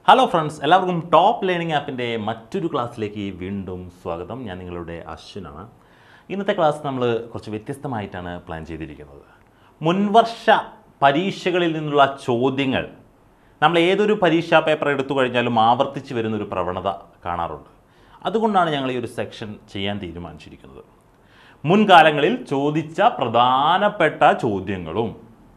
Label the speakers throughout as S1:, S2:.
S1: hello friends എല്ലാവർക്കും top learning ആപ്പിൻ്റെ മറ്റൊരു ക്ലാസ്സിലേക്ക് വീണ്ടും സ്വാഗതം ഞാൻ നിങ്ങളുടെ അശ്വിനാണ് ഇന്നത്തെ ക്ലാസ് നമ്മൾ കുറച്ച് വ്യത്യസ്തമായിട്ടാണ് പ്ലാൻ ചെയ്തിരിക്കുന്നത് മുൻവർഷ പരീക്ഷകളിൽ നിന്നുള്ള ചോദ്യങ്ങൾ നമ്മൾ ഏതൊരു പരീക്ഷാ പേപ്പർ എടുത്തു കഴിഞ്ഞാലും ആവർത്തിച്ച് വരുന്നൊരു പ്രവണത കാണാറുണ്ട് അതുകൊണ്ടാണ് ഞങ്ങൾ ഈ ഒരു സെക്ഷൻ ചെയ്യാൻ തീരുമാനിച്ചിരിക്കുന്നത് മുൻകാലങ്ങളിൽ ചോദിച്ച പ്രധാനപ്പെട്ട ചോദ്യങ്ങളും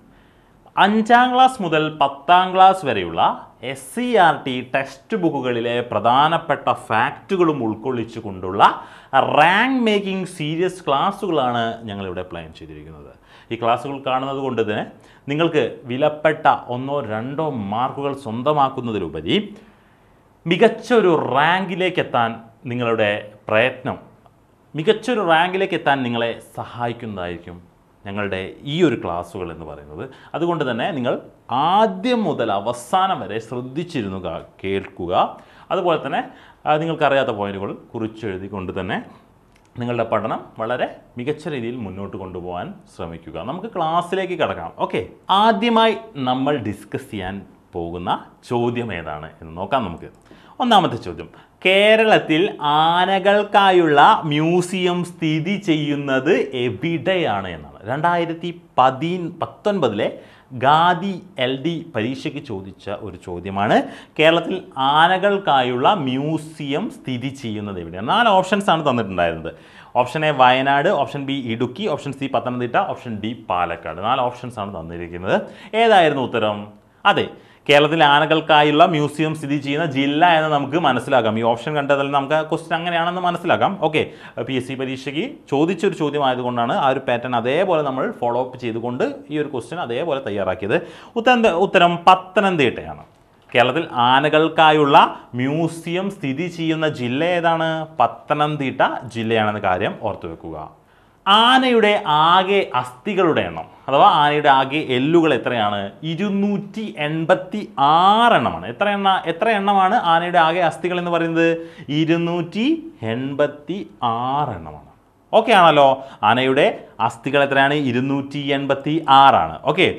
S1: അഞ്ചാം ക്ലാസ് മുതൽ പത്താം ക്ലാസ് വരെയുള്ള S C R T text ബുക്കുകളിലെ പ്രധാനപ്പെട്ട ഫാക്റ്റുകളും ഉൾക്കൊള്ളിച്ചു കൊണ്ടുള്ള റാങ്ക് മേക്കിംഗ് സീരിയസ് ക്ലാസ്സുകളാണ് ഞങ്ങളിവിടെ പ്ലാൻ ചെയ്തിരിക്കുന്നത് ഈ ക്ലാസ്സുകൾ കാണുന്നത് കൊണ്ട് തന്നെ നിങ്ങൾക്ക് വിലപ്പെട്ട ഒന്നോ രണ്ടോ മാർക്കുകൾ സ്വന്തമാക്കുന്നതിലുപരി മികച്ചൊരു റാങ്കിലേക്ക് എത്താൻ നിങ്ങളുടെ പ്രയത്നം മികച്ചൊരു റാങ്കിലേക്ക് എത്താൻ നിങ്ങളെ സഹായിക്കുന്നതായിരിക്കും ഞങ്ങളുടെ ഈ ഒരു ക്ലാസ്സുകൾ എന്ന് പറയുന്നത് അതുകൊണ്ട് തന്നെ നിങ്ങൾ ആദ്യം മുതൽ അവസാനം വരെ ശ്രദ്ധിച്ചിരുന്നു കാ- കേൾക്കുക അതുപോലെ തന്നെ ആ, നിങ്ങൾക്കറിയാത്ത പോയിന്റുകൾ കുറിച്ചെഴുതിക്കൊണ്ട് തന്നെ നിങ്ങളുടെ പഠനം വളരെ മികച്ച രീതിയിൽ മുന്നോട്ട് കൊണ്ടുപോകാൻ ശ്രമിക്കുക നമുക്ക് ക്ലാസ്സിലേക്ക് കടക്കാം ഓക്കെ ആദ്യമായി നമ്മൾ ഡിസ്കസ് ചെയ്യാൻ പോകുന്ന ചോദ്യം ഏതാണ് എന്ന് നോക്കാം നമുക്ക് ഒന്നാമത്തെ ചോദ്യം കേരളത്തിൽ ആനകൾക്കായുള്ള മ്യൂസിയം സ്ഥിതി ചെയ്യുന്നത് എവിടെയാണ് എന്നാണ് രണ്ടായിരത്തി പതി പത്തൊൻപതിലെ ഗാദി എൽ ഡി പരീക്ഷയ്ക്ക് ചോദിച്ച ഒരു ചോദ്യമാണ് കേരളത്തിൽ ആനകൾക്കായുള്ള മ്യൂസിയം സ്ഥിതി ചെയ്യുന്നത് എവിടെയാണ് നാല് ഓപ്ഷൻസ് ആണ് തന്നിട്ടുണ്ടായിരുന്നത് option A Wayanad option B Idukki option C Pathanamthitta option D Palakkad നാല് ഓപ്ഷൻസ് ആണ് തന്നിരിക്കുന്നത് ഏതായിരുന്നു ഉത്തരം അതെ കേരളത്തിലെ ആനകൾക്കായുള്ള മ്യൂസിയം സ്ഥിതി ചെയ്യുന്ന ജില്ല എന്ന് നമുക്ക് മനസ്സിലാക്കാം ഈ ഓപ്ഷൻ കണ്ടതിൽ നമുക്ക് ക്വസ്റ്റ്യൻ അങ്ങനെയാണെന്ന് മനസ്സിലാക്കാം ഓക്കെ പി എസ് സി പരീക്ഷയ്ക്ക് ചോദിച്ചൊരു ചോദ്യമായതുകൊണ്ടാണ് ആ ഒരു പാറ്റേൺ അതേപോലെ നമ്മൾ ഫോളോ അപ്പ് ചെയ്തുകൊണ്ട് ഈ ഒരു ക്വസ്റ്റ്യൻ അതേപോലെ തയ്യാറാക്കിയത് ഉത്തരം ഉത്തരം പത്തനംതിട്ടയാണ് കേരളത്തിൽ ആനകൾക്കായുള്ള മ്യൂസിയം സ്ഥിതി ചെയ്യുന്ന ജില്ല ഏതാണ് പത്തനംതിട്ട ജില്ലയാണെന്ന കാര്യം ഓർത്തു വെക്കുക ആനയുടെ ആകെ അസ്ഥികളുടെ എണ്ണം അഥവാ ആനയുടെ ആകെ എല്ലുകൾ എത്രയാണ് ഇരുന്നൂറ്റി എൺപത്തി ആറെണ്ണമാണ് എത്ര എണ്ണ എത്ര എണ്ണമാണ് ആനയുടെ ആകെ അസ്ഥികൾ എന്ന് പറയുന്നത് ഇരുന്നൂറ്റി എൺപത്തി ആറെണ്ണമാണ് ഓക്കെ ആണല്ലോ ആനയുടെ അസ്ഥികൾ എത്രയാണ് ഇരുന്നൂറ്റി എൺപത്തി ആറാണ് ഓക്കെ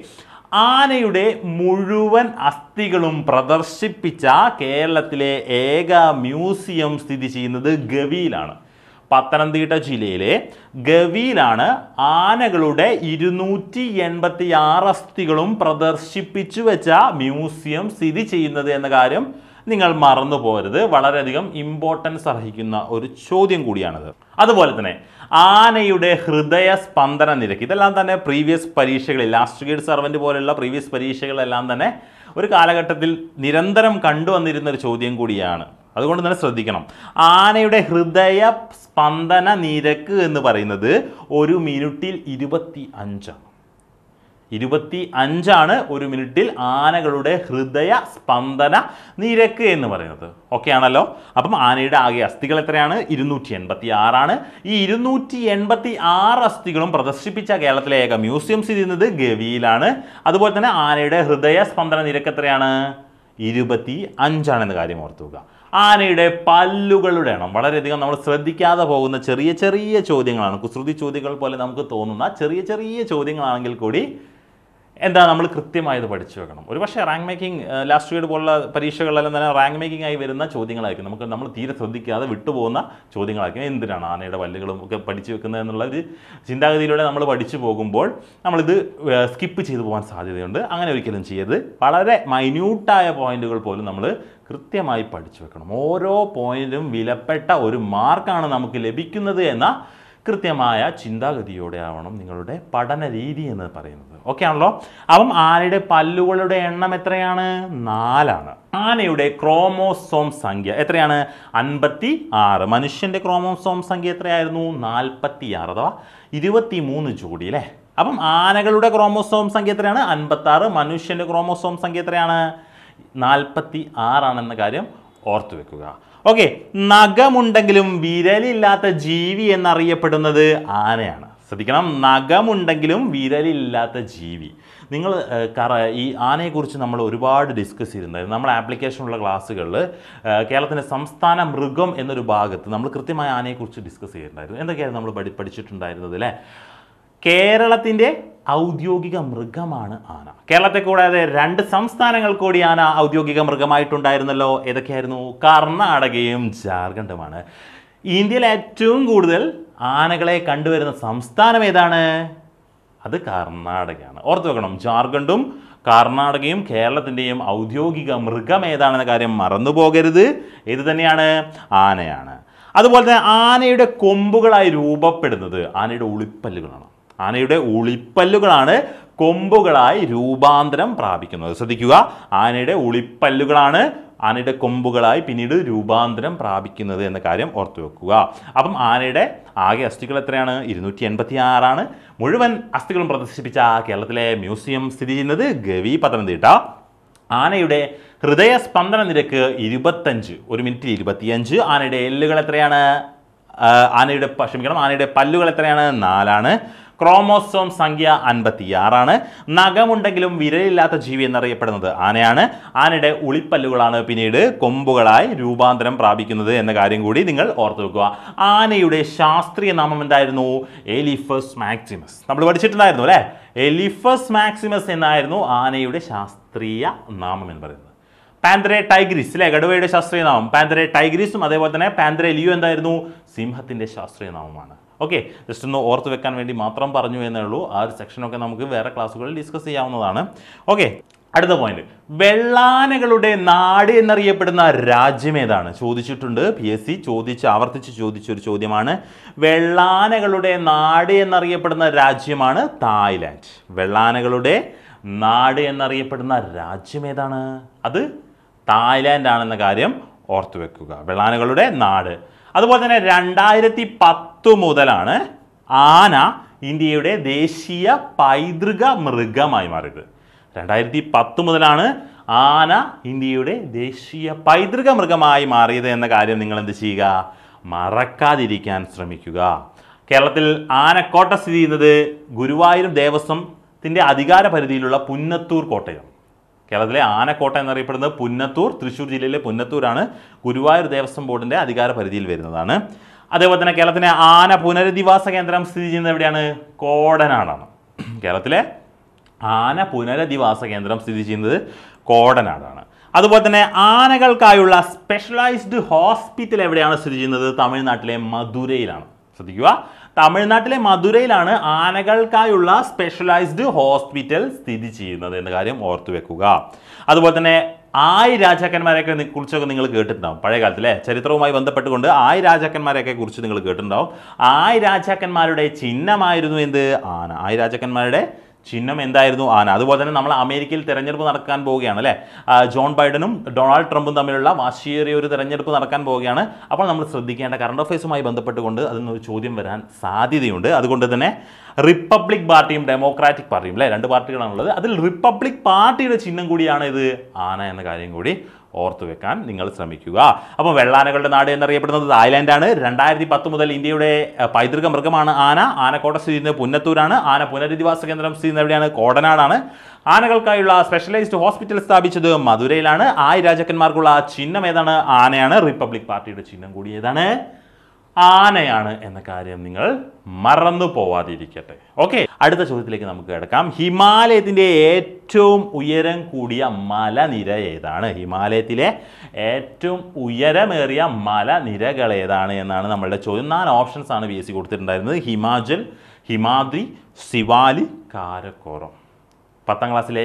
S1: ആനയുടെ മുഴുവൻ അസ്ഥികളും പ്രദർശിപ്പിച്ച കേരളത്തിലെ ഏക മ്യൂസിയം സ്ഥിതി ചെയ്യുന്നത് ഗവിയിലാണ് പത്തനംതിട്ട ജില്ലയിലെ ഗവിയിലാണ് ആനകളുടെ ഇരുന്നൂറ്റി എൺപത്തി ആറ് അസ്ഥികളും പ്രദർശിപ്പിച്ചു വെച്ച മ്യൂസിയം സ്ഥിതി ചെയ്യുന്നത് എന്ന കാര്യം നിങ്ങൾ മറന്നു പോകരുത് വളരെയധികം ഇമ്പോർട്ടൻസ് അർഹിക്കുന്ന ഒരു ചോദ്യം കൂടിയാണത് അതുപോലെ തന്നെ ആനയുടെ ഹൃദയ സ്പന്ദന നിരക്ക് ഇതെല്ലാം തന്നെ പ്രീവിയസ് പരീക്ഷകളിൽ ലാസ്റ്റ് ഗ്രേഡ് സർവൻ്റ് പോലെയുള്ള പ്രീവിയസ് പരീക്ഷകളെല്ലാം തന്നെ ഒരു കാലഘട്ടത്തിൽ നിരന്തരം കണ്ടുവന്നിരുന്ന ഒരു ചോദ്യം കൂടിയാണ് അതുകൊണ്ട് തന്നെ ശ്രദ്ധിക്കണം ആനയുടെ ഹൃദയ സ്പന്ദന നിരക്ക് എന്ന് പറയുന്നത് ഒരു മിനിറ്റിൽ ഇരുപത്തി അഞ്ചാണ് ഇരുപത്തി അഞ്ചാണ് ഒരു മിനിറ്റിൽ ആനകളുടെ ഹൃദയ സ്പന്ദന നിരക്ക് എന്ന് പറയുന്നത് ഓക്കെ ആണല്ലോ അപ്പം ആനയുടെ ആകെ അസ്ഥികൾ എത്രയാണ് ഇരുന്നൂറ്റി എൺപത്തി ആറാണ് ഈ ഇരുന്നൂറ്റി എൺപത്തി ആറ് അസ്ഥികളും പ്രദർശിപ്പിച്ച കേരളത്തിലെ ഏക മ്യൂസിയം സ്ഥിതി ചെയ്യുന്നത് ഗവിയിലാണ് അതുപോലെ തന്നെ ആനയുടെ ഹൃദയ സ്പന്ദന നിരക്ക് എത്രയാണ് ഇരുപത്തി അഞ്ചാണെന്ന കാര്യം ഓർത്തുക ആനയുടെ പല്ലുകളുടെ എണ്ണം വളരെയധികം നമ്മൾ ശ്രദ്ധിക്കാതെ പോകുന്ന ചെറിയ ചെറിയ ചോദ്യങ്ങളാണ് കുസൃതി ചോദ്യങ്ങൾ പോലെ നമുക്ക് തോന്നുന്ന ചെറിയ ചെറിയ ചോദ്യങ്ങളാണെങ്കിൽ കൂടി എന്താ നമ്മൾ കൃത്യമായത് പഠിച്ചു വെക്കണം ഒരു പക്ഷേ റാങ്ക് മേക്കിംഗ് ലാസ്റ്റ് ഗ്രേഡ് പോലുള്ള പരീക്ഷകളിലെല്ലാം തന്നെ റാങ്ക് മേക്കിംഗ് ആയി വരുന്ന ചോദ്യങ്ങളായിരിക്കും നമുക്ക് നമ്മൾ തീരെ ശ്രദ്ധിക്കാതെ വിട്ടുപോകുന്ന ചോദ്യങ്ങളായിരിക്കും എന്തിനാണ് ആനയുടെ പല്ലുകളും ഒക്കെ പഠിച്ചു വെക്കുന്നത് എന്നുള്ള ഒരു ചിന്താഗതിയിലൂടെ നമ്മൾ പഠിച്ചു പോകുമ്പോൾ നമ്മളിത് സ്കിപ്പ് ചെയ്തു പോകാൻ സാധ്യതയുണ്ട് അങ്ങനെ ഒരിക്കലും ചെയ്യരുത് വളരെ മൈന്യൂട്ടായ പോയിന്റുകൾ പോലും നമ്മൾ കൃത്യമായി പഠിച്ചു വെക്കണം ഓരോ പോയിന്റും വിലപ്പെട്ട ഒരു മാർക്കാണ് നമുക്ക് ലഭിക്കുന്നത് എന്ന കൃത്യമായ ചിന്താഗതിയോടെ ആവണം നിങ്ങളുടെ പഠന രീതി എന്ന് പറയുന്നത് ഓക്കെ ആണല്ലോ അപ്പം ആനയുടെ പല്ലുകളുടെ എണ്ണം എത്രയാണ് നാലാണ് ആനയുടെ ക്രോമോസോം സംഖ്യ എത്രയാണ് അൻപത്തി ആറ് മനുഷ്യൻ്റെ ക്രോമോസോം സംഖ്യ എത്രയായിരുന്നു നാൽപ്പത്തി ആറ് അഥവാ ഇരുപത്തി മൂന്ന് ജോഡി അല്ലേ അപ്പം ആനകളുടെ ക്രോമോസോം സംഖ്യ എത്രയാണ് അൻപത്തി ആറ് മനുഷ്യൻ്റെ ക്രോമോസോം സംഖ്യ എത്രയാണ് നാൽപ്പത്തി ആറാണെന്ന കാര്യം ഓർത്തു വെക്കുക ഓക്കെ നഖമുണ്ടെങ്കിലും വിരലില്ലാത്ത ജീവി എന്നറിയപ്പെടുന്നത് ആനയാണ് ശ്രദ്ധിക്കണം നഖമുണ്ടെങ്കിലും വിരലില്ലാത്ത ജീവി നിങ്ങൾ ഏഹ്, കറ ഈ ആനയെക്കുറിച്ച് നമ്മൾ ഒരുപാട് ഡിസ്കസ് ചെയ്തിട്ടുണ്ടായിരുന്നു നമ്മുടെ ആപ്ലിക്കേഷനുള്ള ക്ലാസ്സുകളിൽ കേരളത്തിൻ്റെ സംസ്ഥാന മൃഗം എന്നൊരു ഭാഗത്ത് നമ്മൾ കൃത്യമായ ആനയെക്കുറിച്ച് ഡിസ്കസ് ചെയ്തിട്ടുണ്ടായിരുന്നു എന്തൊക്കെയായിരുന്നു നമ്മൾ പഠി പഠിച്ചിട്ടുണ്ടായിരുന്നത് അല്ലേ കേരളത്തിൻ്റെ ഔദ്യോഗിക മൃഗമാണ് ആന കേരളത്തെ കൂടാതെ രണ്ട് സംസ്ഥാനങ്ങൾ കൂടി ആന ഔദ്യോഗിക മൃഗമായിട്ടുണ്ടായിരുന്നല്ലോ ഏതൊക്കെയായിരുന്നു കർണാടകയും ജാർഖണ്ഡുമാണ് ഇന്ത്യയിൽ ഏറ്റവും കൂടുതൽ ആനകളെ കണ്ടുവരുന്ന സംസ്ഥാനം ഏതാണ് അത് കർണാടകയാണ് ഓർത്ത് വെക്കണം ജാർഖണ്ഡും കർണാടകയും കേരളത്തിൻ്റെയും ഔദ്യോഗിക മൃഗം ഏതാണെന്ന കാര്യം മറന്നു പോകരുത് ഇത് തന്നെയാണ് ആനയാണ് അതുപോലെ തന്നെ ആനയുടെ കൊമ്പുകളായി രൂപപ്പെടുന്നത് ആനയുടെ ഉളിപ്പല്ലുകളാണ് ആനയുടെ ഉളിപ്പല്ലുകളാണ് കൊമ്പുകളായി രൂപാന്തരം പ്രാപിക്കുന്നത് ശ്രദ്ധിക്കുക ആനയുടെ ഉളിപ്പല്ലുകളാണ് ആനയുടെ കൊമ്പുകളായി പിന്നീട് രൂപാന്തരം പ്രാപിക്കുന്നത് എന്ന കാര്യം ഓർത്തു വെക്കുക അപ്പം ആനയുടെ ആകെ അസ്ഥികൾ എത്രയാണ് ഇരുന്നൂറ്റി എൺപത്തി ആറാണ് മുഴുവൻ അസ്ഥികളും പ്രദർശിപ്പിച്ച കേരളത്തിലെ മ്യൂസിയം സ്ഥിതി ചെയ്യുന്നത് ഗവി പത്തനംതിട്ട ആനയുടെ ഹൃദയസ്പന്ദന നിരക്ക് ഇരുപത്തഞ്ച് ഒരു മിനിറ്റിൽ ഇരുപത്തിയഞ്ച് ആനയുടെ എല്ലുകൾ എത്രയാണ് ആ, ആനയുടെ പ- ക്ഷമിക്കണം ആനയുടെ പല്ലുകൾ എത്രയാണ് നാലാണ് ക്രോമോസോം സംഖ്യ അൻപത്തിയാറാണ് നഖമുണ്ടെങ്കിലും വിരലില്ലാത്ത ജീവി എന്നറിയപ്പെടുന്നത് ആനയാണ് ആനയുടെ ഉളിപ്പല്ലുകളാണ് പിന്നീട് കൊമ്പുകളായി രൂപാന്തരം പ്രാപിക്കുന്നത് എന്ന കാര്യം കൂടി നിങ്ങൾ ഓർത്തു വെക്കുക ആനയുടെ ശാസ്ത്രീയ നാമം എന്തായിരുന്നു എലിഫസ് മാക്സിമസ് നമ്മൾ പഠിച്ചിട്ടുണ്ടായിരുന്നു അല്ലേ എലിഫസ് മാക്സിമസ് എന്നായിരുന്നു ആനയുടെ ശാസ്ത്രീയ നാമം എന്ന് പറയുന്നത് പാന്തരെ ടൈഗ്രിസ് അല്ലെ കടുവയുടെ ശാസ്ത്രീയ നാമം പാന്തരെ ടൈഗ്രിസും അതേപോലെ തന്നെ പാന്തരെ ലിയോ എന്തായിരുന്നു സിംഹത്തിന്റെ ശാസ്ത്രീയ നാമമാണ് ഓക്കെ ജസ്റ്റ് ഒന്ന് ഓർത്ത് വെക്കാൻ വേണ്ടി മാത്രം പറഞ്ഞു എന്നേ ഉള്ളൂ ആ ഒരു സെക്ഷനൊക്കെ നമുക്ക് വേറെ ക്ലാസ്സുകളിൽ ഡിസ്കസ് ചെയ്യാവുന്നതാണ് ഓക്കെ അടുത്ത പോയിന്റ് വെള്ളാനകളുടെ നാട് എന്നറിയപ്പെടുന്ന രാജ്യം ഏതാണ് ചോദിച്ചിട്ടുണ്ട് പി എസ് സി ചോദിച്ച് ആവർത്തിച്ച് ചോദിച്ച ഒരു ചോദ്യമാണ് വെള്ളാനകളുടെ നാട് എന്നറിയപ്പെടുന്ന രാജ്യമാണ് തായ്ലാൻഡ് വെള്ളാനകളുടെ നാട് എന്നറിയപ്പെടുന്ന രാജ്യം ഏതാണ് അത് തായ്ലാൻഡ് ആണെന്ന കാര്യം ഓർത്തു വെക്കുക വെള്ളാനകളുടെ നാട് അതുപോലെ തന്നെ രണ്ടായിരത്തി പത്ത് മുതലാണ് ആന ഇന്ത്യയുടെ ദേശീയ പൈതൃക മൃഗമായി മാറിയത് രണ്ടായിരത്തി പത്ത് മുതലാണ് ആന ഇന്ത്യയുടെ ദേശീയ പൈതൃക മൃഗമായി മാറിയത് എന്ന കാര്യം നിങ്ങൾ എന്ത് ചെയ്യുക മറക്കാതിരിക്കാൻ ശ്രമിക്കുക കേരളത്തിൽ ആനക്കോട്ട സ്ഥിതി ചെയ്യുന്നത് ഗുരുവായൂർ ദേവസ്വത്തിൻ്റെ അധികാര പരിധിയിലുള്ള പുന്നത്തൂർ കോട്ടയാണ് കേരളത്തിലെ ആനക്കോട്ട എന്നറിയപ്പെടുന്നത് പുന്നത്തൂർ തൃശ്ശൂർ ജില്ലയിലെ പുന്നത്തൂരാണ് ഗുരുവായൂർ ദേവസ്വം ബോർഡിൻ്റെ അധികാര പരിധിയിൽ വരുന്നതാണ് അതേപോലെ തന്നെ കേരളത്തിലെ ആന പുനരധിവാസ കേന്ദ്രം സ്ഥിതി ചെയ്യുന്നത് എവിടെയാണ് കോടനാടാണ് കേരളത്തിലെ ആന പുനരധിവാസ കേന്ദ്രം സ്ഥിതി ചെയ്യുന്നത് കോടനാടാണ് അതുപോലെ തന്നെ ആനകൾക്കായുള്ള സ്പെഷ്യലൈസ്ഡ് ഹോസ്പിറ്റൽ എവിടെയാണ് സ്ഥിതി ചെയ്യുന്നത് തമിഴ്നാട്ടിലെ മധുരയിലാണ് ശ്രദ്ധിക്കുക തമിഴ്നാട്ടിലെ മധുരയിലാണ് ആനകൾക്കായുള്ള സ്പെഷ്യലൈസ്ഡ് ഹോസ്പിറ്റൽ സ്ഥിതി ചെയ്യുന്നത് എന്ന കാര്യം ഓർത്തു വെക്കുക അതുപോലെ തന്നെ ആയി രാജാക്കന്മാരെയൊക്കെ നി- കുറിച്ചൊക്കെ നിങ്ങൾ കേട്ടിട്ടുണ്ടാവും പഴയ കാലത്തിലെ ചരിത്രവുമായി ബന്ധപ്പെട്ടുകൊണ്ട് ആയി രാജാക്കന്മാരെയൊക്കെ കുറിച്ച് നിങ്ങൾ കേട്ടിട്ടുണ്ടാവും ആയി രാജാക്കന്മാരുടെ ചിഹ്നമായിരുന്നു എന്ത് ആന ആയി രാജാക്കന്മാരുടെ ചിഹ്നം എന്തായിരുന്നു ആന അതുപോലെ തന്നെ നമ്മൾ അമേരിക്കയിൽ തെരഞ്ഞെടുപ്പ് നടക്കാൻ പോവുകയാണ് അല്ലേ ആ, ജോൺ ബൈഡനും ഡൊണാൾഡ് ട്രംപും തമ്മിലുള്ള വാശിയേറിയ ഒരു തെരഞ്ഞെടുപ്പ് നടക്കാൻ പോവുകയാണ് അപ്പോൾ നമ്മൾ ശ്രദ്ധിക്കേണ്ട കറണ്ട് അഫയേഴ്സുമായി ബന്ധപ്പെട്ടുകൊണ്ട് അതിൽ നിന്നൊരു ചോദ്യം വരാൻ സാധ്യതയുണ്ട് അതുകൊണ്ട് തന്നെ റിപ്പബ്ലിക് പാർട്ടിയും ഡെമോക്രാറ്റിക് പാർട്ടിയും അല്ലേ രണ്ട് പാർട്ടികളാണുള്ളത് അതിൽ റിപ്പബ്ലിക് പാർട്ടിയുടെ ചിഹ്നം കൂടിയാണ് ഇത് ആന എന്ന കാര്യം കൂടി ഓർത്തു വെക്കാൻ നിങ്ങൾ ശ്രമിക്കുക അപ്പോൾ വെള്ളാനകളുടെ നാട് എന്നറിയപ്പെടുന്നത് തായ്ലാൻഡാണ് രണ്ടായിരത്തി പത്ത് മുതൽ ഇന്ത്യയുടെ അഹ്, പൈതൃക മൃഗമാണ് ആന ആനക്കോട്ട സ്ഥിതി ചെയ്യുന്നത് പുന്നത്തൂരാണ് ആന പുനരധിവാസ കേന്ദ്രം സ്ഥിതി ചെയ്യുന്നത് എവിടെയാണ് കോടനാടാണ് ആനകൾക്കായുള്ള സ്പെഷ്യലൈസ്ഡ് ഹോസ്പിറ്റൽ സ്ഥാപിച്ചത് മധുരയിലാണ് ആയി രാജാക്കന്മാർക്കുള്ള ചിഹ്നം ഏതാണ് ആനയാണ് റിപ്പബ്ലിക് പാർട്ടിയുടെ ചിഹ്നം കൂടി ഏതാണ് ആനയാണ് എന്ന കാര്യം നിങ്ങൾ മറന്നു പോവാതിരിക്കട്ടെ ഓക്കെ അടുത്ത ചോദ്യത്തിലേക്ക് നമുക്ക് കിടക്കാം ഹിമാലയത്തിൻ്റെ ഏറ്റവും ഉയരം കൂടിയ മലനിര ഏതാണ് ഹിമാലയത്തിലെ ഏറ്റവും ഉയരമേറിയ മലനിരകൾ ഏതാണ് എന്നാണ് നമ്മളുടെ ചോദ്യം നാല് ഓപ്ഷൻസ് ആണ് ബി എസ് സി കൊടുത്തിട്ടുണ്ടായിരുന്നത് ഹിമാചൽ ഹിമാദ്രി സിവാലി കാരക്കോറം പത്താം ക്ലാസ്സിലെ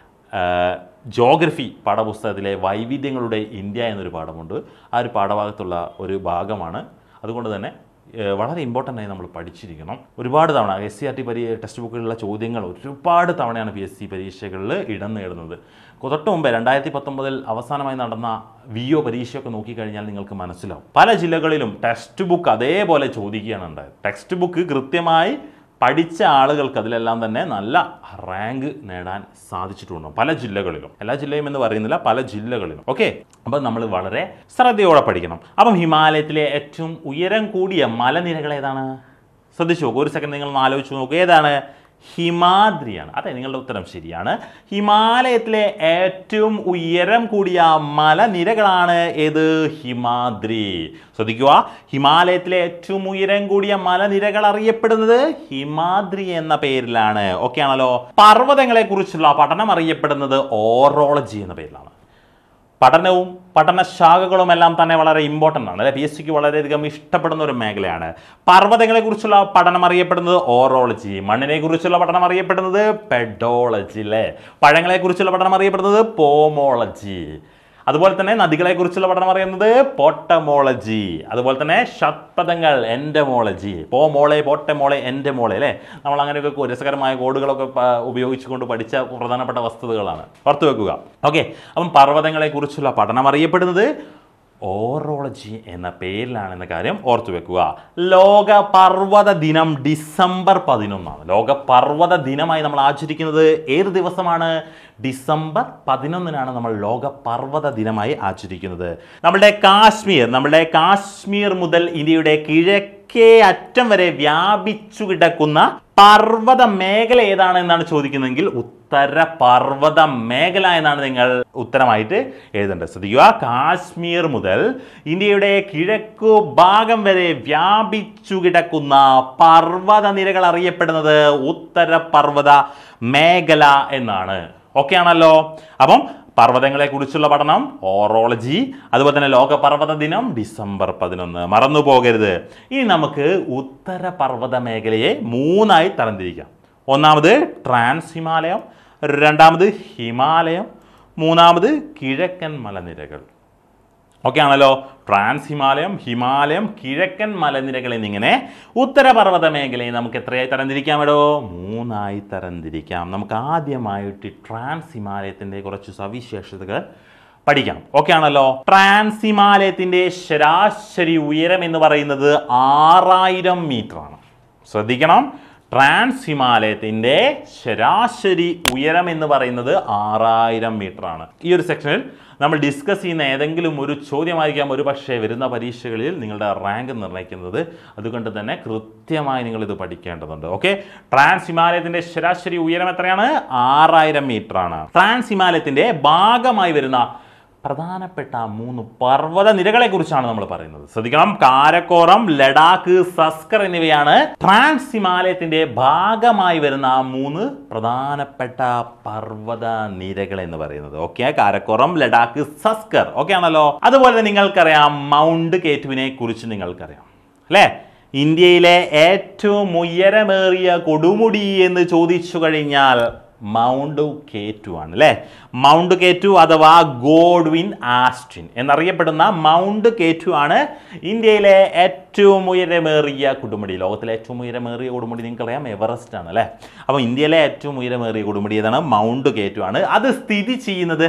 S1: ജോഗ്രഫി പാഠപുസ്തകത്തിലെ വൈവിധ്യങ്ങളുടെ ഇന്ത്യ എന്നൊരു പാഠമുണ്ട് ആ ഒരു പാഠഭാഗത്തുള്ള ഒരു ഭാഗമാണ് അതുകൊണ്ട് തന്നെ ഏഹ്, വളരെ ഇമ്പോർട്ടൻ്റ് ആയി നമ്മൾ പഠിച്ചിരിക്കണം ഒരുപാട് തവണ എസ് സി ആർ ടി പരി ടെക്സ്റ്റ് ബുക്കിലുള്ള ചോദ്യങ്ങൾ ഒരുപാട് തവണയാണ് പി എസ് സി പരീക്ഷകളിൽ ഇടം നേടുന്നത് തൊട്ട് മുമ്പേ രണ്ടായിരത്തി പത്തൊമ്പതിൽ അവസാനമായി നടന്ന വി ഒ പരീക്ഷയൊക്കെ നോക്കിക്കഴിഞ്ഞാൽ നിങ്ങൾക്ക് മനസ്സിലാവും പല ജില്ലകളിലും ടെക്സ്റ്റ് ബുക്ക് അതേപോലെ ചോദിക്കുകയാണ് ഉണ്ടായത് ടെക്സ്റ്റ് ബുക്ക് കൃത്യമായി പഠിച്ച ആളുകൾക്ക് അതിലെല്ലാം തന്നെ നല്ല റാങ്ക് നേടാൻ സാധിച്ചിട്ടുണ്ട് പല ജില്ലകളിലും എല്ലാ ജില്ലയും എന്ന് പറയുന്നില്ല പല ജില്ലകളിലും ഓക്കെ അപ്പം നമ്മൾ വളരെ ശ്രദ്ധയോടെ പഠിക്കണം അപ്പം ഹിമാലയത്തിലെ ഏറ്റവും ഉയരം കൂടിയ മലനിരകൾ ഏതാണ് ശ്രദ്ധിച്ചു നോക്കൂ ഒരു സെക്കൻഡ് നിങ്ങൾ ഒന്ന് ആലോചിച്ച് നോക്കൂ ഏതാണ് ഹിമാദ്രിയാണ് അതെ നിങ്ങളുടെ ഉത്തരം ശരിയാണ് ഹിമാലയത്തിലെ ഏറ്റവും ഉയരം കൂടിയ മലനിരകളാണ് ഏത് ഹിമാദ്രി ശ്രദ്ധിക്കുക ഹിമാലയത്തിലെ ഏറ്റവും ഉയരം കൂടിയ മലനിരകൾ അറിയപ്പെടുന്നത് ഹിമാദ്രി എന്ന പേരിലാണ് ഓക്കെ ആണല്ലോ പർവ്വതങ്ങളെ കുറിച്ചുള്ള പഠനം അറിയപ്പെടുന്നത് ഓറോളജി എന്ന പേരിലാണ് പഠനവും പഠനശാഖകളും എല്ലാം തന്നെ വളരെ ഇമ്പോർട്ടൻ്റ് ആണ് അല്ലെ പി എസ് സിക്ക് വളരെയധികം ഇഷ്ടപ്പെടുന്ന ഒരു മേഖലയാണ് പർവ്വതങ്ങളെക്കുറിച്ചുള്ള പഠനം അറിയപ്പെടുന്നത് ഓറോളജി മണ്ണിനെ കുറിച്ചുള്ള പഠനം അറിയപ്പെടുന്നത് പെഡോളജി അല്ലേ പഴങ്ങളെക്കുറിച്ചുള്ള പഠനം അറിയപ്പെടുന്നത് പോമോളജി അതുപോലെ തന്നെ നദികളെക്കുറിച്ചുള്ള പഠനം അറിയുന്നത് പോട്ടമോളജി അതുപോലെ തന്നെ ഷത്പഥങ്ങൾ എൻഡമോളജി പോമോളെ പോട്ടമോളെ എൻ്റെ മോളെ അല്ലേ നമ്മൾ അങ്ങനെയൊക്കെ രസകരമായ കോഡുകളൊക്കെ പ- ഉപയോഗിച്ചുകൊണ്ട് പഠിച്ച പ്രധാനപ്പെട്ട വസ്തുതകളാണ് ഓർത്തു വെക്കുക ഓക്കെ അപ്പം പർവ്വതങ്ങളെക്കുറിച്ചുള്ള പഠനം അറിയപ്പെടുന്നത് ഓറോളജി എന്ന പേരിലാണെന്ന കാര്യം ഓർത്തു വെക്കുക ലോക പർവ്വത ദിനം ഡിസംബർ പതിനൊന്നാണ് ലോക പർവ്വത ദിനമായി നമ്മൾ ആചരിക്കുന്നത് ഏത് ദിവസമാണ് ഡിസംബർ പതിനൊന്നിനാണ് നമ്മൾ ലോക പർവ്വത ദിനമായി ആചരിക്കുന്നത് നമ്മുടെ കാശ്മീർ നമ്മുടെ കാശ്മീർ മുതൽ ഇന്ത്യയുടെ കിഴക്കേ അറ്റം വരെ വ്യാപിച്ചു കിടക്കുന്ന പർവ്വത മേഖല ഏതാണ് എന്നാണ് ചോദിക്കുന്നതെങ്കിൽ ഉത്തര പർവ്വത മേഖല എന്നാണ് നിങ്ങൾ ഉത്തരമായിട്ട് എഴുതേണ്ടത് ശ്രദ്ധിക്കുക കാശ്മീർ മുതൽ ഇന്ത്യയുടെ കിഴക്കു ഭാഗം വരെ വ്യാപിച്ചു കിടക്കുന്ന പർവ്വത നിരകൾ അറിയപ്പെടുന്നത് ഉത്തര പർവ്വത മേഖല എന്നാണ് ഓക്കെ ആണല്ലോ അപ്പം പർവ്വതങ്ങളെ കുറിച്ചുള്ള പഠനം ഓറോളജി അതുപോലെ തന്നെ ലോക പർവ്വത ദിനം ഡിസംബർ പതിനൊന്ന് മറന്നു പോകരുത് ഇനി നമുക്ക് ഉത്തര പർവ്വത മേഖലയെ മൂന്നായി തരംതിരിക്കാം ഒന്നാമത് ട്രാൻസ് ഹിമാലയം രണ്ടാമത് ഹിമാലയം മൂന്നാമത് കിഴക്കൻ മലനിരകൾ ഓക്കെ ആണല്ലോ ട്രാൻസ് ഹിമാലയം ഹിമാലയം കിഴക്കൻ മലനിരകൾ എന്നിങ്ങനെ ഉത്തരപർവ്വത മേഖലയെ നമുക്ക് എത്രയായി തരംതിരിക്കാമെടോ മൂന്നായി തരംതിരിക്കാം നമുക്ക് ആദ്യമായിട്ട് ട്രാൻസ് ഹിമാലയത്തിൻ്റെ കുറച്ച് സവിശേഷതകൾ പഠിക്കാം ഓക്കെ ആണല്ലോ ട്രാൻസ് ഹിമാലയത്തിൻ്റെ ശരാശരി ഉയരം എന്ന് പറയുന്നത് ആറായിരം മീറ്റർ ആണ് ശ്രദ്ധിക്കണം ട്രാൻസ് ഹിമാലയത്തിൻ്റെ ശരാശരി ഉയരം എന്ന് പറയുന്നത് ആറായിരം മീറ്റർ ആണ് ഈ ഒരു സെക്ഷനിൽ നമ്മൾ ഡിസ്കസ് ചെയ്യുന്ന ഏതെങ്കിലും ഒരു ചോദ്യമായിരിക്കാം ഒരു പക്ഷേ വരുന്ന പരീക്ഷകളിൽ നിങ്ങളുടെ റാങ്ക് നിർണ്ണയിക്കുന്നത് അതുകൊണ്ട് തന്നെ കൃത്യമായി നിങ്ങൾ ഇത് പഠിക്കേണ്ടതുണ്ട് ഓക്കെ ട്രാൻസ് ഹിമാലയത്തിൻ്റെ ശരാശരി ഉയരം എത്രയാണ് ആറായിരം മീറ്റർ ആണ് ട്രാൻസ് ഹിമാലയത്തിൻ്റെ ഭാഗമായി വരുന്ന പ്രധാനപ്പെട്ട മൂന്ന് പർവ്വത നിരകളെ കുറിച്ചാണ് നമ്മൾ പറയുന്നത് ശ്രദ്ധിക്കണം കാരക്കോറം ലഡാക്ക് സസ്കർ എന്നിവയാണ് ട്രാൻസ് ഹിമാലയത്തിന്റെ ഭാഗമായി വരുന്ന ആ മൂന്ന് പ്രധാനപ്പെട്ട പർവ്വത നിരകൾ എന്ന് പറയുന്നത് ഓക്കെ കാരക്കോറം ലഡാക്ക് സസ്കർ ഓക്കെ ആണല്ലോ അതുപോലെ തന്നെ നിങ്ങൾക്കറിയാം മൗണ്ട് കേറ്റുവിനെ കുറിച്ച് നിങ്ങൾക്കറിയാം അല്ലേ ഇന്ത്യയിലെ ഏറ്റവും ഉയരമേറിയ കൊടുമുടി എന്ന് ചോദിച്ചു കഴിഞ്ഞാൽ മൗണ്ട് കേറ്റു ആണ് അല്ലേ മൗണ്ട് കേറ്റു അഥവാ ഗോഡ്വിൻ ആസ്റ്റിൻ എന്നറിയപ്പെടുന്ന മൗണ്ട് കേറ്റു ആണ് ഇന്ത്യയിലെ ഏറ്റവും ഉയരമേറിയ കൊടുമുടി ലോകത്തിലെ ഏറ്റവും ഉയരമേറിയ കൊടുമുടി നിങ്ങൾക്കറിയാം എവറസ്റ്റ് ആണ് അല്ലേ അപ്പോൾ ഇന്ത്യയിലെ ഏറ്റവും ഉയരമേറിയ കൊടുമുടി ഏതാണ് മൗണ്ട് കേറ്റു ആണ് അത് സ്ഥിതി ചെയ്യുന്നത്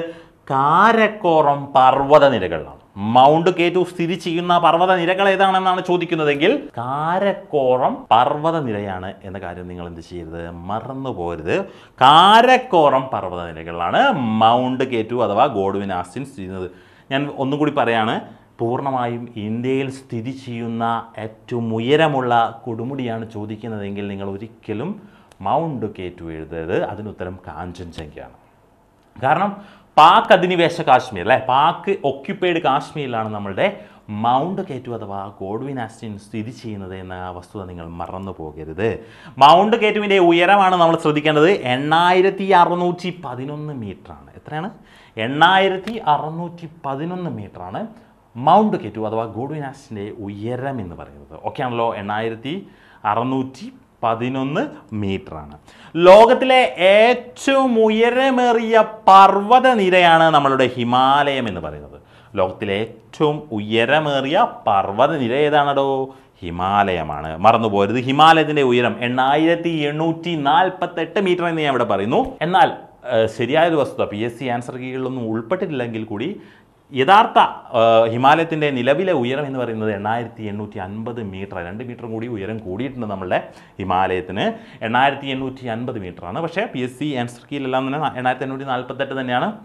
S1: കാരക്കോറം പർവ്വത നിരകളിലാണ് മൗണ്ട് കേറ്റു സ്ഥിതി ചെയ്യുന്ന പർവ്വത നിരകൾ ഏതാണെന്നാണ് ചോദിക്കുന്നതെങ്കിൽ കാരക്കോറം പർവ്വത നിരയാണ് എന്ന കാര്യം നിങ്ങൾ എന്ത് ചെയ്യരുത് മറന്നു പോകരുത് കാരക്കോറം പർവ്വത നിരകളിലാണ് മൗണ്ട് കേറ്റു അഥവാ ഗോഡ്വിൻ ആസ്റ്റിൻ സ്ഥിതി ചെയ്യുന്നത് ഞാൻ ഒന്നും കൂടി പറയാണ് പൂർണ്ണമായും ഇന്ത്യയിൽ സ്ഥിതി ചെയ്യുന്ന ഏറ്റവും ഉയരമുള്ള കൊടുമുടിയാണ് ചോദിക്കുന്നതെങ്കിൽ നിങ്ങൾ ഒരിക്കലും മൗണ്ട് കേറ്റു എഴുതരുത് അതിനുത്തരം കാഞ്ചൻജംഗയാണ് കാരണം പാക് അധിനിവേശ കാശ്മീർ അല്ലെ പാക് ഒക്യുപ്പൈഡ് കാശ്മീരിലാണ് നമ്മളുടെ മൗണ്ട് കേറ്റു അഥവാ ഗോഡ്വിൻ ആസ്റ്റിൻ സ്ഥിതി ചെയ്യുന്നത് എന്ന വസ്തുത നിങ്ങൾ മറന്നു പോകരുത് മൗണ്ട് കേറ്റുവിൻ്റെ ഉയരമാണ് നമ്മൾ ശ്രദ്ധിക്കേണ്ടത് എണ്ണായിരത്തി അറുന്നൂറ്റി പതിനൊന്ന് മീറ്ററാണ് എത്രയാണ് എണ്ണായിരത്തി അറുന്നൂറ്റി പതിനൊന്ന് മീറ്ററാണ് മൗണ്ട് കേറ്റു അഥവാ ഗോഡ്വിൻ ആസ്റ്റിൻ്റെ ഉയരം എന്ന് പറയുന്നത് ഓക്കെ ആണല്ലോ എണ്ണായിരത്തി അറുന്നൂറ്റി പതിനൊന്ന് മീറ്ററാണ് ലോകത്തിലെ ഏറ്റവും ഉയരമേറിയ പർവ്വത നിരയാണ് നമ്മളുടെ ഹിമാലയം എന്ന് പറയുന്നത് ലോകത്തിലെ ഏറ്റവും ഉയരമേറിയ പർവ്വത നിര ഏതാണടോ ഹിമാലയമാണ് മറന്നു പോരുത് ഹിമാലയത്തിൻ്റെ ഉയരം എണ്ണായിരത്തി എണ്ണൂറ്റി നാൽപ്പത്തെട്ട് മീറ്റർ എന്ന് ഞാൻ ഇവിടെ പറയുന്നു എന്നാൽ ഏഹ്, ശരിയായൊരു വസ്തുത പി എസ് സി ആൻസർ കീഴിലൊന്നും ഉൾപ്പെട്ടിട്ടില്ലെങ്കിൽ കൂടി യഥാർത്ഥ ഏഹ്, ഹിമാലയത്തിൻ്റെ നിലവിലെ ഉയരം എന്ന് പറയുന്നത് എണ്ണായിരത്തി എണ്ണൂറ്റി അൻപത് മീറ്റർ രണ്ട് മീറ്റർ കൂടി ഉയരം കൂടിയിട്ടുണ്ട് നമ്മളുടെ ഹിമാലയത്തിന് എണ്ണായിരത്തി എണ്ണൂറ്റി അൻപത് മീറ്ററാണ് പക്ഷേ പി എസ് സി ആൻസർ കീഴിലെല്ലാം തന്നെ എണ്ണായിരത്തി എണ്ണൂറ്റി നാൽപ്പത്തെട്ട് തന്നെയാണ്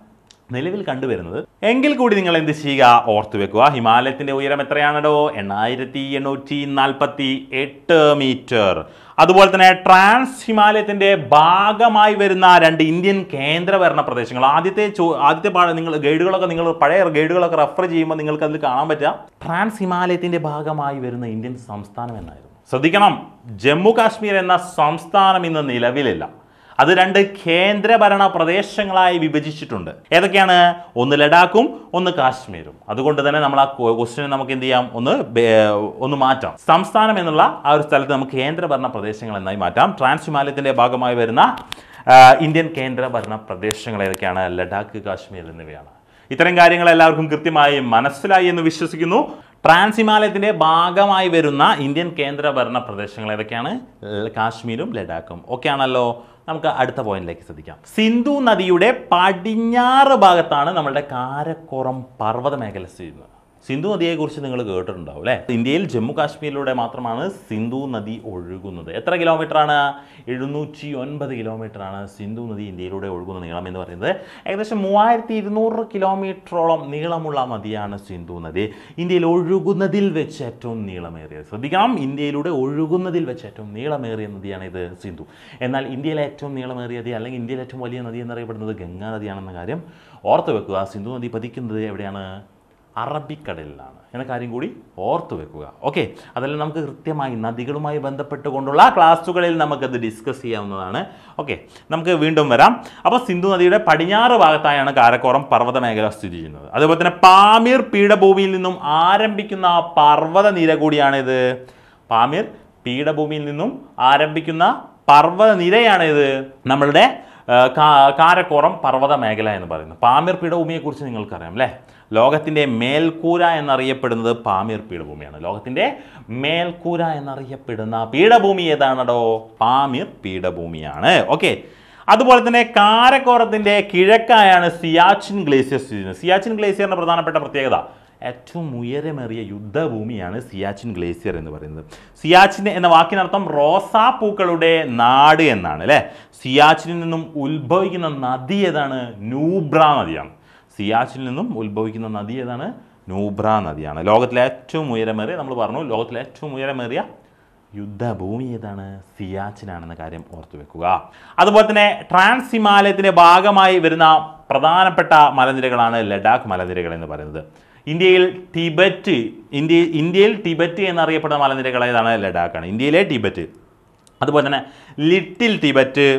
S1: നിലവിൽ കണ്ടുവരുന്നത് എങ്കിൽ കൂടി നിങ്ങൾ എന്ത് ചെയ്യുക ഓർത്തു വെക്കുക ഹിമാലയത്തിന്റെ ഉയരം എത്രയാണോ എണ്ണായിരത്തി എണ്ണൂറ്റി നാൽപ്പത്തി എട്ട് മീറ്റർ അതുപോലെ തന്നെ ട്രാൻസ് ഹിമാലയത്തിന്റെ ഭാഗമായി വരുന്ന രണ്ട് ഇന്ത്യൻ കേന്ദ്രഭരണ പ്രദേശങ്ങൾ ആദ്യത്തെ ചോ- ആദ്യത്തെ പാ- നിങ്ങൾ ഗൈഡുകളൊക്കെ നിങ്ങൾ പഴയ ഗൈഡുകളൊക്കെ റെഫർ ചെയ്യുമ്പോൾ നിങ്ങൾക്ക് അതിൽ കാണാൻ പറ്റുക ട്രാൻസ് ഹിമാലയത്തിന്റെ ഭാഗമായി വരുന്ന ഇന്ത്യൻ സംസ്ഥാനം എന്നായിരുന്നു ശ്രദ്ധിക്കണം ജമ്മു കാശ്മീർ എന്ന സംസ്ഥാനം ഇന്ന് നിലവിലില്ല അത് രണ്ട് കേന്ദ്രഭരണ പ്രദേശങ്ങളായി വിഭജിച്ചിട്ടുണ്ട് ഏതൊക്കെയാണ് ഒന്ന് ലഡാക്കും ഒന്ന് കാശ്മീരും അതുകൊണ്ട് തന്നെ നമ്മൾ ആ ക്വസ്റ്റ്യൻ നമുക്ക് എന്ത് ചെയ്യാം ഒന്ന് ബേ- ഒന്ന് മാറ്റാം സംസ്ഥാനം എന്നുള്ള ആ ഒരു സ്ഥലത്ത് നമുക്ക് കേന്ദ്രഭരണ പ്രദേശങ്ങൾ എന്നായി മാറ്റാം ട്രാൻസ് ഹിമാലയത്തിന്റെ ഭാഗമായി വരുന്ന ആ, ഇന്ത്യൻ കേന്ദ്രഭരണ പ്രദേശങ്ങൾ ഏതൊക്കെയാണ് ലഡാക്ക് കാശ്മീർ എന്നിവയാണ് ഇത്തരം കാര്യങ്ങൾ എല്ലാവർക്കും കൃത്യമായി മനസ്സിലായി എന്ന് വിശ്വസിക്കുന്നു ട്രാൻസ് ഹിമാലയത്തിന്റെ ഭാഗമായി വരുന്ന ഇന്ത്യൻ കേന്ദ്രഭരണ പ്രദേശങ്ങൾ ഏതൊക്കെയാണ് ല- കാശ്മീരും ലഡാക്കും ഒക്കെ ആണല്ലോ നമുക്ക് അടുത്ത പോയിന്റിലേക്ക് ശ്രദ്ധിക്കാം സിന്ധു നദിയുടെ പടിഞ്ഞാറ് ഭാഗത്താണ് നമ്മളുടെ കാരക്കോറം പർവ്വത മേഖല സ്ഥിതി ചെയ്യുന്നത് സിന്ധു നദിയെക്കുറിച്ച് നിങ്ങൾ കേട്ടിട്ടുണ്ടാവും അല്ലേ ഇന്ത്യയിൽ ജമ്മു കാശ്മീരിലൂടെ മാത്രമാണ് സിന്ധു നദി ഒഴുകുന്നത് എത്ര കിലോമീറ്ററാണ് എഴുന്നൂറ്റി ഒൻപത് കിലോമീറ്ററാണ് സിന്ധു നദി ഇന്ത്യയിലൂടെ ഒഴുകുന്ന നീളം എന്ന് പറയുന്നത് ഏകദേശം മൂവായിരത്തി ഇരുന്നൂറ് കിലോമീറ്ററോളം നീളമുള്ള നദിയാണ് സിന്ധു നദി ഇന്ത്യയിൽ ഒഴുകുന്നതിൽ വെച്ച് ഏറ്റവും നീളമേറിയത് ശ്രദ്ധിക്കണം ഇന്ത്യയിലൂടെ ഒഴുകുന്നതിൽ വെച്ച് ഏറ്റവും നീളമേറിയ നദിയാണ് ഇത് സിന്ധു എന്നാൽ ഇന്ത്യയിലെ ഏറ്റവും നീളമേറിയ നദി അല്ലെങ്കിൽ ഇന്ത്യയിലെ ഏറ്റവും വലിയ നദി എന്നറിയപ്പെടുന്നത് ഗംഗാ നദിയാണെന്ന കാര്യം ഓർത്ത് വെക്കുക സിന്ധു നദി പതിക്കുന്നത് എവിടെയാണ് അറബിക്കടലിലാണ് എന്ന കാര്യം കൂടി ഓർത്തു വെക്കുക ഓക്കെ അതെല്ലാം നമുക്ക് കൃത്യമായി നദികളുമായി ബന്ധപ്പെട്ടുകൊണ്ടുള്ള ക്ലാസ്സുകളിൽ നമുക്കത് ഡിസ്കസ് ചെയ്യാവുന്നതാണ് ഓക്കെ നമുക്ക് വീണ്ടും വരാം അപ്പോൾ സിന്ധു നദിയുടെ പടിഞ്ഞാറ് ഭാഗത്തായാണ് കാരക്കോറം പർവ്വത മേഖല സ്ഥിതി ചെയ്യുന്നത് അതുപോലെ തന്നെ പാമീർ പീഠഭൂമിയിൽ നിന്നും ആരംഭിക്കുന്ന പർവ്വത നിര കൂടിയാണിത് പാമീർ പീഠഭൂമിയിൽ നിന്നും ആരംഭിക്കുന്ന പർവ്വത നിരയാണിത് നമ്മളുടെ ആ, കാ- കാരക്കോറം പർവ്വത മേഖല എന്ന് പറയുന്നത് പാമീർ പീഠഭൂമിയെക്കുറിച്ച് നിങ്ങൾക്കറിയാം അല്ലേ ലോകത്തിൻ്റെ മേൽക്കൂര എന്നറിയപ്പെടുന്നത് പാമീർ പീഠഭൂമിയാണ് ലോകത്തിൻ്റെ മേൽക്കൂര എന്നറിയപ്പെടുന്ന പീഠഭൂമി ഏതാണടോ പാമീർ പീഠഭൂമിയാണ് ഓക്കെ അതുപോലെ തന്നെ കാരക്കോറത്തിൻ്റെ കിഴക്കായാണ് സിയാച്ചിൻ ഗ്ലേസിയർ സ്ഥിതി ചെയ്യുന്നത് സിയാച്ചിൻ ഗ്ലേസിയറിൻ്റെ പ്രധാനപ്പെട്ട പ്രത്യേകത ഏറ്റവും ഉയരമേറിയ യുദ്ധഭൂമിയാണ് സിയാച്ചിൻ ഗ്ലേസിയർ എന്ന് പറയുന്നത് സിയാച്ചിൻ എന്ന വാക്കിനർത്ഥം റോസാപ്പൂക്കളുടെ നാട് എന്നാണ് അല്ലേ സിയാച്ചിനിൽ നിന്നും ഉത്ഭവിക്കുന്ന നദി ഏതാണ് നൂബ്ര നദിയാണ് സിയാച്ചിൽ നിന്നും ഉത്ഭവിക്കുന്ന നദി ഏതാണ് നൂബ്ര നദിയാണ് ലോകത്തിലെ ഏറ്റവും ഉയരമേറിയ നമ്മൾ പറഞ്ഞു ലോകത്തിലെ ഏറ്റവും ഉയരമേറിയ യുദ്ധഭൂമി ഏതാണ് സിയാച്ചിനാണെന്ന കാര്യം ഓർത്തു വെക്കുക അതുപോലെ തന്നെ ട്രാൻസ് ഹിമാലയത്തിന്റെ ഭാഗമായി വരുന്ന പ്രധാനപ്പെട്ട മലനിരകളാണ് ലഡാക്ക് മലനിരകൾ എന്ന് പറയുന്നത് ഇന്ത്യയിൽ ടിബറ്റ് ഇന്ത്യ ഇന്ത്യയിൽ ടിബറ്റ് എന്നറിയപ്പെടുന്ന മലനിരകൾ ഏതാണ് ലഡാക്കാണ് ഇന്ത്യയിലെ ടിബറ്റ് അതുപോലെ തന്നെ ലിറ്റിൽ ടിബറ്റ്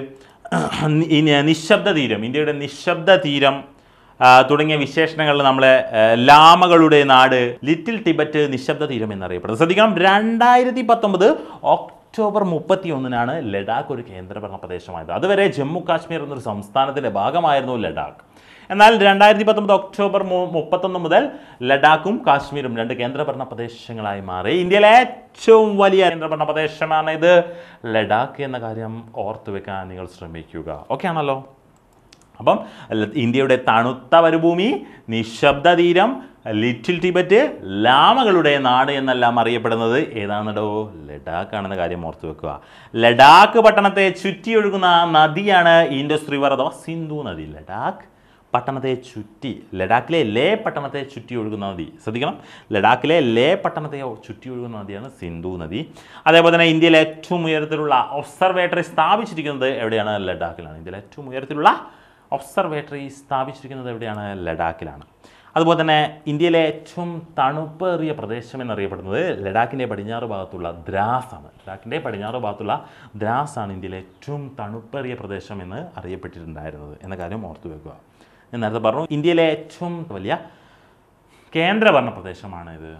S1: ഇനി നിശബ്ദ തീരം ഇന്ത്യയുടെ നിശബ്ദ തീരം ആ, തുടങ്ങിയ വിശേഷണങ്ങളിൽ നമ്മളെ ആ, ലാമകളുടെ നാട് ലിറ്റിൽ ടിബറ്റ് നിശബ്ദ തീരം എന്നറിയപ്പെടുന്നത് ശ്രദ്ധിക്കണം രണ്ടായിരത്തി പത്തൊമ്പത് ഒക്ടോബർ മുപ്പത്തി ഒന്നിനാണ് ലഡാക്ക് ഒരു കേന്ദ്രഭരണ പ്രദേശമായത് അതുവരെ ജമ്മു കാശ്മീർ എന്നൊരു സംസ്ഥാനത്തിന്റെ ഭാഗമായിരുന്നു ലഡാക്ക് എന്നാൽ രണ്ടായിരത്തി പത്തൊമ്പത് ഒക്ടോബർ മു- മുപ്പത്തൊന്ന് മുതൽ ലഡാക്കും കാശ്മീരും രണ്ട് കേന്ദ്രഭരണ പ്രദേശങ്ങളായി മാറി ഇന്ത്യയിലെ ഏറ്റവും വലിയ കേന്ദ്രഭരണ പ്രദേശമാണ് ഇത് ലഡാക്ക് എന്ന കാര്യം ഓർത്തു വെക്കാൻ നിങ്ങൾ ശ്രമിക്കുക ഓക്കെ ആണല്ലോ അപ്പം ല- ഇന്ത്യയുടെ തണുത്ത മരുഭൂമി നിശബ്ദ തീരം ലിറ്റിൽ ടിബറ്റ് ലാമകളുടെ നാട് എന്നെല്ലാം അറിയപ്പെടുന്നത് ഏതാണെന്നടോ ലഡാക്ക് ആണെന്ന കാര്യം ഓർത്തു വെക്കുക ലഡാക്ക് പട്ടണത്തെ ചുറ്റിയൊഴുകുന്ന നദിയാണ് ഇൻഡസ് റിവർ അഥവാ സിന്ധു നദി ലഡാക്ക് പട്ടണത്തെ ചുറ്റി ലഡാക്കിലെ ലേ പട്ടണത്തെ ചുറ്റി ഒഴുകുന്ന നദി ശ്രദ്ധിക്കണം ലഡാക്കിലെ ലേ പട്ടണത്തെ ചുറ്റി ഒഴുകുന്ന നദിയാണ് സിന്ധു നദി അതേപോലെ തന്നെ ഇന്ത്യയിലെ ഏറ്റവും ഉയരത്തിലുള്ള ഒബ്സർവേറ്ററി സ്ഥാപിച്ചിരിക്കുന്നത് എവിടെയാണ് ലഡാക്കിലാണ് ഇന്ത്യയിലെ ഏറ്റവും ഉയരത്തിലുള്ള ഒബ്സർവേറ്ററി സ്ഥാപിച്ചിരിക്കുന്നത് എവിടെയാണ് ലഡാക്കിലാണ് അതുപോലെ തന്നെ ഇന്ത്യയിലെ ഏറ്റവും തണുപ്പേറിയ പ്രദേശം എന്നറിയപ്പെടുന്നത് ലഡാക്കിൻ്റെ പടിഞ്ഞാറ് ഭാഗത്തുള്ള ദ്രാസാണ് ലഡാക്കിൻ്റെ പടിഞ്ഞാറ് ഭാഗത്തുള്ള ദ്രാസാണ് ഇന്ത്യയിലെ ഏറ്റവും തണുപ്പേറിയ പ്രദേശം എന്ന് അറിയപ്പെട്ടിട്ടുണ്ടായിരുന്നത് എന്ന കാര്യം ഓർത്തു വെക്കുക ഞാൻ നേരത്തെ പറഞ്ഞു ഇന്ത്യയിലെ ഏറ്റവും വലിയ കേന്ദ്രഭരണ പ്രദേശമാണ് ഇത്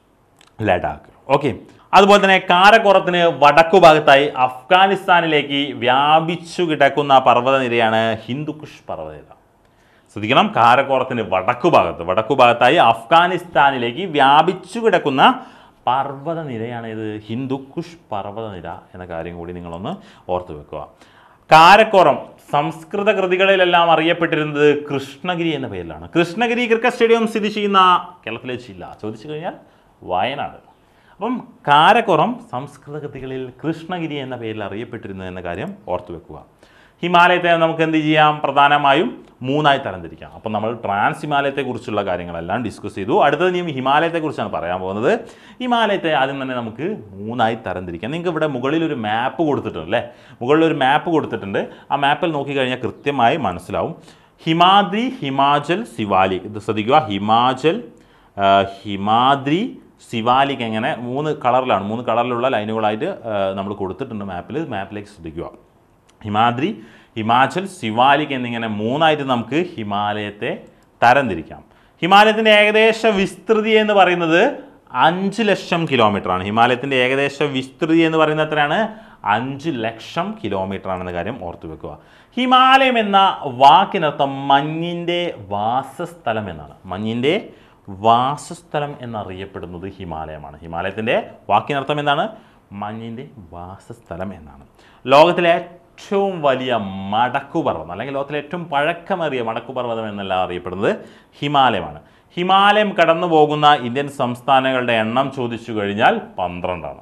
S1: ലഡാക്ക് ഓക്കെ അതുപോലെ തന്നെ കാരക്കോറത്തിന് വടക്കു ഭാഗത്തായി അഫ്ഗാനിസ്ഥാനിലേക്ക് വ്യാപിച്ചു കിടക്കുന്ന പർവ്വതനിരയാണ് ഹിന്ദുക്കുഷ് പർവ്വതനിര ശ്രദ്ധിക്കണം കാരക്കോറത്തിന് വടക്കു ഭാഗത്ത് വടക്കു ഭാഗത്തായി അഫ്ഗാനിസ്ഥാനിലേക്ക് വ്യാപിച്ചു കിടക്കുന്ന പർവ്വതനിരയാണ് ഇത് ഹിന്ദുക്കുഷ് പർവ്വതനിര എന്ന കാര്യം കൂടി നിങ്ങളൊന്ന് ഓർത്തു വെക്കുക കാരക്കോറം സംസ്കൃത കൃതികളിലെല്ലാം അറിയപ്പെട്ടിരുന്നത് കൃഷ്ണഗിരി എന്ന പേരിലാണ് കൃഷ്ണഗിരി ക്രിക്കറ്റ് സ്റ്റേഡിയം സ്ഥിതി ചെയ്യുന്ന കേരളത്തിലെ ജില്ല ചോദിച്ചു കഴിഞ്ഞാൽ വയനാട് അപ്പം കാരക്കുറം സംസ്കൃത കൃതികളിൽ കൃഷ്ണഗിരി എന്ന പേരിൽ അറിയപ്പെട്ടിരുന്നു എന്ന കാര്യം ഓർത്തു വെക്കുക ഹിമാലയത്തെ നമുക്ക് എന്ത് ചെയ്യാം പ്രധാനമായും മൂന്നായി തരംതിരിക്കാം അപ്പം നമ്മൾ ട്രാൻസ് ഹിമാലയത്തെക്കുറിച്ചുള്ള കാര്യങ്ങളെല്ലാം ഡിസ്കസ് ചെയ്തു അടുത്തത് ഇനി ഹിമാലയത്തെക്കുറിച്ചാണ് പറയാൻ പോകുന്നത് ഹിമാലയത്തെ ആദ്യം തന്നെ നമുക്ക് മൂന്നായി തരംതിരിക്കാം നിങ്ങൾക്ക് ഇവിടെ മുകളിൽ ഒരു മാപ്പ് കൊടുത്തിട്ടുണ്ട് അല്ലേ മുകളിൽ ഒരു മാപ്പ് കൊടുത്തിട്ടുണ്ട് ആ മാപ്പിൽ നോക്കിക്കഴിഞ്ഞാൽ കൃത്യമായി മനസ്സിലാവും ഹിമാദ്രി ഹിമാചൽ സിവാലിക് ഇത് ശ്രദ്ധിക്കുക ഹിമാചൽ ആ, ഹിമാദ്രി സിവാലിക് എങ്ങനെ മൂന്ന് കളറിലാണ് മൂന്ന് കളറിലുള്ള ലൈനുകളായിട്ട് നമ്മൾ കൊടുത്തിട്ടുണ്ട് മാപ്പിൽ മാപ്പിലേക്ക് ശ്രദ്ധിക്കുക ഹിമാദ്രി ഹിമാചൽ സിവാലിക് എന്നിങ്ങനെ മൂന്നായിട്ട് നമുക്ക് ഹിമാലയത്തെ തരംതിരിക്കാം ഹിമാലയത്തിൻ്റെ ഏകദേശ വിസ്തൃതി എന്ന് പറയുന്നത് അഞ്ച് ലക്ഷം കിലോമീറ്റർ ആണ് ഹിമാലയത്തിൻ്റെ ഏകദേശ വിസ്തൃതി എന്ന് പറയുന്നത് എത്രയാണ് അഞ്ച് ലക്ഷം കിലോമീറ്റർ ആണെന്ന കാര്യം ഓർത്തു വെക്കുക ഹിമാലയം എന്ന വാക്കിനർത്ഥം മഞ്ഞിൻ്റെ വാസസ്ഥലം എന്നാണ് മഞ്ഞിൻ്റെ വാസസ്ഥലം എന്നറിയപ്പെടുന്നത് ഹിമാലയമാണ് ഹിമാലയത്തിൻ്റെ വാക്കിനർത്ഥം എന്താണ് മഞ്ഞിൻ്റെ വാസസ്ഥലം എന്നാണ് ലോകത്തിലെ ഏറ്റവും വലിയ മടക്കുപർവ്വതം അല്ലെങ്കിൽ ലോകത്തിലെ ഏറ്റവും പഴക്കമേറിയ മടക്കുപർവ്വതം എന്നെല്ലാം അറിയപ്പെടുന്നത് ഹിമാലയമാണ് ഹിമാലയം കടന്നു പോകുന്ന ഇന്ത്യൻ സംസ്ഥാനങ്ങളുടെ എണ്ണം ചോദിച്ചു കഴിഞ്ഞാൽ പന്ത്രണ്ടാണ്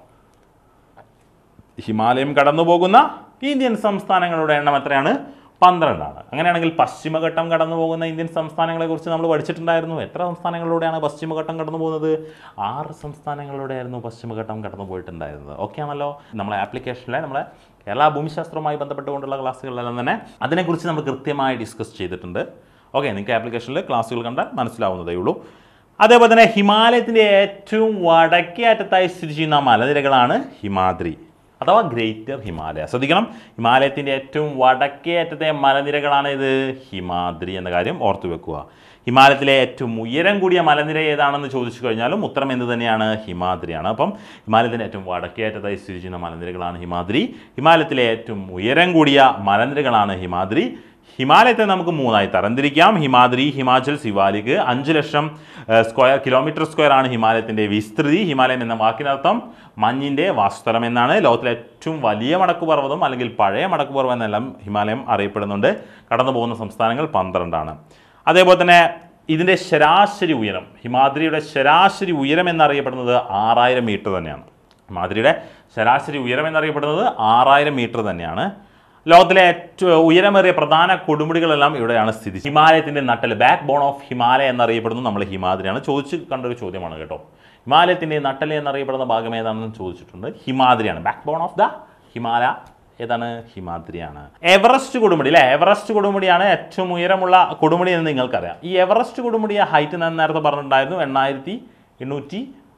S1: ഹിമാലയം കടന്നു പോകുന്ന ഇന്ത്യൻ സംസ്ഥാനങ്ങളുടെ എണ്ണം എത്രയാണ് പന്ത്രണ്ടാണ് അങ്ങനെയാണെങ്കിൽ പശ്ചിമഘട്ടം കടന്നു പോകുന്ന ഇന്ത്യൻ സംസ്ഥാനങ്ങളെ കുറിച്ച് നമ്മൾ പഠിച്ചിട്ടുണ്ടായിരുന്നു എത്ര സംസ്ഥാനങ്ങളിലൂടെയാണ് പശ്ചിമഘട്ടം കടന്നു പോകുന്നത് ആറ് സംസ്ഥാനങ്ങളിലൂടെയായിരുന്നു പശ്ചിമഘട്ടം കടന്നു പോയിട്ടുണ്ടായിരുന്നത് ഓക്കെ ആണല്ലോ നമ്മളെ ആപ്ലിക്കേഷനിലെ നമ്മളെ കേരള ഭൂമിശാസ്ത്രവുമായി ബന്ധപ്പെട്ടുകൊണ്ടുള്ള ക്ലാസ്സുകളിലെല്ലാം തന്നെ അതിനെക്കുറിച്ച് നമ്മൾ കൃത്യമായി ഡിസ്കസ് ചെയ്തിട്ടുണ്ട് ഓക്കെ നിങ്ങൾക്ക് ആപ്ലിക്കേഷനിൽ ക്ലാസ്സുകൾ കണ്ടാൽ മനസ്സിലാവുന്നതേ ഉള്ളൂ അതേപോലെ തന്നെ ഹിമാലയത്തിൻ്റെ ഏറ്റവും വടക്കേ അറ്റത്തായി സ്ഥിതി ചെയ്യുന്ന മലനിരകളാണ് ഹിമാദ്രി അഥവാ ഗ്രേറ്റർ ഹിമാലയ ശ്രദ്ധിക്കണം ഹിമാലയത്തിൻ്റെ ഏറ്റവും വടക്കേ അറ്റത്തെ മലനിരകളാണ് ഇത് ഹിമാദ്രി എന്ന കാര്യം ഓർത്തു വെക്കുക ഹിമാലയത്തിലെ ഏറ്റവും ഉയരം കൂടിയ മലനിര ഏതാണെന്ന് ചോദിച്ചു കഴിഞ്ഞാലും ഉത്തരം എന്ത് തന്നെയാണ് ഹിമാദ്രിയാണ് അപ്പം ഹിമാലയത്തിൻ്റെ ഏറ്റവും വടക്കേ അറ്റത്തായി സ്ഥിതി ചെയ്യുന്ന മലനിരകളാണ് ഹിമാദ്രി ഹിമാലയത്തിലെ ഏറ്റവും ഉയരം കൂടിയ മലനിരകളാണ് ഹിമാദ്രി ഹിമാലയത്തെ നമുക്ക് മൂന്നായി തരംതിരിക്കാം ഹിമാദ്രി ഹിമാചൽ സിവാലിക് അഞ്ച് ലക്ഷം ഏഹ്, സ്ക്വയർ കിലോമീറ്റർ സ്ക്വയർ ആണ് ഹിമാലയത്തിൻ്റെ വിസ്തൃതി ഹിമാലയം എന്ന വാക്കിനർത്ഥം മഞ്ഞിൻ്റെ വാസ്തലം എന്നാണ് ലോകത്തിലെ ഏറ്റവും വലിയ മടക്കുപർവ്വതം അല്ലെങ്കിൽ പഴയ മടക്കുപർവ്വതം എന്നെല്ലാം ഹിമാലയം അറിയപ്പെടുന്നുണ്ട് കടന്നു പോകുന്ന സംസ്ഥാനങ്ങൾ പന്ത്രണ്ടാണ് അതേപോലെ തന്നെ ഇതിൻ്റെ ശരാശരി ഉയരം ഹിമാദ്രിയുടെ ശരാശരി ഉയരം എന്നറിയപ്പെടുന്നത് ആറായിരം മീറ്റർ തന്നെയാണ് ഹിമാദ്രിയുടെ ശരാശരി ഉയരം എന്നറിയപ്പെടുന്നത് ആറായിരം മീറ്റർ തന്നെയാണ് ലോകത്തിലെ ഏറ്റവും ഉയരമേറിയ പ്രധാന കൊടുമുടികളെല്ലാം ഇവിടെയാണ് സ്ഥിതി ഹിമാലയത്തിൻ്റെ നട്ടൽ ബാക്ക് ബോൺ ഓഫ് ഹിമാലയ എന്നറിയപ്പെടുന്നത് നമ്മൾ ഹിമാദ്രിയാണ് ചോദിച്ച് കണ്ടൊരു ചോദ്യമാണ് കേട്ടോ ഹിമാലയത്തിൻ്റെ നട്ടൽ എന്നറിയപ്പെടുന്ന ഭാഗം ഏതാണെന്ന് ചോദിച്ചിട്ടുണ്ട് ഹിമാദ്രിയാണ് backbone of the Himalaya ഏതാണ് ഹിമാദ്രിയാണ് എവറസ്റ്റ് കൊടുമുടി അല്ലേ എവറസ്റ്റ് കൊടുമുടിയാണ് ഏറ്റവും ഉയരമുള്ള കൊടുമുടി എന്ന് നിങ്ങൾക്കറിയാം ഈ എവറസ്റ്റ് കൊടുമുടിയ ഹൈറ്റ് ഞാൻ നേരത്തെ പറഞ്ഞിട്ടുണ്ടായിരുന്നു എണ്ണായിരത്തി എണ്ണൂറ്റി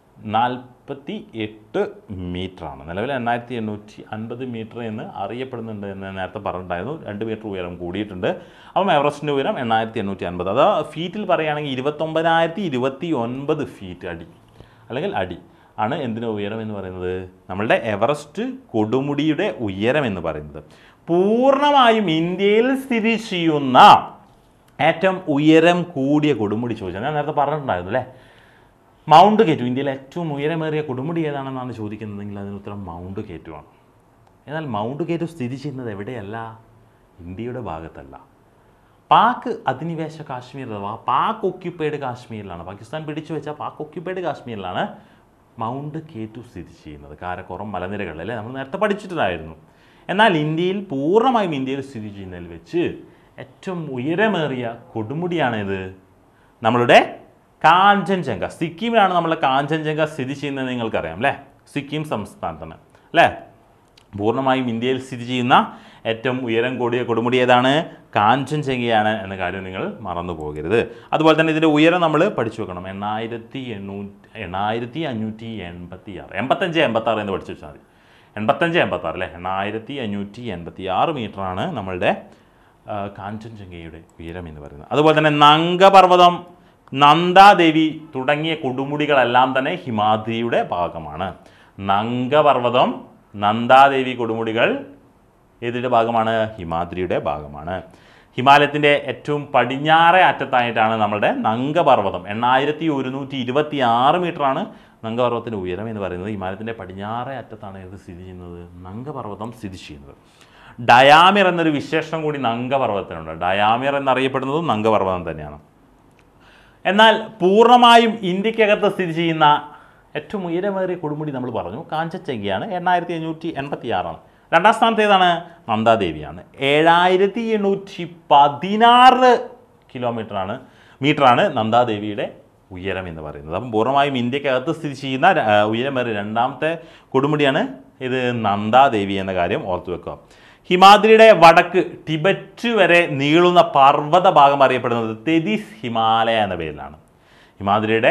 S1: നാൽപ്പത്തി എട്ട് മീറ്ററാണ് നിലവിൽ എണ്ണായിരത്തി എണ്ണൂറ്റി അൻപത് മീറ്റർ എന്ന് അറിയപ്പെടുന്നുണ്ട് എന്ന് ഞാൻ നേരത്തെ പറഞ്ഞിട്ടുണ്ടായിരുന്നു രണ്ട് മീറ്റർ ഉയരം കൂടിയിട്ടുണ്ട് അപ്പം എവറസ്റ്റിൻ്റെ ഉയരം എണ്ണായിരത്തി എണ്ണൂറ്റി അൻപത് അത് ഫീറ്റിൽ പറയുകയാണെങ്കിൽ ഇരുപത്തൊമ്പതിനായിരത്തി ഇരുപത്തി ഒൻപത് ഫീറ്റ് അടി അല്ലെങ്കിൽ അടി ആണ് എന്തിനു ഉയരം എന്ന് പറയുന്നത് നമ്മളുടെ എവറസ്റ്റ് കൊടുമുടിയുടെ ഉയരം എന്ന് പറയുന്നത് പൂർണ്ണമായും ഇന്ത്യയിൽ സ്ഥിതി ചെയ്യുന്ന ഏറ്റവും ഉയരം കൂടിയ കൊടുമുടി ചോദിച്ചാൽ ഞാൻ നേരത്തെ പറഞ്ഞിട്ടുണ്ടായിരുന്നു അല്ലേ മൗണ്ട് കേറ്റു ഇന്ത്യയിലെ ഏറ്റവും ഉയരമേറിയ കൊടുമുടി ഏതാണെന്നാണ് ചോദിക്കുന്നതെങ്കിൽ അതിന് ഉത്തരം മൗണ്ട് കേറ്റുവാണ് എന്നാൽ മൗണ്ട് കേറ്റു സ്ഥിതി ചെയ്യുന്നത് എവിടെയല്ല ഇന്ത്യയുടെ ഭാഗത്തല്ല പാക് അധിനിവേശ കാശ്മീർ അഥവാ പാക് ഒക്യുപ്പൈഡ് കാശ്മീരിലാണ് പാകിസ്ഥാൻ പിടിച്ചു വെച്ച പാക് ഒക്യുപ്പൈഡ് കാശ്മീരിലാണ് മൗണ്ട് കേറ്റു സ്ഥിതി ചെയ്യുന്നത് കാരക്കോറം മലനിരകളിൽ അല്ലേ നമ്മൾ നേരത്തെ പഠിച്ചിട്ടുണ്ടായിരുന്നു എന്നാൽ ഇന്ത്യയിൽ പൂർണ്ണമായും ഇന്ത്യയിൽ സ്ഥിതി ചെയ്യുന്നതിൽ വെച്ച് ഏറ്റവും ഉയരമേറിയ കൊടുമുടിയാണ് ഇത് നമ്മളുടെ കാഞ്ചൻജംഗ സിക്കിമിലാണ് നമ്മളെ കാഞ്ചൻജംഗ സ്ഥിതി ചെയ്യുന്നത് നിങ്ങൾക്കറിയാം അല്ലേ സിക്കിം സംസ്ഥാനത്താണ് അല്ലേ പൂർണ്ണമായും ഇന്ത്യയിൽ സ്ഥിതി ചെയ്യുന്ന ഏറ്റവും ഉയരം കൂടിയ കൊടുമുടി ഏതാണ് കാഞ്ചൻജംഗയാണ് എന്ന കാര്യം നിങ്ങൾ മറന്നു പോകരുത് അതുപോലെ തന്നെ ഇതിൻ്റെ ഉയരം നമ്മൾ പഠിച്ചു വെക്കണം എണ്ണായിരത്തി എണ്ണൂറ്റി എണ്ണായിരത്തി അഞ്ഞൂറ്റി എൺപത്തി ആറ് എൺപത്തഞ്ച് എൺപത്തി ആറ് എന്ന് പഠിച്ചു വെച്ചാൽ മതി എൺപത്തഞ്ച് എൺപത്തി ആറ് അല്ലേ എണ്ണായിരത്തി അഞ്ഞൂറ്റി എൺപത്തി ആറ് മീറ്ററാണ് നമ്മളുടെ ആ, കാഞ്ചൻജംഗയുടെ ഉയരം എന്ന് പറയുന്നത് അതുപോലെ തന്നെ നങ്കപർവ്വതം നന്ദാദേവി തുടങ്ങിയ കൊടുമുടികളെല്ലാം തന്നെ ഹിമാദ്രിയുടെ ഭാഗമാണ് നങ്കപർവ്വതം നന്ദാദേവി കൊടുമുടികൾ ഏതിൻ്റെ ഭാഗമാണ് ഹിമാദ്രിയുടെ ഭാഗമാണ് ഹിമാലയത്തിൻ്റെ ഏറ്റവും പടിഞ്ഞാറേ അറ്റത്തായിട്ടാണ് നമ്മുടെ നങ്കപർവ്വതം എണ്ണായിരത്തി ഒരുന്നൂറ്റി ഇരുപത്തി ആറ് മീറ്ററാണ് നങ്കപർവ്വതത്തിൻ്റെ ഉയരം എന്ന് പറയുന്നത് ഹിമാലയത്തിൻ്റെ പടിഞ്ഞാറേ അറ്റത്താണ് ഇത് സ്ഥിതി ചെയ്യുന്നത് നങ്കപർവ്വതം സ്ഥിതി ചെയ്യുന്നത് ഡയാമിർ എന്നൊരു വിശേഷണം കൂടി നങ്കപർവ്വതത്തിനുണ്ട് ഡയാമിർ എന്നറിയപ്പെടുന്നതും നങ്കപർവ്വതം തന്നെയാണ് എന്നാൽ പൂർണ്ണമായും ഇന്ത്യക്കകത്ത് സ്ഥിതി ചെയ്യുന്ന ഏറ്റവും ഉയരമേറിയ കൊടുമുടി നമ്മൾ പറഞ്ഞു കാഞ്ചച്ചെങ്കിയാണ് എണ്ണായിരത്തി അഞ്ഞൂറ്റി എൺപത്തി ആറാണ് രണ്ടാം സ്ഥാനത്ത് ഏതാണ് നന്ദാദേവിയാണ് ഏഴായിരത്തി എണ്ണൂറ്റി പതിനാറ് കിലോമീറ്ററാണ് മീറ്ററാണ് നന്ദാദേവിയുടെ ഉയരം എന്ന് പറയുന്നത് അപ്പം പൂർണ്ണമായും ഇന്ത്യക്കകത്ത് സ്ഥിതി ചെയ്യുന്ന ര- ആ, ഉയരമേറിയ രണ്ടാമത്തെ കൊടുമുടിയാണ് ഇത് നന്ദാദേവി എന്ന കാര്യം ഓർത്തു വെക്കുക ഹിമാദ്രിയുടെ വടക്ക് ടിബറ്റ് വരെ നീളുന്ന പർവ്വത ഭാഗം അറിയപ്പെടുന്നത് തെദിസ് ഹിമാലയ എന്ന പേരിലാണ് ഹിമാദ്രിയുടെ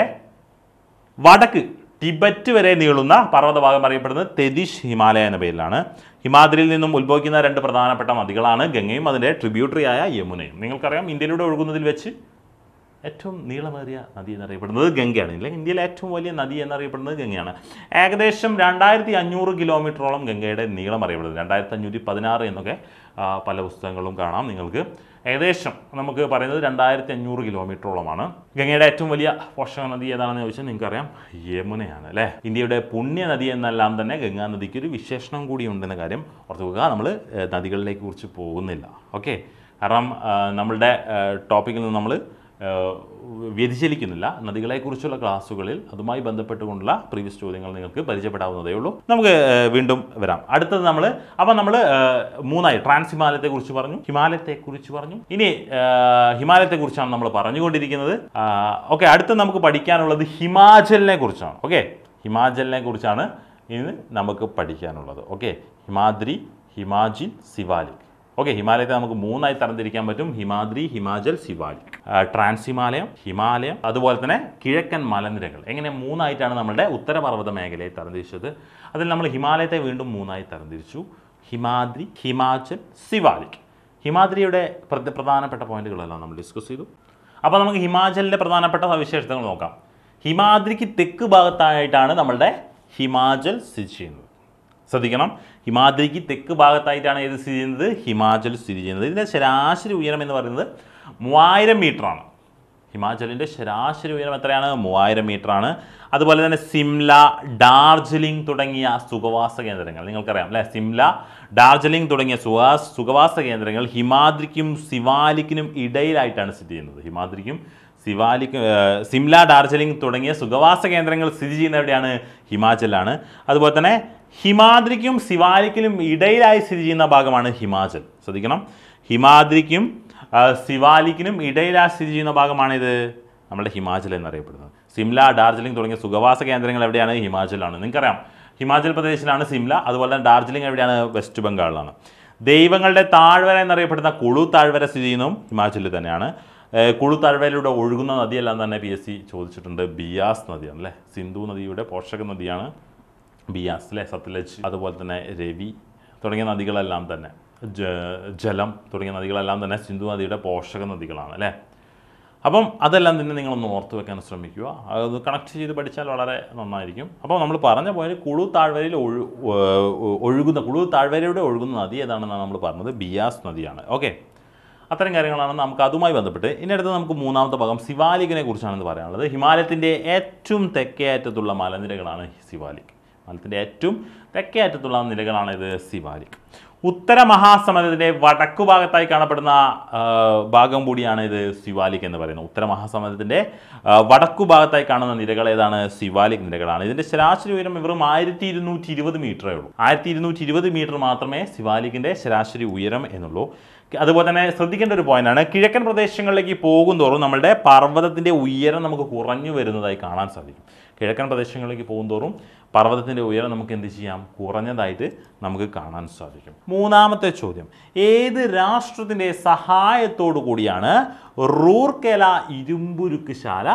S1: വടക്ക് ടിബറ്റ് വരെ നീളുന്ന പർവ്വതഭാഗം അറിയപ്പെടുന്നത് തെദിഷ് ഹിമാലയ എന്ന പേരിലാണ് ഹിമാദ്രിയിൽ നിന്നും ഉത്ഭവിക്കുന്ന രണ്ട് പ്രധാനപ്പെട്ട നദികളാണ് ഗംഗയും അതിൻ്റെ ട്രിബ്യൂട്ടറിയായ യമുനയും നിങ്ങൾക്കറിയാം ഇന്ത്യയിലൂടെ ഒഴുകുന്നതിൽ വെച്ച് ഏറ്റവും നീളമേറിയ നദി എന്നറിയപ്പെടുന്നത് ഗംഗയാണ് അല്ലെങ്കിൽ ഇന്ത്യയിലെ ഏറ്റവും വലിയ നദി എന്നറിയപ്പെടുന്നത് ഗംഗയാണ് ഏകദേശം രണ്ടായിരത്തി അഞ്ഞൂറ് കിലോമീറ്ററോളം ഗംഗയുടെ നീളം അറിയപ്പെടുന്നത് രണ്ടായിരത്തി അഞ്ഞൂറ്റി പതിനാറ് എന്നൊക്കെ ആ, പല പുസ്തകങ്ങളും കാണാം നിങ്ങൾക്ക് ഏകദേശം നമുക്ക് പറയുന്നത് രണ്ടായിരത്തി അഞ്ഞൂറ് കിലോമീറ്ററോളമാണ് ഗംഗയുടെ ഏറ്റവും വലിയ പോഷക നദി ഏതാണെന്ന് ചോദിച്ചാൽ നിങ്ങൾക്കറിയാം യമുനയാണ് അല്ലേ ഇന്ത്യയുടെ പുണ്യ നദി എന്നെല്ലാം തന്നെ ഗംഗാ നദിക്ക് ഒരു വിശേഷണം കൂടി ഉണ്ടെന്ന കാര്യം ഓർത്തുക നമ്മൾ നദികളിലേക്ക് കുറിച്ച് പോകുന്നില്ല ഓക്കെ കാരണം ആ, നമ്മളുടെ ടോപ്പിക്കിൽ നിന്ന് നമ്മൾ ഏഹ് വ്യതിചലിക്കുന്നില്ല നദികളെക്കുറിച്ചുള്ള ക്ലാസ്സുകളിൽ അതുമായി ബന്ധപ്പെട്ടുകൊണ്ടുള്ള പ്രീവിയസ് ചോദ്യങ്ങൾ നിങ്ങൾക്ക് പരിചയപ്പെടാവുന്നതേ ഉള്ളൂ നമുക്ക് ഏഹ് വീണ്ടും വരാം അടുത്തത് നമ്മൾ അപ്പം നമ്മൾ മൂന്നായി ട്രാൻസ് ഹിമാലയത്തെ കുറിച്ച് പറഞ്ഞു ഹിമാലയത്തെ കുറിച്ച് പറഞ്ഞു ഇനി ഏഹ് ഹിമാലയത്തെ കുറിച്ചാണ് നമ്മൾ പറഞ്ഞുകൊണ്ടിരിക്കുന്നത് ഓക്കെ അടുത്ത് നമുക്ക് പഠിക്കാനുള്ളത് ഹിമാചലിനെ കുറിച്ചാണ് ഓക്കെ ഹിമാചലിനെ കുറിച്ചാണ് ഇന്ന് നമുക്ക് പഠിക്കാനുള്ളത് ഓക്കെ ഹിമാദ്രി ഹിമാചിൽ സിവാലിക് ഓക്കെ ഹിമാലയത്തെ നമുക്ക് മൂന്നായി തരംതിരിക്കാൻ പറ്റും ഹിമാദ്രി ഹിമാചൽ സിവാലിക് ആ, ട്രാൻസ് ഹിമാലയം ഹിമാലയം അതുപോലെ തന്നെ കിഴക്കൻ മലനിരകൾ എങ്ങനെ മൂന്നായിട്ടാണ് നമ്മുടെ ഉത്തരപർവ്വത മേഖലയെ തരംതിരിച്ചത് അതിൽ നമ്മൾ ഹിമാലയത്തെ വീണ്ടും മൂന്നായി തരംതിരിച്ചു ഹിമാദ്രി ഹിമാചൽ സിവാലിക് ഹിമാദ്രിയുടെ പ്രധ- പ്രധാനപ്പെട്ട പോയിന്റുകളെല്ലാം നമ്മൾ ഡിസ്കസ് ചെയ്തു അപ്പോൾ നമുക്ക് ഹിമാചലിൻ്റെ പ്രധാനപ്പെട്ട സവിശേഷതകൾ നോക്കാം ഹിമാദ്രിക്ക് തെക്ക് ഭാഗത്തായിട്ടാണ് നമ്മളുടെ ഹിമാചൽ സ്ഥിതി ചെയ്യുന്നത് ശ്രദ്ധിക്കണം ഹിമാദ്രിക്ക് തെക്ക് ഭാഗത്തായിട്ടാണ് ഏത് സ്ഥിതി ചെയ്യുന്നത് ഹിമാചൽ സ്ഥിതി ചെയ്യുന്നത് ഇതിൻ്റെ ശരാശരി ഉയരം എന്ന് പറയുന്നത് മൂവായിരം മീറ്ററാണ് ഹിമാചലിൻ്റെ ശരാശരി ഉയരം എത്രയാണ് മൂവായിരം മീറ്ററാണ് അതുപോലെ തന്നെ സിംല ഡാർജിലിംഗ് തുടങ്ങിയ സുഖവാസ കേന്ദ്രങ്ങൾ നിങ്ങൾക്കറിയാം അല്ലേ സിംല ഡാർജിലിംഗ് തുടങ്ങിയ സുഖാ സുഖവാസ കേന്ദ്രങ്ങൾ ഹിമാദ്രിക്കും സിവാലിക്കിനും ഇടയിലായിട്ടാണ് സ്ഥിതി ചെയ്യുന്നത് ഹിമാദ്രിക്കും സിവാലിക്ക് ഏഹ് സിംല ഡാർജിലിംഗ് തുടങ്ങിയ സുഖവാസ കേന്ദ്രങ്ങൾ സ്ഥിതി ചെയ്യുന്ന എവിടെയാണ് ഹിമാചലാണ് അതുപോലെ തന്നെ ഹിമാദ്രിക്കും സിവാലിക്കിനും ഇടയിലായി സ്ഥിതി ചെയ്യുന്ന ഭാഗമാണ് ഹിമാചൽ ശ്രദ്ധിക്കണം ഹിമാദ്രിക്കും ആ, സിവാലിക്കിനും ഇടയിലായി സ്ഥിതി ചെയ്യുന്ന ഭാഗമാണ് ഇത് നമ്മുടെ ഹിമാചൽ എന്നറിയപ്പെടുന്നത് സിംല ഡാർജിലിംഗ് തുടങ്ങിയ സുഖവാസ കേന്ദ്രങ്ങൾ എവിടെയാണ് ഹിമാചലാണ് നിങ്ങൾക്കറിയാം ഹിമാചൽ പ്രദേശിലാണ് സിംല അതുപോലെ തന്നെ ഡാർജിലിംഗ് എവിടെയാണ് വെസ്റ്റ് ബംഗാളിലാണ് ദൈവങ്ങളുടെ താഴ്വര എന്നറിയപ്പെടുന്ന കുളു താഴ്വര സ്ഥിതി ചെയ്യുന്നതും ഹിമാചലിൽ തന്നെയാണ് ഏഹ് കുളു താഴ്വരയിലൂടെ ഒഴുകുന്ന നദിയെല്ലാം തന്നെ പി എസ് സി ചോദിച്ചിട്ടുണ്ട് ബിയാസ് നദിയാണ് അല്ലേ സിന്ധു നദിയുടെ പോഷക നദിയാണ് ബിയാസ് അല്ലേ സത്ലജ് അതുപോലെ തന്നെ രവി തുടങ്ങിയ നദികളെല്ലാം തന്നെ ജ ജലം തുടങ്ങിയ നദികളെല്ലാം തന്നെ സിന്ധു നദിയുടെ പോഷക നദികളാണ് അല്ലേ അപ്പം അതെല്ലാം തന്നെ നിങ്ങളൊന്ന് ഓർത്ത് വെക്കാൻ ശ്രമിക്കുക അത് കണക്ട് ചെയ്ത് പഠിച്ചാൽ വളരെ നന്നായിരിക്കും അപ്പോൾ നമ്മൾ പറഞ്ഞ പോലെ കുളു താഴ്വരയിൽ ഒഴു ഏഹ് ഒഴുകുന്ന കുളു താഴ്വരയുടെ ഒഴുകുന്ന നദി ഏതാണെന്നാണ് നമ്മൾ പറഞ്ഞത് ബിയാസ് നദിയാണ് ഓക്കെ അത്തരം കാര്യങ്ങളാണ് നമുക്ക് അതുമായി ബന്ധപ്പെട്ട് ഇനി അടുത്ത് നമുക്ക് മൂന്നാമത്തെ ഭാഗം സിവാലിക്കിനെ കുറിച്ചാണെന്ന് പറയാനുള്ളത് ഹിമാലയത്തിൻ്റെ ഏറ്റവും തെക്കേ അറ്റത്തുള്ള മലനിരകളാണ് സിവാലിക് ഹിമാലയത്തിൻ്റെ ഏറ്റവും തെക്കേ അറ്റത്തുള്ള നിരകളാണ് ഇത് സിവാലിക് ഉത്തര മഹാസമുദ്രത്തിൻ്റെ വടക്കു ഭാഗത്തായി കാണപ്പെടുന്ന ആ, ഭാഗം കൂടിയാണ് ഇത് സിവാലിക് എന്ന് പറയുന്നത് ഉത്തര മഹാസമുദ്രത്തിൻ്റെ ആ, വടക്കു ഭാഗത്തായി കാണുന്ന നിരകൾ ഏതാണ് സിവാലിക് നിരകളാണ് ഇതിൻ്റെ ശരാശരി ഉയരം വെറും ആയിരത്തി ഇരുന്നൂറ്റി ഇരുപത് മീറ്ററേ ഉള്ളൂ ആയിരത്തി ഇരുന്നൂറ്റി ഇരുപത് മീറ്റർ മാത്രമേ സിവാലിക്കിൻ്റെ ശരാശരി ഉയരം എന്നുള്ളൂ അതുപോലെ തന്നെ ശ്രദ്ധിക്കേണ്ട ഒരു പോയിന്റാണ് കിഴക്കൻ പ്രദേശങ്ങളിലേക്ക് പോകും തോറും നമ്മളുടെ പർവ്വതത്തിൻ്റെ ഉയരം നമുക്ക് കുറഞ്ഞു വരുന്നതായി കാണാൻ സാധിക്കും കിഴക്കൻ പ്രദേശങ്ങളിലേക്ക് പോകും തോറും പർവ്വതത്തിൻ്റെ ഉയരം നമുക്ക് എന്ത് ചെയ്യാം കുറഞ്ഞതായിട്ട് നമുക്ക് കാണാൻ സാധിക്കും മൂന്നാമത്തെ ചോദ്യം ഏത് രാഷ്ട്രത്തിൻ്റെ സഹായത്തോടു കൂടിയാണ് റൂർക്കേല ഇരുമ്പുരുക്ക് ശാല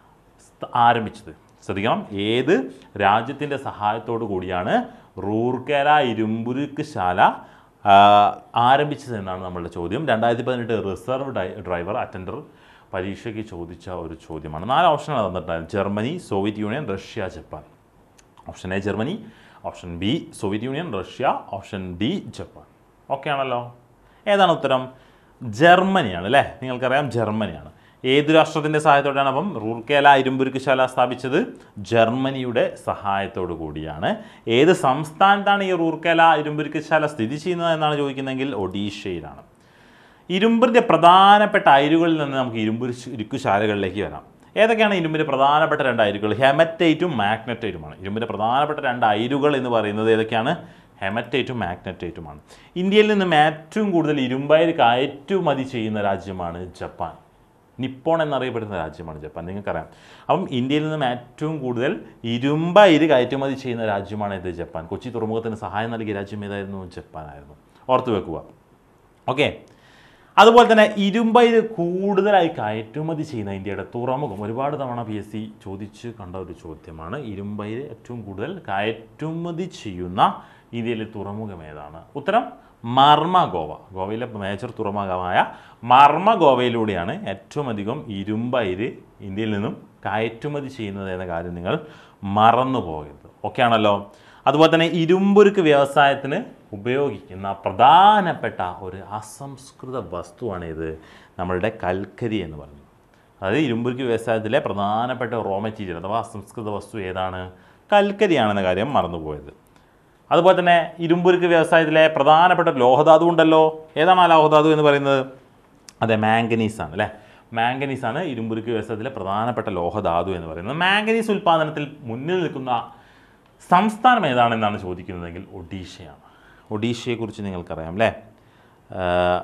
S1: സ്ഥ- ആരംഭിച്ചത് ശ്രദ്ധിക്കണം ഏത് രാജ്യത്തിൻ്റെ സഹായത്തോടു കൂടിയാണ് റൂർക്കേല ഇരുമ്പുരുക്ക് ശാല ആ, ആരംഭിച്ചത് എന്നാണ് നമ്മളുടെ ചോദ്യം രണ്ടായിരത്തി പതിനെട്ട് റിസർവ് ഡൈ ഡ്രൈവർ അറ്റൻഡർ പരീക്ഷയ്ക്ക് ചോദിച്ച ഒരു ചോദ്യമാണ് നാല് ഓപ്ഷനാണ് തന്നിട്ടുണ്ടായത് Germany Soviet Union Russia Japan option A Germany option B Soviet Union Russia option D Japan okay ആണല്ലോ ഏതാണ് ഉത്തരം ജർമ്മനിയാണ് അല്ലേ നിങ്ങൾക്കറിയാം ജർമ്മനിയാണ് ഏത് രാഷ്ട്രത്തിൻ്റെ സഹായത്തോടെയാണ് അപ്പം റൂർക്കേല ഇരുമ്പുരുക്ക് ശാല സ്ഥാപിച്ചത് ജർമ്മനിയുടെ സഹായത്തോടു കൂടിയാണ് ഏത് സംസ്ഥാനത്താണ് ഈ റൂർക്കേല ഇരുമ്പുരുക്ക് ശാല സ്ഥിതി ചെയ്യുന്നത് എന്നാണ് ചോദിക്കുന്നതെങ്കിൽ ഒഡീഷയിലാണ് ഇരുമ്പിൻ്റെ പ്രധാനപ്പെട്ട അയിരുകളിൽ നിന്ന് നമുക്ക് ഇരുമ്പ് ഇരുക്കുശാലകളിലേക്ക് വരാം ഏതൊക്കെയാണ് ഇരുമ്പിൻ്റെ പ്രധാനപ്പെട്ട രണ്ട് അയിരുകൾ ഹെമറ്റൈറ്റും മാഗ്നറ്റൈറ്റുമാണ് ഇരുമ്പിൻ്റെ പ്രധാനപ്പെട്ട രണ്ട് അയിരുകൾ എന്ന് പറയുന്നത് ഏതൊക്കെയാണ് ഹെമറ്റേറ്റും മാഗ്നറ്റേറ്റുമാണ് ഇന്ത്യയിൽ നിന്നും ഏറ്റവും കൂടുതൽ ഇരുമ്പയിര് കയറ്റുമതി ചെയ്യുന്ന രാജ്യമാണ് ജപ്പാൻ നിപ്പോൺ എന്നറിയപ്പെടുന്ന രാജ്യമാണ് ജപ്പാൻ നിങ്ങൾക്കറിയാം അപ്പം ഇന്ത്യയിൽ നിന്നും ഏറ്റവും കൂടുതൽ ഇരുമ്പയിര് കയറ്റുമതി ചെയ്യുന്ന രാജ്യമാണ് ഇത് ജപ്പാൻ കൊച്ചി തുറമുഖത്തിന് സഹായം നൽകിയ രാജ്യം ഏതായിരുന്നു ജപ്പാനായിരുന്നു ഓർത്തു വെക്കുക ഓക്കെ അതുപോലെ തന്നെ ഇരുമ്പയിര് കൂടുതലായി കയറ്റുമതി ചെയ്യുന്ന ഇന്ത്യയുടെ തുറമുഖം ഒരുപാട് തവണ പി എസ് സി ചോദിച്ച് കണ്ട ഒരു ചോദ്യമാണ് ഇരുമ്പയിര് ഏറ്റവും കൂടുതൽ കയറ്റുമതി ചെയ്യുന്ന ഇന്ത്യയിലെ തുറമുഖം ഏതാണ് ഉത്തരം മർമ്മ ഗോവ ഗോവയിലെ മേജർ തുറമുഖമായ മർമ്മ ഗോവയിലൂടെയാണ് ഏറ്റവും അധികം ഇരുമ്പയിര് ഇന്ത്യയിൽ നിന്നും കയറ്റുമതി ചെയ്യുന്നത് എന്ന കാര്യം നിങ്ങൾ മറന്നു പോകരുത് ഓക്കെ ആണല്ലോ അതുപോലെ തന്നെ ഇരുമ്പുരുക്ക് വ്യവസായത്തിന് ഉപയോഗിക്കുന്ന പ്രധാനപ്പെട്ട ഒരു അസംസ്കൃത വസ്തുവാണ് ഇത് നമ്മളുടെ കൽക്കരി എന്ന് പറയുന്നത് അതായത് ഇരുമ്പുരുക്ക് വ്യവസായത്തിലെ പ്രധാനപ്പെട്ട റോ മെറ്റീരിയൽ അഥവാ അസംസ്കൃത വസ്തു ഏതാണ് കൽക്കരിയാണെന്ന കാര്യം മറന്നുപോയത് അതുപോലെ തന്നെ ഇരുമ്പുരുക്ക് വ്യവസായത്തിലെ പ്രധാനപ്പെട്ട ഒരു ലോഹധാതു ഉണ്ടല്ലോ ഏതാണ് ആ ലോഹധാതു എന്ന് പറയുന്നത് അതെ മാംഗനീസ് ആണ് അല്ലേ മാംഗനീസ് ആണ് ഇരുമ്പുരുക്ക് വ്യവസായത്തിലെ പ്രധാനപ്പെട്ട ലോഹധാതു എന്ന് പറയുന്നത് മാംഗനീസ് ഉൽപ്പാദനത്തിൽ മുന്നിൽ നിൽക്കുന്ന സംസ്ഥാനം ഏതാണെന്നാണ് ചോദിക്കുന്നതെങ്കിൽ ഒഡീഷയാണ് ഒഡീഷയെക്കുറിച്ച് നിങ്ങൾക്കറിയാം അല്ലേ ആഹ്,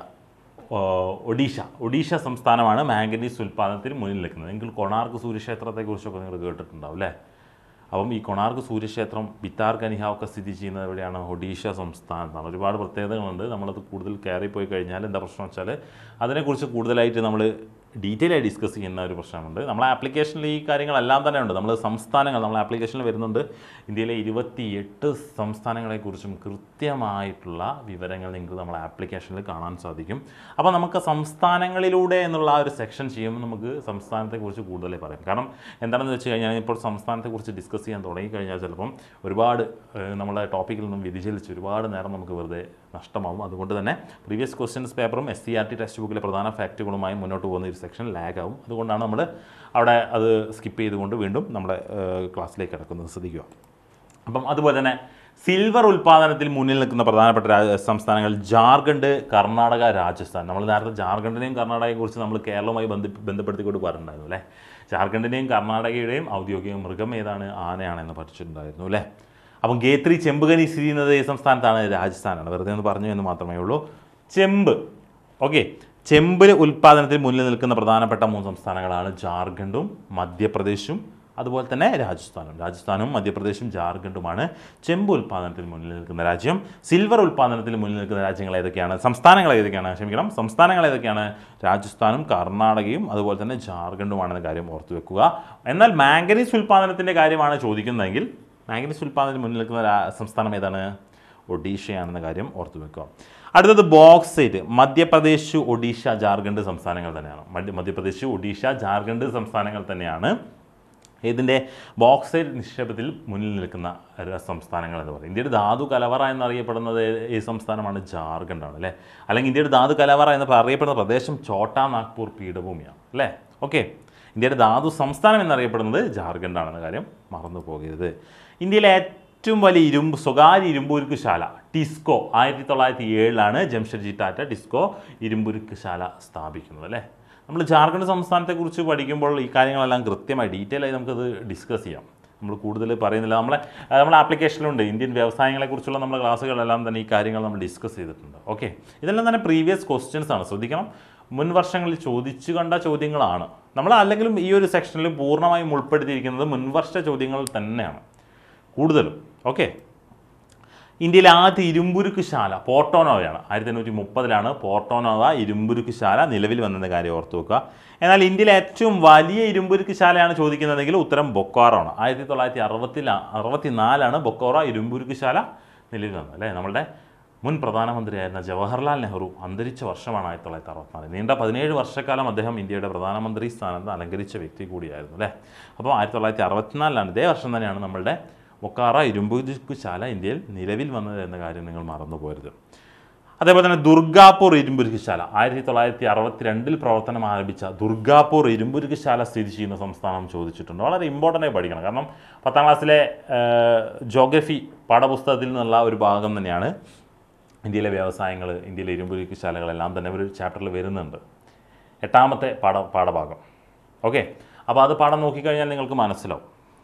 S1: ഓ- ഒഡീഷ ഒഡീഷ സംസ്ഥാനമാണ് മാംഗനീസ് ഉൽപ്പാദനത്തിൽ മുന്നിൽ നിൽക്കുന്നത് എങ്കിൽ കൊണാർക്ക് സൂര്യക്ഷേത്രത്തെക്കുറിച്ചൊക്കെ നിങ്ങൾ കേട്ടിട്ടുണ്ടാവും അല്ലേ അപ്പം ഈ കൊണാർക്ക് സൂര്യക്ഷേത്രം ബിത്താർ കനിഹ ഒക്കെ സ്ഥിതി ചെയ്യുന്നത് എവിടെയാണ് ഒഡീഷ സംസ്ഥാനത്താണ് ഒരുപാട് പ്രത്യേകതകളുണ്ട് നമ്മളത് കൂടുതൽ കയറി പോയി കഴിഞ്ഞാൽ എന്താ പ്രശ്നം വെച്ചാൽ അതിനെക്കുറിച്ച് കൂടുതലായിട്ട് നമ്മൾ ഡീറ്റെയിൽ ആയി ഡിസ്കസ് ചെയ്യുന്ന ഒരു പ്രശ്നമുണ്ട് നമ്മളെ ആപ്ലിക്കേഷനിൽ ഈ കാര്യങ്ങളെല്ലാം തന്നെ ഉണ്ട് നമ്മൾ സംസ്ഥാനങ്ങൾ നമ്മൾ ആപ്ലിക്കേഷനിൽ വരുന്നുണ്ട് ഇന്ത്യയിലെ ഇരുപത്തിയെട്ട് സംസ്ഥാനങ്ങളെക്കുറിച്ചും കൃത്യമായിട്ടുള്ള വിവരങ്ങൾ നിങ്ങൾക്ക് നമ്മളെ ആപ്ലിക്കേഷനിൽ കാണാൻ സാധിക്കും അപ്പോൾ നമുക്ക് സംസ്ഥാനങ്ങളിലൂടെ എന്നുള്ള ആ ഒരു സെക്ഷൻ ചെയ്യുമ്പോൾ നമുക്ക് സംസ്ഥാനത്തെക്കുറിച്ച് കൂടുതലായി പറയാം കാരണം എന്താണെന്ന് വെച്ച് കഴിഞ്ഞാൽ ഇപ്പോൾ സംസ്ഥാനത്തെക്കുറിച്ച് ഡിസ്കസ് ചെയ്യാൻ തുടങ്ങിക്കഴിഞ്ഞാൽ ചിലപ്പം ഒരുപാട് ഏഹ്, നമ്മളെ ടോപ്പിക്കിൽ നിന്നും വ്യതിചലിച്ച് ഒരുപാട് നേരം നമുക്ക് വെറുതെ നഷ്ടമാവും അതുകൊണ്ട് തന്നെ പ്രീവിയസ് ക്വസ്റ്റ്യൻസ് പേപ്പറും S C R T text ബുക്കിലെ പ്രധാന ഫാക്റ്റുകളുമായി മുന്നോട്ട് പോകുന്ന ഒരു സെക്ഷൻ ലാഗ് ആവും അതുകൊണ്ടാണ് നമ്മൾ അവിടെ അത് സ്കിപ്പ് ചെയ്തുകൊണ്ട് വീണ്ടും നമ്മുടെ ഏഹ്, ക്ലാസ്സിലേക്ക് കിടക്കുന്നത് ശ്രദ്ധിക്കുക അപ്പം അതുപോലെ തന്നെ സിൽവർ ഉൽപ്പാദനത്തിൽ മുന്നിൽ നിൽക്കുന്ന പ്രധാനപ്പെട്ട രാ- സംസ്ഥാനങ്ങൾ ജാർഖണ്ഡ് കർണാടക രാജസ്ഥാൻ നമ്മൾ നേരത്തെ ജാർഖണ്ഡിനെയും കർണാടകയെയും കുറിച്ച് നമ്മൾ കേരളവുമായി ബന്ധ ബന്ധപ്പെടുത്തിക്കൊണ്ട് പറഞ്ഞിട്ടുണ്ടായിരുന്നു അല്ലേ ജാർഖണ്ഡിൻ്റെയും കർണാടകയുടെയും ഔദ്യോഗിക മൃഗം ഏതാണ് ആനയാണെന്ന് പഠിച്ചിട്ടുണ്ടായിരുന്നു അല്ലേ അപ്പം ഗേത്രി ചെമ്പുകനി സ്ഥിതി ചെയ്യുന്നത് ഈ സംസ്ഥാനത്താണ് രാജസ്ഥാനാണ് വെറുതെ ഒന്ന് പറഞ്ഞു എന്ന് മാത്രമേ ഉള്ളൂ ചെമ്പ് ഓക്കെ ചെമ്പ് ഉൽപ്പാദനത്തിൽ മുന്നിൽ നിൽക്കുന്ന പ്രധാനപ്പെട്ട മൂന്ന് സംസ്ഥാനങ്ങളാണ് ജാർഖണ്ഡും മധ്യപ്രദേശും അതുപോലെ തന്നെ രാജസ്ഥാനും രാജസ്ഥാനും മധ്യപ്രദേശും ജാർഖണ്ഡുമാണ് ചെമ്പ് ഉൽപ്പാദനത്തിൽ മുന്നിൽ നിൽക്കുന്ന രാജ്യം സിൽവർ ഉൽപ്പാദനത്തിൽ മുന്നിൽ നിൽക്കുന്ന രാജ്യങ്ങൾ ഏതൊക്കെയാണ് സംസ്ഥാനങ്ങൾ ഏതൊക്കെയാണ് ക്ഷമിക്കണം സംസ്ഥാനങ്ങൾ ഏതൊക്കെയാണ് രാജസ്ഥാനും കർണാടകയും അതുപോലെ തന്നെ ജാർഖണ്ഡുമാണെന്ന കാര്യം ഓർത്തു വെക്കുക എന്നാൽ മാംഗനീസ് ഉൽപ്പാദനത്തിൻ്റെ കാര്യമാണ് ചോദിക്കുന്നതെങ്കിൽ മാംഗനീസ് ഉൽപ്പാദനത്തിൽ മുന്നിൽ നിൽക്കുന്ന രാ- സംസ്ഥാനം ഏതാണ് ഒഡീഷയാണെന്ന കാര്യം ഓർത്തു വെക്കുക അടുത്തത് ബോക്സൈറ്റ് മധ്യപ്രദേശ് ഒഡീഷ ജാർഖണ്ഡ് സംസ്ഥാനങ്ങൾ തന്നെയാണ് മധ്യ മധ്യപ്രദേശ് ഒഡീഷ ജാർഖണ്ഡ് സംസ്ഥാനങ്ങൾ തന്നെയാണ് ഇതിൻ്റെ ബോക്സൈറ്റ് നിക്ഷേപത്തിൽ മുന്നിൽ നിൽക്കുന്ന ഒരു സംസ്ഥാനങ്ങൾ എന്ന് പറയും ഇന്ത്യയുടെ ധാതു കലവറ എന്നറിയപ്പെടുന്നത് ഈ സംസ്ഥാനമാണ് ജാർഖണ്ഡാണ് അല്ലേ അല്ലെങ്കിൽ ഇന്ത്യയുടെ ധാതു കലവറ എന്ന് അറിയപ്പെടുന്ന പ്രദേശം ഛോട്ടാ നാഗ്പൂർ പീഠഭൂമിയാണ് അല്ലേ ഓക്കെ ഇന്ത്യയുടെ ധാതു സംസ്ഥാനം എന്നറിയപ്പെടുന്നത് ജാർഖണ്ഡാണെന്ന കാര്യം മറന്നു പോകരുത് ഇന്ത്യയിലെ ഏറ്റവും വലിയ ഇരുമ്പ് സ്വകാര്യ ഇരുമ്പുരുക്ക് ശാല ടിസ്കോ ആയിരത്തി തൊള്ളായിരത്തി ഏഴിലാണ് ജംഷഡ്ജി ടാറ്റ ടിസ്കോ ഇരുമ്പുരുക്ക് ശാല സ്ഥാപിക്കുന്നത് അല്ലേ നമ്മൾ ജാർഖണ്ഡ് സംസ്ഥാനത്തെക്കുറിച്ച് പഠിക്കുമ്പോൾ ഈ കാര്യങ്ങളെല്ലാം കൃത്യമായി ഡീറ്റെയിൽ ആയി നമുക്കത് ഡിസ്കസ് ചെയ്യാം നമ്മൾ കൂടുതൽ പറയുന്നില്ല നമ്മളെ ആ, നമ്മുടെ ആപ്ലിക്കേഷനിലുണ്ട് ഇന്ത്യൻ വ്യവസായങ്ങളെക്കുറിച്ചുള്ള നമ്മുടെ ക്ലാസ്സുകളെല്ലാം തന്നെ ഈ കാര്യങ്ങൾ നമ്മൾ ഡിസ്കസ് ചെയ്തിട്ടുണ്ട് ഓക്കെ ഇതെല്ലാം തന്നെ പ്രീവിയസ് ക്വസ്റ്റ്യൻസ് ആണ് ശ്രദ്ധിക്കണം മുൻ വർഷങ്ങളിൽ ചോദിച്ചു കണ്ട ചോദ്യങ്ങളാണ് നമ്മൾ അല്ലെങ്കിലും ഈ ഒരു സെക്ഷനിൽ പൂർണ്ണമായും ഉൾപ്പെടുത്തിയിരിക്കുന്നത് മുൻവർഷ ചോദ്യങ്ങൾ തന്നെയാണ് കൂടുതലും ഓക്കെ ഇന്ത്യയിലെ ആദ്യ ഇരുമ്പുരുക്ക് ശാല പോർട്ടോനോവയാണ് ആയിരത്തി എണ്ണൂറ്റി മുപ്പതിലാണ് പോർട്ടോനോവ ഇരുമ്പുരുക്ക് ശാല നിലവിൽ വന്നെന്ന കാര്യം ഓർത്തു വെക്കുക എന്നാൽ ഇന്ത്യയിലെ ഏറ്റവും വലിയ ഇരുമ്പുരുക്ക് ശാലയാണ് ചോദിക്കുന്നതെങ്കിൽ ഉത്തരം ബൊക്കാറോ ആണ് ആയിരത്തി തൊള്ളായിരത്തി അറുപത്തില അറുപത്തി നാലാണ് ബൊക്കോറ ഇരുമ്പുരുക്ക് ശാല നിലവിൽ വന്നത് അല്ലേ നമ്മളുടെ മുൻ പ്രധാനമന്ത്രിയായിരുന്ന ജവഹർലാൽ നെഹ്റു അന്തരിച്ച വർഷമാണ് ആയിരത്തി തൊള്ളായിരത്തി അറുപത്തിനാല് നീണ്ട പതിനേഴ് വർഷക്കാലം അദ്ദേഹം ഇന്ത്യയുടെ പ്രധാനമന്ത്രി സ്ഥാനത്ത് അലങ്കരിച്ച വ്യക്തി കൂടിയായിരുന്നു അല്ലേ അപ്പോൾ ആയിരത്തി തൊള്ളായിരത്തി അറുപത്തിനാലിലാണ് ഇതേ വർഷം തന്നെയാണ് നമ്മളുടെ മൊക്കാറ ഇരുമ്പുരുക്ക് ശാല ഇന്ത്യയിൽ നിലവിൽ വന്നത് എന്ന കാര്യം നിങ്ങൾ മറന്നു പോരുത് അതേപോലെ തന്നെ ദുർഗാപൂർ ഇരുമ്പുരുക്ക് ശാല ആയിരത്തി തൊള്ളായിരത്തി അറുപത്തിരണ്ടിൽ പ്രവർത്തനം ആരംഭിച്ച ദുർഗാപൂർ ഇരുമ്പുരുക്ക് ശാല സ്ഥിതി ചെയ്യുന്ന സംസ്ഥാനം ചോദിച്ചിട്ടുണ്ട് വളരെ ഇമ്പോർട്ടൻ്റ് ആയി പഠിക്കണം കാരണം പത്താം ക്ലാസ്സിലെ ജോഗ്രഫി പാഠപുസ്തകത്തിൽ നിന്നുള്ള ഒരു ഭാഗം തന്നെയാണ് ഇന്ത്യയിലെ വ്യവസായങ്ങൾ ഇന്ത്യയിലെ ഇരുമ്പുരുക്ക് ശാലകളെല്ലാം തന്നെ ഒരു ചാപ്റ്ററിൽ വരുന്നുണ്ട് എട്ടാമത്തെ പാഠ പാഠഭാഗം ഓക്കെ അപ്പോൾ അത് പാഠം നോക്കിക്കഴിഞ്ഞാൽ നിങ്ങൾക്ക് മനസ്സിലാവും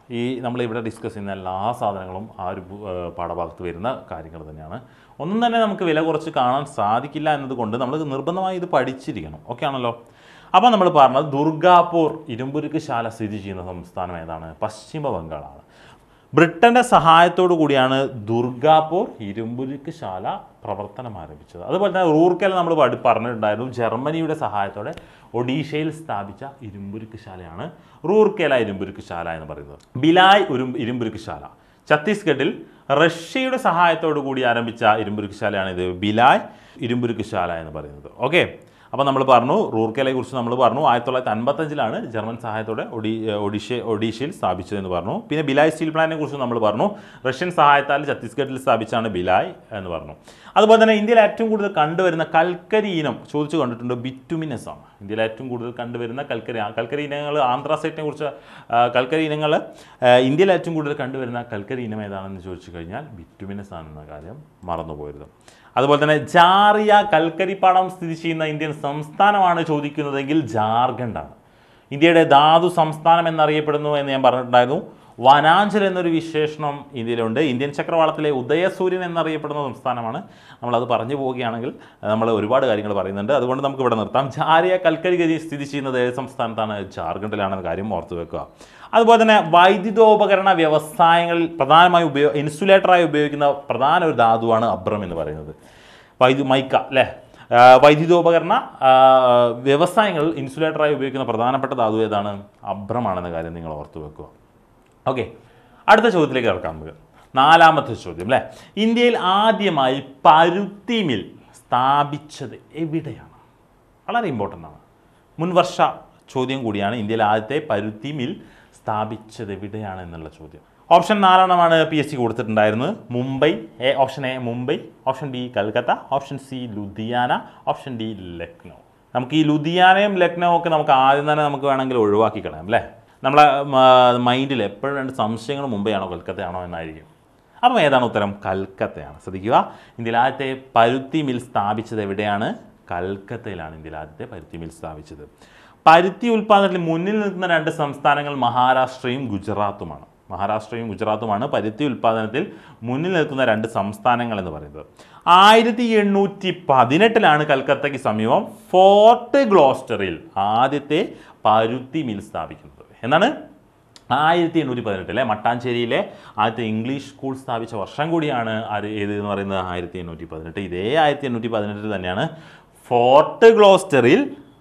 S1: ഈ നമ്മൾ ഇവിടെ ഡിസ്കസ് ചെയ്യുന്ന എല്ലാ സാധനങ്ങളും ആ ഒരു ബു- ഏർ പാഠഭാഗത്ത് വരുന്ന കാര്യങ്ങൾ തന്നെയാണ് ഒന്നും തന്നെ നമുക്ക് വില കുറച്ച് കാണാൻ സാധിക്കില്ല എന്നതുകൊണ്ട് നമ്മൾ നിർബന്ധമായി ഇത് പഠിച്ചിരിക്കണം ഓക്കെ ആണല്ലോ അപ്പോൾ നമ്മൾ പറഞ്ഞത് ദുർഗാപൂർ ഇരുമ്പുരുക്ക് ശാല സ്ഥിതി ചെയ്യുന്ന സംസ്ഥാനം ഏതാണ് പശ്ചിമ ബംഗാളാണ് ബ്രിട്ടന്റെ സഹായത്തോടു കൂടിയാണ് ദുർഗാപൂർ ഇരുമ്പുരുക്ക് ശാല പ്രവർത്തനം ആരംഭിച്ചത് അതുപോലെ തന്നെ റൂർക്കൽ നമ്മൾ പഠി പറഞ്ഞിട്ടുണ്ടായിരുന്നു ജർമ്മനിയുടെ സഹായത്തോടെ ഒഡീഷയിൽ സ്ഥാപിച്ച ഇരുമ്പുരുക്ക് ശാലയാണ് റൂർക്കേല ഇരുമ്പുരുക്ക് ശാല എന്ന് പറയുന്നത് ബിലായ് ഒരു ഇരുമ്പുരുക്ക് ശാല ഛത്തീസ്ഗഡിൽ റഷ്യയുടെ സഹായത്തോടു കൂടി ആരംഭിച്ച ഇരുമ്പുരുക്ക് ശാലയാണ് ഇത് ബിലായ് ഇരുമ്പുരുക്ക് ശാല എന്ന് പറയുന്നത് ഓക്കെ അപ്പോൾ നമ്മൾ പറഞ്ഞു റൂർക്കേലയെ കുറിച്ച് നമ്മൾ പറഞ്ഞു ആയിരത്തി തൊള്ളായിരത്തി അൻപത്തഞ്ചിലാണ് ജർമ്മൻ സഹായത്തോടെ ഒഡീ ഒഡീഷ ഒഡീഷയിൽ സ്ഥാപിച്ചതെന്ന് പറഞ്ഞു പിന്നെ ബിലായ് സ്റ്റീൽ പ്ലാന്റിനെ കുറിച്ച് നമ്മൾ പറഞ്ഞു റഷ്യൻ സഹായത്താൽ ഛത്തീസ്ഗഡിൽ സ്ഥാപിച്ചാണ് ബിലായ് എന്ന് പറഞ്ഞു അതുപോലെ തന്നെ ഇന്ത്യയിൽ ഏറ്റവും കൂടുതൽ കണ്ടുവരുന്ന കൽക്കരി ഇനം ചോദിച്ചു കണ്ടിട്ടുണ്ട് ബിറ്റുമിനസ് ആണ് ഇന്ത്യയിൽ ഏറ്റവും കൂടുതൽ കണ്ടുവരുന്ന കൽക്കരി ആ കൽക്കരി ഇനങ്ങൾ ആന്ത്രാസൈറ്റിനെ കുറിച്ച് ആ, കൽക്കരി ഇനങ്ങൾ ആ, ഇന്ത്യയിൽ ഏറ്റവും കൂടുതൽ കണ്ടുവരുന്ന കൽക്കരി ഇനം ഏതാണെന്ന് ചോദിച്ചു കഴിഞ്ഞാൽ ബിറ്റുമിനസ് ആണെന്ന കാര്യം മറന്നുപോയത് അതുപോലെ തന്നെ ജാറിയ കൽക്കരിപ്പാടം സ്ഥിതി ചെയ്യുന്ന ഇന്ത്യൻ സംസ്ഥാനമാണ് ചോദിക്കുന്നതെങ്കിൽ ജാർഖണ്ഡാണ് ഇന്ത്യയുടെ ധാതു സംസ്ഥാനം എന്നറിയപ്പെടുന്നു എന്ന് ഞാൻ പറഞ്ഞിട്ടുണ്ടായിരുന്നു വനാഞ്ചൽ എന്നൊരു വിശേഷണം ഇന്ത്യയിലുണ്ട് ഇന്ത്യൻ ചക്രവാളത്തിലെ ഉദയസൂര്യൻ എന്നറിയപ്പെടുന്ന സംസ്ഥാനമാണ് നമ്മളത് പറഞ്ഞു പോവുകയാണെങ്കിൽ നമ്മൾ ഒരുപാട് കാര്യങ്ങൾ പറയുന്നുണ്ട് അതുകൊണ്ട് നമുക്ക് ഇവിടെ നിർത്താം ജാരിയ കൽക്കരി ഗതി സ്ഥിതി ചെയ്യുന്നത് ഏത് സംസ്ഥാനത്താണ് ജാർഖണ്ഡിലാണെന്ന കാര്യം ഓർത്ത് വെക്കുക അതുപോലെ തന്നെ വൈദ്യുതോപകരണ വ്യവസായങ്ങളിൽ പ്രധാനമായും ഉപയോഗ ഇൻസുലേറ്ററായി ഉപയോഗിക്കുന്ന പ്രധാന ഒരു ധാതുവാണ് അബ്രം എന്ന് പറയുന്നത് വൈദ്യു മൈക്ക അല്ലേ ആ, വൈദ്യുതോപകരണ ആ, വ്യവസായങ്ങളിൽ ഇൻസുലേറ്ററായി ഉപയോഗിക്കുന്ന പ്രധാനപ്പെട്ട ധാതു ഏതാണ് അബ്രമാണെന്ന കാര്യം നിങ്ങൾ ഓർത്ത് വെക്കുക ഓക്കെ അടുത്ത ചോദ്യത്തിലേക്ക് കിടക്കാം നമുക്ക് നാലാമത്തെ ചോദ്യം അല്ലേ ഇന്ത്യയിൽ ആദ്യമായി പരുത്തി മിൽ സ്ഥാപിച്ചത് എവിടെയാണ് വളരെ ഇമ്പോർട്ടൻ്റ് ആണ് മുൻവർഷ ചോദ്യം കൂടിയാണ് ഇന്ത്യയിൽ ആദ്യത്തെ പരുത്തി മിൽ സ്ഥാപിച്ചത് എവിടെയാണ് എന്നുള്ള ചോദ്യം ഓപ്ഷൻ നാലെണ്ണമാണ് പി എസ് സി കൊടുത്തിട്ടുണ്ടായിരുന്നത് Mumbai A option A Mumbai option B Calcutta option C Ludhiana option D Lucknow നമുക്ക് ഈ ലുധിയാനയും ലക്നൗവും ഒക്കെ നമുക്ക് ആദ്യം തന്നെ നമുക്ക് വേണമെങ്കിൽ ഒഴിവാക്കി കളയാം അല്ലേ നമ്മളെ മൈൻഡിൽ എപ്പോഴും രണ്ട് സംശയങ്ങൾ മുംബൈയാണോ കൽക്കത്തയാണോ എന്നായിരിക്കും അപ്പം ഏതാണ് ഉത്തരം കൽക്കത്തയാണ് ശ്രദ്ധിക്കുക ഇന്ത്യയിൽ ആദ്യത്തെ പരുത്തി മിൽ സ്ഥാപിച്ചത് എവിടെയാണ് കൽക്കത്തയിലാണ് ഇന്ത്യയിൽ ആദ്യത്തെ പരുത്തി മിൽ സ്ഥാപിച്ചത് പരുത്തി ഉൽപ്പാദനത്തിൽ മുന്നിൽ നിൽക്കുന്ന രണ്ട് സംസ്ഥാനങ്ങൾ മഹാരാഷ്ട്രയും ഗുജറാത്തുമാണ് മഹാരാഷ്ട്രയും ഗുജറാത്തുമാണ് പരുത്തി ഉൽപ്പാദനത്തിൽ മുന്നിൽ നിൽക്കുന്ന രണ്ട് സംസ്ഥാനങ്ങൾ എന്ന് പറയുന്നത് ആയിരത്തി എണ്ണൂറ്റി പതിനെട്ടിലാണ് കൽക്കത്തയ്ക്ക് സമീപം ഫോർട്ട് ഗ്ലോസ്റ്ററിൽ ആദ്യത്തെ പരുത്തി മിൽ സ്ഥാപിക്കുന്നത് എന്നാണ് ആയിരത്തി എണ്ണൂറ്റി പതിനെട്ടിലെ മട്ടാഞ്ചേരിയിലെ ആദ്യത്തെ ഇംഗ്ലീഷ് സ്കൂൾ സ്ഥാപിച്ച വർഷം കൂടിയാണ് ആര് ഏത് എന്ന് പറയുന്നത് ആയിരത്തി എണ്ണൂറ്റി പതിനെട്ട് ഇതേ ആയിരത്തി എണ്ണൂറ്റി പതിനെട്ടിൽ തന്നെയാണ് ഫോർട്ട് ഗ്ലോസ്റ്ററിൽ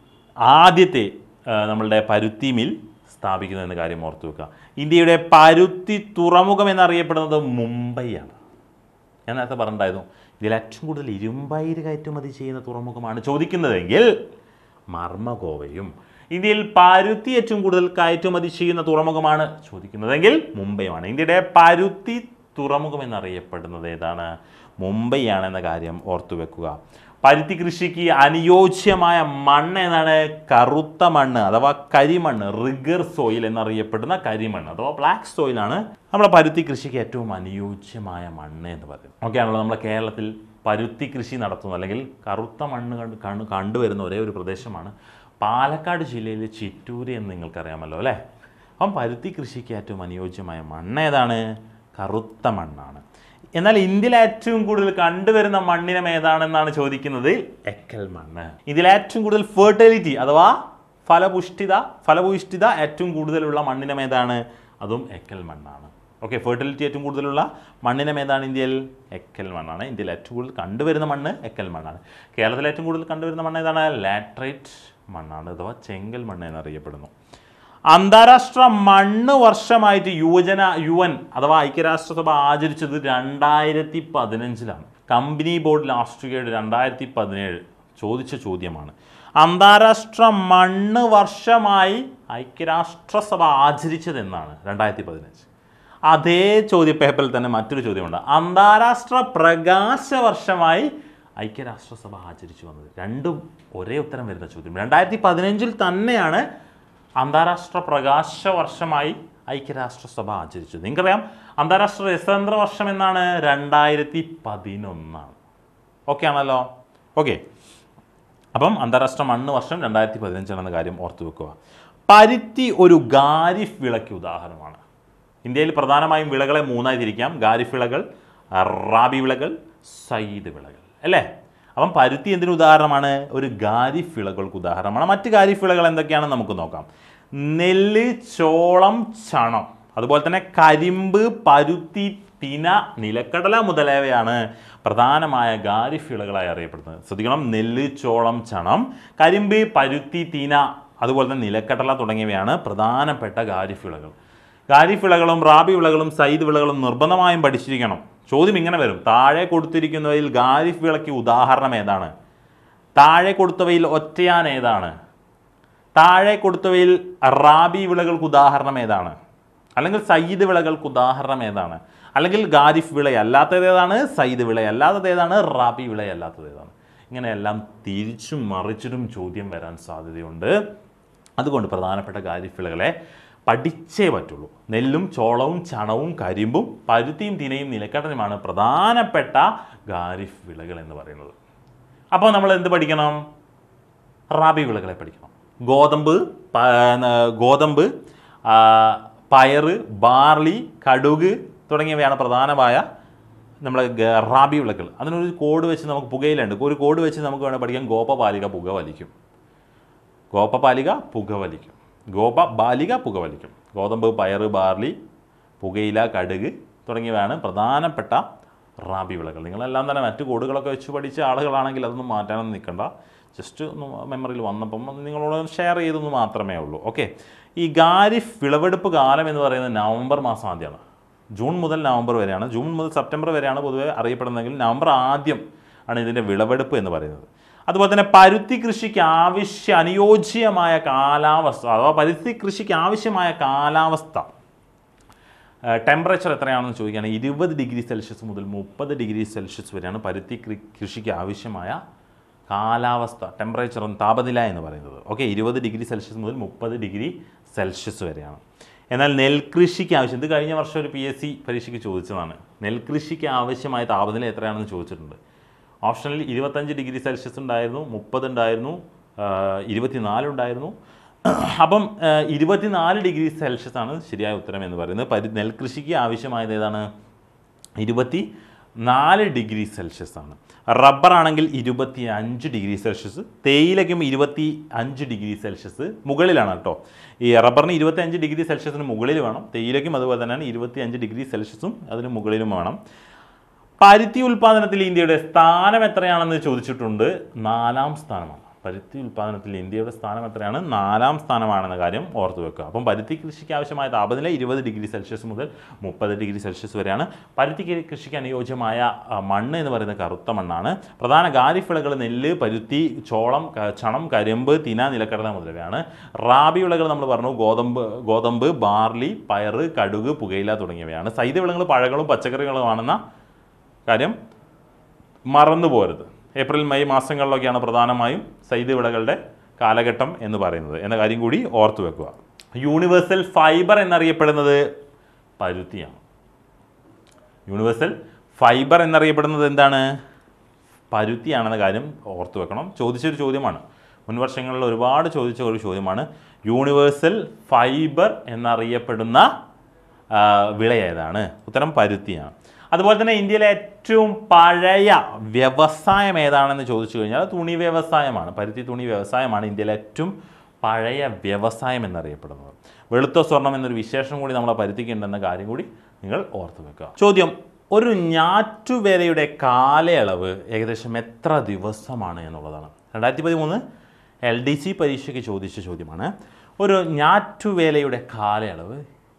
S1: ആദ്യത്തെ ആ, നമ്മളുടെ പരുത്തി മിൽ സ്ഥാപിക്കുന്നത് എന്ന കാര്യം ഓർത്തു വെക്കുക ഇന്ത്യയുടെ പരുത്തി തുറമുഖം എന്നറിയപ്പെടുന്നത് മുംബൈയാണ് ഞാൻ നേരത്തെ പറഞ്ഞിട്ടുണ്ടായിരുന്നു ഇതിൽ ഏറ്റവും കൂടുതൽ ഇരുമ്പയിര് കയറ്റുമതി ചെയ്യുന്ന തുറമുഖമാണ് ചോദിക്കുന്നതെങ്കിൽ മർമ്മഗോവയും ഇന്ത്യയിൽ പരുത്തി ഏറ്റവും കൂടുതൽ കയറ്റുമതി ചെയ്യുന്ന തുറമുഖമാണ് ചോദിക്കുന്നതെങ്കിൽ മുംബൈയുമാണ് ഇന്ത്യയുടെ പരുത്തി തുറമുഖം എന്നറിയപ്പെടുന്നത് ഏതാണ് മുംബൈയാണ് എന്ന കാര്യം ഓർത്തു വെക്കുക പരുത്തി കൃഷിക്ക് അനുയോജ്യമായ മണ്ണ് ഏതാണ് കറുത്ത മണ്ണ് അഥവാ കരിമണ്ണ് റിഗർ സോയിൽ എന്നറിയപ്പെടുന്ന കരിമണ്ണ് അഥവാ ബ്ലാക്ക് സോയിലാണ് നമ്മുടെ പരുത്തി കൃഷിക്ക് ഏറ്റവും അനുയോജ്യമായ മണ്ണ് എന്ന് പറയുന്നത് ഓക്കെ ആണല്ലോ നമ്മുടെ കേരളത്തിൽ പരുത്തി കൃഷി നടത്തുന്നു അല്ലെങ്കിൽ കറുത്ത മണ്ണ് കണ്ട് കണ്ട് കണ്ടുവരുന്ന ഒരേ ഒരു പ്രദേശമാണ് പാലക്കാട് ജില്ലയിലെ ചിറ്റൂര് എന്ന് നിങ്ങൾക്കറിയാമല്ലോ അല്ലേ അപ്പം പരുത്തി കൃഷിക്ക് ഏറ്റവും അനുയോജ്യമായ മണ്ണ് ഏതാണ് കറുത്ത മണ്ണാണ് എന്നാൽ ഇന്ത്യയിൽ ഏറ്റവും കൂടുതൽ കണ്ടുവരുന്ന മണ്ണിനം ഏതാണെന്നാണ് ചോദിക്കുന്നത് എക്കൽ മണ്ണ് ഇതിൽ ഏറ്റവും കൂടുതൽ ഫെർട്ടിലിറ്റി അഥവാ ഫലപുഷ്ടിത ഫലപുഷ്ടിത ഏറ്റവും കൂടുതലുള്ള മണ്ണിനം ഏതാണ് അതും എക്കൽ മണ്ണാണ് ഓക്കെ ഫെർട്ടിലിറ്റി ഏറ്റവും കൂടുതലുള്ള മണ്ണിനം ഏതാണ് ഇന്ത്യയിൽ എക്കൽ മണ്ണാണ് ഇന്ത്യയിൽ ഏറ്റവും കൂടുതൽ കണ്ടുവരുന്ന മണ്ണ് എക്കൽ മണ്ണാണ് കേരളത്തിൽ ഏറ്റവും കൂടുതൽ കണ്ടുവരുന്ന മണ്ണ് ഏതാണ് ലാട്രൈറ്റ് മണ്ണാണ് അഥവാ ചെങ്കൽ മണ്ണ് എന്നറിയപ്പെടുന്നു അന്താരാഷ്ട്ര മണ്ണ് വർഷമായിട്ട് യുവജന യു എൻ അഥവാ ഐക്യരാഷ്ട്രസഭ ആചരിച്ചത് രണ്ടായിരത്തി പതിനഞ്ചിലാണ് കമ്പനി ബോർഡ് രാഷ്ട്രീയയുടെ രണ്ടായിരത്തി പതിനേഴ് ചോദിച്ച ചോദ്യമാണ് അന്താരാഷ്ട്ര മണ്ണ് വർഷമായി ഐക്യരാഷ്ട്രസഭ ആചരിച്ചത് എന്നാണ് രണ്ടായിരത്തി പതിനഞ്ച് അതേ ചോദ്യ പേപ്പറിൽ തന്നെ മറ്റൊരു ചോദ്യമുണ്ട് അന്താരാഷ്ട്ര പ്രകാശ വർഷമായി ഐക്യരാഷ്ട്രസഭ ആചരിച്ചു വന്നത് രണ്ടും ഒരേ ഉത്തരം വരുന്ന ചോദ്യം രണ്ടായിരത്തി പതിനഞ്ചിൽ തന്നെയാണ് അന്താരാഷ്ട്ര പ്രകാശ വർഷമായി ഐക്യരാഷ്ട്രസഭ ആചരിച്ചത് നിങ്ങൾക്കറിയാം അന്താരാഷ്ട്ര രസതന്ത്ര വർഷം എന്നാണ് രണ്ടായിരത്തി പതിനൊന്നാണ് ഓക്കെ ആണല്ലോ ഓക്കെ അപ്പം അന്താരാഷ്ട്ര മണ്ണ് വർഷം രണ്ടായിരത്തി പതിനഞ്ചാണെന്ന കാര്യം ഓർത്തു വെക്കുക പരുത്തി ഒരു ഖാരിഫ് വിളയ്ക്ക് ഉദാഹരണമാണ് ഇന്ത്യയിൽ പ്രധാനമായും വിളകളെ മൂന്നായി തിരിക്കാം ഖാരിഫ് വിളകൾ റാബി വിളകൾ സയ്യിദ് വിളകൾ അല്ലേ അപ്പം പരുത്തി എന്തിന് ഉദാഹരണമാണ് ഒരു ഖാരിഫ് വിളകൾക്ക് ഉദാഹരണമാണ് മറ്റ് ഖാരിഫ് വിളകൾ എന്തൊക്കെയാണെന്ന് നമുക്ക് നോക്കാം നെല്ല് ചോളം ചണം അതുപോലെ തന്നെ കരിമ്പ് പരുത്തി തിന നിലക്കടല മുതലായവയാണ് പ്രധാനമായ ഖാരിഫ് വിളകളായി അറിയപ്പെടുന്നത് ശ്രദ്ധിക്കണം നെല്ല് ചോളം ചണം കരിമ്പ് പരുത്തി തിന അതുപോലെ തന്നെ നിലക്കടല തുടങ്ങിയവയാണ് പ്രധാനപ്പെട്ട ഖാരിഫ് വിളകൾ ഖാരിഫ് വിളകളും റാബി വിളകളും സയ്യിദ് വിളകളും നിർബന്ധമായും പഠിച്ചിരിക്കണം ചോദ്യം ഇങ്ങനെ വരും താഴെ കൊടുത്തിരിക്കുന്നവയിൽ ഖാരിഫ് വിളയ്ക്ക് ഉദാഹരണം ഏതാണ് താഴെ കൊടുത്തവയിൽ ഒറ്റയാൻ ഏതാണ് താഴെ കൊടുത്തവയിൽ റാബി വിളകൾക്ക് ഉദാഹരണം ഏതാണ് അല്ലെങ്കിൽ സയ്യിദ് വിളകൾക്ക് ഉദാഹരണം ഏതാണ് അല്ലെങ്കിൽ ഖാരിഫ് വിളയല്ലാത്തത് ഏതാണ് സയ്യിദ് വിളയല്ലാത്തത് ഏതാണ് റാബി വിളയല്ലാത്തത് ഏതാണ് ഇങ്ങനെയെല്ലാം തിരിച്ചും മറിച്ചിട്ടും ചോദ്യം വരാൻ സാധ്യതയുണ്ട് അതുകൊണ്ട് പ്രധാനപ്പെട്ട ഖാരിഫ് വിളകളെ പഠിച്ചേ പറ്റുള്ളൂ നെല്ലും ചോളവും ചണവും കരിമ്പും പരുത്തിയും തിനയും നിലക്കടലുമാണ് പ്രധാനപ്പെട്ട ഖാരിഫ് വിളകൾ എന്ന് പറയുന്നത് അപ്പോൾ നമ്മൾ എന്ത് പഠിക്കണം റാബി വിളകളെ പഠിക്കണം ഗോതമ്പ് പ- ന- ഗോതമ്പ് ആ, പയറ് ബാർലി കടുക് തുടങ്ങിയവയാണ് പ്രധാനമായ നമ്മളെ ഗ- റാബി വിളകൾ അതിനൊരു കോഡ് വെച്ച് നമുക്ക് പുകയിലുണ്ട് ഒരു കോഡ് വെച്ച് നമുക്ക് വേണമെങ്കിൽ പഠിക്കാം ഗോപപാലിക പുക വലിക്കും ഗോപപാലിക പുകവലിക്കും ഗോപ ബാലിക പുകവലിക്കും ഗോതമ്പ് പയറ് ബാർലി പുകയില കടുക് തുടങ്ങിയവയാണ് പ്രധാനപ്പെട്ട റാബി വിളകൾ നിങ്ങളെല്ലാം തന്നെ മറ്റു കോഡുകളൊക്കെ വെച്ച് പഠിച്ച ആളുകളാണെങ്കിൽ അതൊന്നും മാറ്റാനൊന്നും നിൽക്കണ്ട ജസ്റ്റ് ഒന്ന് മെമ്മറിയിൽ വന്നപ്പം അത് നിങ്ങളോട് ഷെയർ ചെയ്തെന്ന് മാത്രമേ ഉള്ളൂ ഓക്കെ ഈ ഖാരിഫ് വിളവെടുപ്പ് കാലം എന്ന് പറയുന്നത് നവംബർ മാസം ആദ്യമാണ് ജൂൺ മുതൽ നവംബർ വരെയാണ് ജൂൺ മുതൽ സെപ്റ്റംബർ വരെയാണ് പൊതുവെ അറിയപ്പെടുന്നതെങ്കിൽ നവംബർ ആദ്യം ആണ് ഇതിൻ്റെ വിളവെടുപ്പ് എന്ന് പറയുന്നത് അതുപോലെ തന്നെ പരുത്തി കൃഷിക്ക് ആവശ്യ അനുയോജ്യമായ കാലാവസ്ഥ അഥവാ പരുത്തി കൃഷിക്ക് ആവശ്യമായ കാലാവസ്ഥ ടെമ്പറേച്ചർ എത്രയാണെന്ന് ചോദിക്കുകയാണെങ്കിൽ ഇരുപത് ഡിഗ്രി സെൽഷ്യസ് മുതൽ മുപ്പത് ഡിഗ്രി സെൽഷ്യസ് വരെയാണ് പരുത്തി കൃ- കൃഷിക്ക് ആവശ്യമായ കാലാവസ്ഥ ടെമ്പറേച്ചർ താപനില എന്ന് പറയുന്നത് ഓക്കെ ഇരുപത് ഡിഗ്രി സെൽഷ്യസ് മുതൽ മുപ്പത് ഡിഗ്രി സെൽഷ്യസ് വരെയാണ് എന്നാൽ നെൽകൃഷിക്ക് ആവശ്യം ഇത് കഴിഞ്ഞ വർഷം ഒരു പി എസ് സി പരീക്ഷയ്ക്ക് ചോദിച്ചതാണ് നെൽകൃഷിക്ക് ആവശ്യമായ താപനില എത്രയാണെന്ന് ചോദിച്ചിട്ടുണ്ട് ഓപ്ഷനിൽ ഇരുപത്തഞ്ച് ഡിഗ്രി സെൽഷ്യസ് ഉണ്ടായിരുന്നു മുപ്പത് ഉണ്ടായിരുന്നു ഇരുപത്തിനാല് ഉണ്ടായിരുന്നു അപ്പം ആ, ഇരുപത്തിനാല് ഡിഗ്രി സെൽഷ്യസ് ആണ് ശരിയായ ഉത്തരം എന്ന് പറയുന്നത് പരി നെൽകൃഷിക്ക് ആവശ്യമായത് ഏതാണ് ഇരുപത്തി നാല് ഡിഗ്രി സെൽഷ്യസ് ആണ് റബ്ബർ ആണെങ്കിൽ ഇരുപത്തി അഞ്ച് ഡിഗ്രി സെൽഷ്യസ് തേയിലയ്ക്കും ഇരുപത്തി അഞ്ച് ഡിഗ്രി സെൽഷ്യസ് മുകളിലാണ് കേട്ടോ ഈ റബ്ബറിന് ഇരുപത്തി അഞ്ച് ഡിഗ്രി സെൽഷ്യസിന് മുകളിൽ വേണം തേയിലയ്ക്കും അതുപോലെ തന്നെയാണ് ഇരുപത്തി അഞ്ച് ഡിഗ്രി സെൽഷ്യസും അതിന് മുകളിലും വേണം പരുത്തി ഉൽപ്പാദനത്തിൽ ഇന്ത്യയുടെ സ്ഥാനം എത്രയാണെന്ന് ചോദിച്ചിട്ടുണ്ട് നാലാം സ്ഥാനമാണ് പരുത്തി ഉൽപ്പാദനത്തിൽ ഇന്ത്യയുടെ സ്ഥാനം എത്രയാണ് നാലാം സ്ഥാനമാണെന്ന കാര്യം ഓർത്തു വെക്കുക അപ്പം പരുത്തി കൃഷിക്ക് ആവശ്യമായ താപനില ഇരുപത് ഡിഗ്രി സെൽഷ്യസ് മുതൽ മുപ്പത് ഡിഗ്രി സെൽഷ്യസ് വരെയാണ് പരുത്തി കൃ- കൃഷിക്ക് അനുയോജ്യമായ ആ, മണ്ണ് എന്ന് പറയുന്നത് കറുത്ത മണ്ണാണ് പ്രധാന ഖാരിഫ് വിളകൾ നെല്ല് പരുത്തി ചോളം ക- ചണം കരിമ്പ് തിന നിലക്കടല മുതലായവയാണ് റാബി വിളകൾ നമ്മൾ പറഞ്ഞു ഗോതമ്പ് ഗോതമ്പ് ബാർലി പയറ് കടുക് പുകയില തുടങ്ങിയവയാണ് സൈദ വിളകൾ പഴങ്ങളും പച്ചക്കറികളുമാണെന്ന കാര്യം മറന്നു പോരുത് ഏപ്രിൽ മെയ് മാസങ്ങളിലൊക്കെയാണ് പ്രധാനമായും സൈദ് വിളകളുടെ കാലഘട്ടം എന്ന് പറയുന്നത് എന്ന കാര്യം കൂടി ഓർത്തു വെക്കുക യൂണിവേഴ്സൽ ഫൈബർ എന്നറിയപ്പെടുന്നത് പരുത്തിയാണ് യൂണിവേഴ്സൽ ഫൈബർ എന്നറിയപ്പെടുന്നത് എന്താണ് പരുത്തിയാണെന്ന കാര്യം ഓർത്തു വെക്കണം ചോദിച്ചൊരു ചോദ്യമാണ് മുൻ വർഷങ്ങളിൽ ഒരുപാട് ചോദിച്ച ഒരു ചോദ്യമാണ് യൂണിവേഴ്സൽ ഫൈബർ എന്നറിയപ്പെടുന്ന ആ, വിള ഏതാണ് ഉത്തരം പരുത്തിയാണ് അതുപോലെ തന്നെ ഇന്ത്യയിലെ ഏറ്റവും പഴയ വ്യവസായം ഏതാണെന്ന് ചോദിച്ചു കഴിഞ്ഞാൽ തുണി വ്യവസായമാണ് പരുത്തി തുണി വ്യവസായമാണ് ഇന്ത്യയിലെ ഏറ്റവും പഴയ വ്യവസായം എന്നറിയപ്പെടുന്നത് വെളുത്ത സ്വർണം എന്നൊരു വിശേഷം കൂടി നമ്മളെ പരുത്തിക്കുണ്ടെന്ന കാര്യം കൂടി നിങ്ങൾ ഓർത്തു വെക്കുക ചോദ്യം ഒരു ഞാറ്റുവേലയുടെ കാലയളവ് ഏകദേശം എത്ര ദിവസമാണ് എന്നുള്ളതാണ് രണ്ടായിരത്തി പതിമൂന്ന് എൽ ഡി സി പരീക്ഷയ്ക്ക് ചോദിച്ച ചോദ്യമാണ് ഒരു ഞാറ്റുവേലയുടെ കാലയളവ്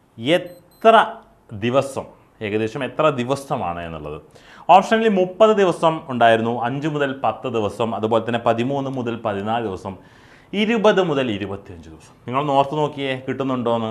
S1: എത്ര ദിവസം ഏകദേശം എത്ര ദിവസമാണ് എന്നുള്ളത് ഓപ്ഷനിൽ മുപ്പത് ദിവസം ഉണ്ടായിരുന്നു അഞ്ച് മുതൽ പത്ത് ദിവസം അതുപോലെ തന്നെ പതിമൂന്ന് മുതൽ പതിനാല് ദിവസം ഇരുപത് മുതൽ ഇരുപത്തിയഞ്ച് ദിവസം നിങ്ങൾ ഓർത്ത് നോക്കിയേ കിട്ടുന്നുണ്ടോയെന്ന്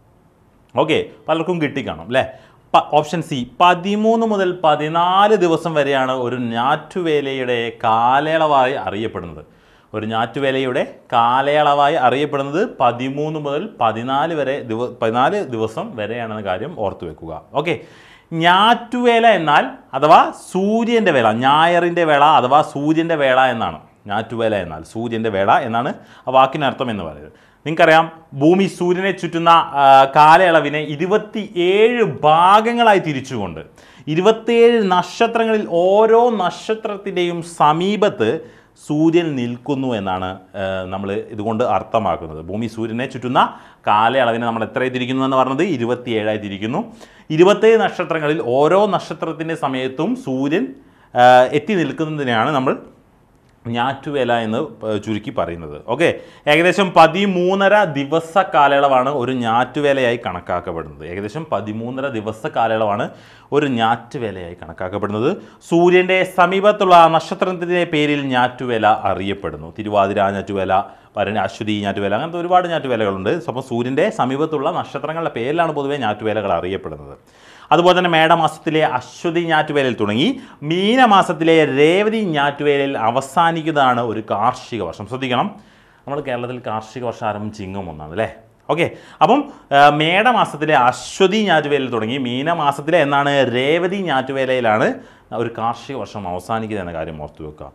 S1: ഓക്കെ പലർക്കും കിട്ടിക്കാണും അല്ലേ പ- ഓപ്ഷൻ സി പതിമൂന്ന് മുതൽ പതിനാല് ദിവസം വരെയാണ് ഒരു ഞാറ്റുവേലയുടെ കാലയളവായി അറിയപ്പെടുന്നത് ഒരു ഞാറ്റുവേലയുടെ കാലയളവായി അറിയപ്പെടുന്നത് പതിമൂന്ന് മുതൽ പതിനാല് വരെ ദിവ പതിനാല് ദിവസം വരെയാണെന്ന കാര്യം ഓർത്തു വെക്കുക ഓക്കെ ഞാറ്റുവേല എന്നാൽ അഥവാ സൂര്യൻ്റെ വേള ഞായറിൻ്റെ വേള അഥവാ സൂര്യൻ്റെ വേള എന്നാണ് ഞാറ്റുവേല എന്നാൽ സൂര്യൻ്റെ വേള എന്നാണ് ആ വാക്കിനർത്ഥം എന്ന് പറയുന്നത് നിങ്ങൾക്കറിയാം ഭൂമി സൂര്യനെ ചുറ്റുന്ന ആ, കാലയളവിനെ ഇരുപത്തി ഏഴ് ഭാഗങ്ങളായി തിരിച്ചുകൊണ്ട് ഇരുപത്തിയേഴ് നക്ഷത്രങ്ങളിൽ ഓരോ നക്ഷത്രത്തിൻ്റെയും സമീപത്ത് സൂര്യൻ നിൽക്കുന്നു എന്നാണ് നമ്മൾ ഇതുകൊണ്ട് അർത്ഥമാക്കുന്നത് ഭൂമി സൂര്യനെ ചുറ്റുന്ന കാലയളവിനെ നമ്മൾ എത്രയായി തിരിക്കുന്നു എന്ന് പറഞ്ഞത് ഇരുപത്തിയേഴായി തിരിക്കുന്നു ഇരുപത്തേഴ് നക്ഷത്രങ്ങളിൽ ഓരോ നക്ഷത്രത്തിൻ്റെ സമയത്തും സൂര്യൻ ആ, എത്തി നിൽക്കുന്നതിനെയാണ് നമ്മൾ ഞാറ്റുവേല എന്ന് പ- ചുരുക്കി പറയുന്നത് ഓക്കെ ഏകദേശം പതിമൂന്നര ദിവസ കാലയളവാണ് ഒരു ഞാറ്റുവേലയായി കണക്കാക്കപ്പെടുന്നത് ഏകദേശം പതിമൂന്നര ദിവസ കാലയളവാണ് ഒരു ഞാറ്റുവേലയായി കണക്കാക്കപ്പെടുന്നത് സൂര്യൻ്റെ സമീപത്തുള്ള നക്ഷത്രത്തിൻ്റെ പേരിൽ ഞാറ്റുവേല അറിയപ്പെടുന്നു തിരുവാതിര ഞാറ്റുവേല വരണ അശ്വതി ഞാറ്റുവേല അങ്ങനത്തെ ഒരുപാട് ഞാറ്റുവേലകളുണ്ട് അപ്പോൾ സൂര്യൻ്റെ സമീപത്തുള്ള നക്ഷത്രങ്ങളുടെ പേരിലാണ് പൊതുവേ ഞാറ്റുവേലകൾ അറിയപ്പെടുന്നത് അതുപോലെ തന്നെ മേടമാസത്തിലെ അശ്വതി ഞാറ്റുവേലയിൽ തുടങ്ങി മീനമാസത്തിലെ രേവതി ഞാറ്റുവേലയിൽ അവസാനിക്കുന്നതാണ് ഒരു കാർഷിക വർഷം ശ്രദ്ധിക്കണം നമ്മൾ കേരളത്തിൽ കാർഷിക വർഷം ആരംഭം ചിങ്ങം ഒന്നാണ് അല്ലേ ഓക്കെ അപ്പം ആ, മേടമാസത്തിലെ അശ്വതി ഞാറ്റുവേലയിൽ തുടങ്ങി മീനമാസത്തിലെ എന്നാണ് രേവതി ഞാറ്റുവേലയിലാണ് ഒരു കാർഷിക വർഷം അവസാനിക്കുന്നത് എന്ന കാര്യം ഓർത്തു വെക്കുക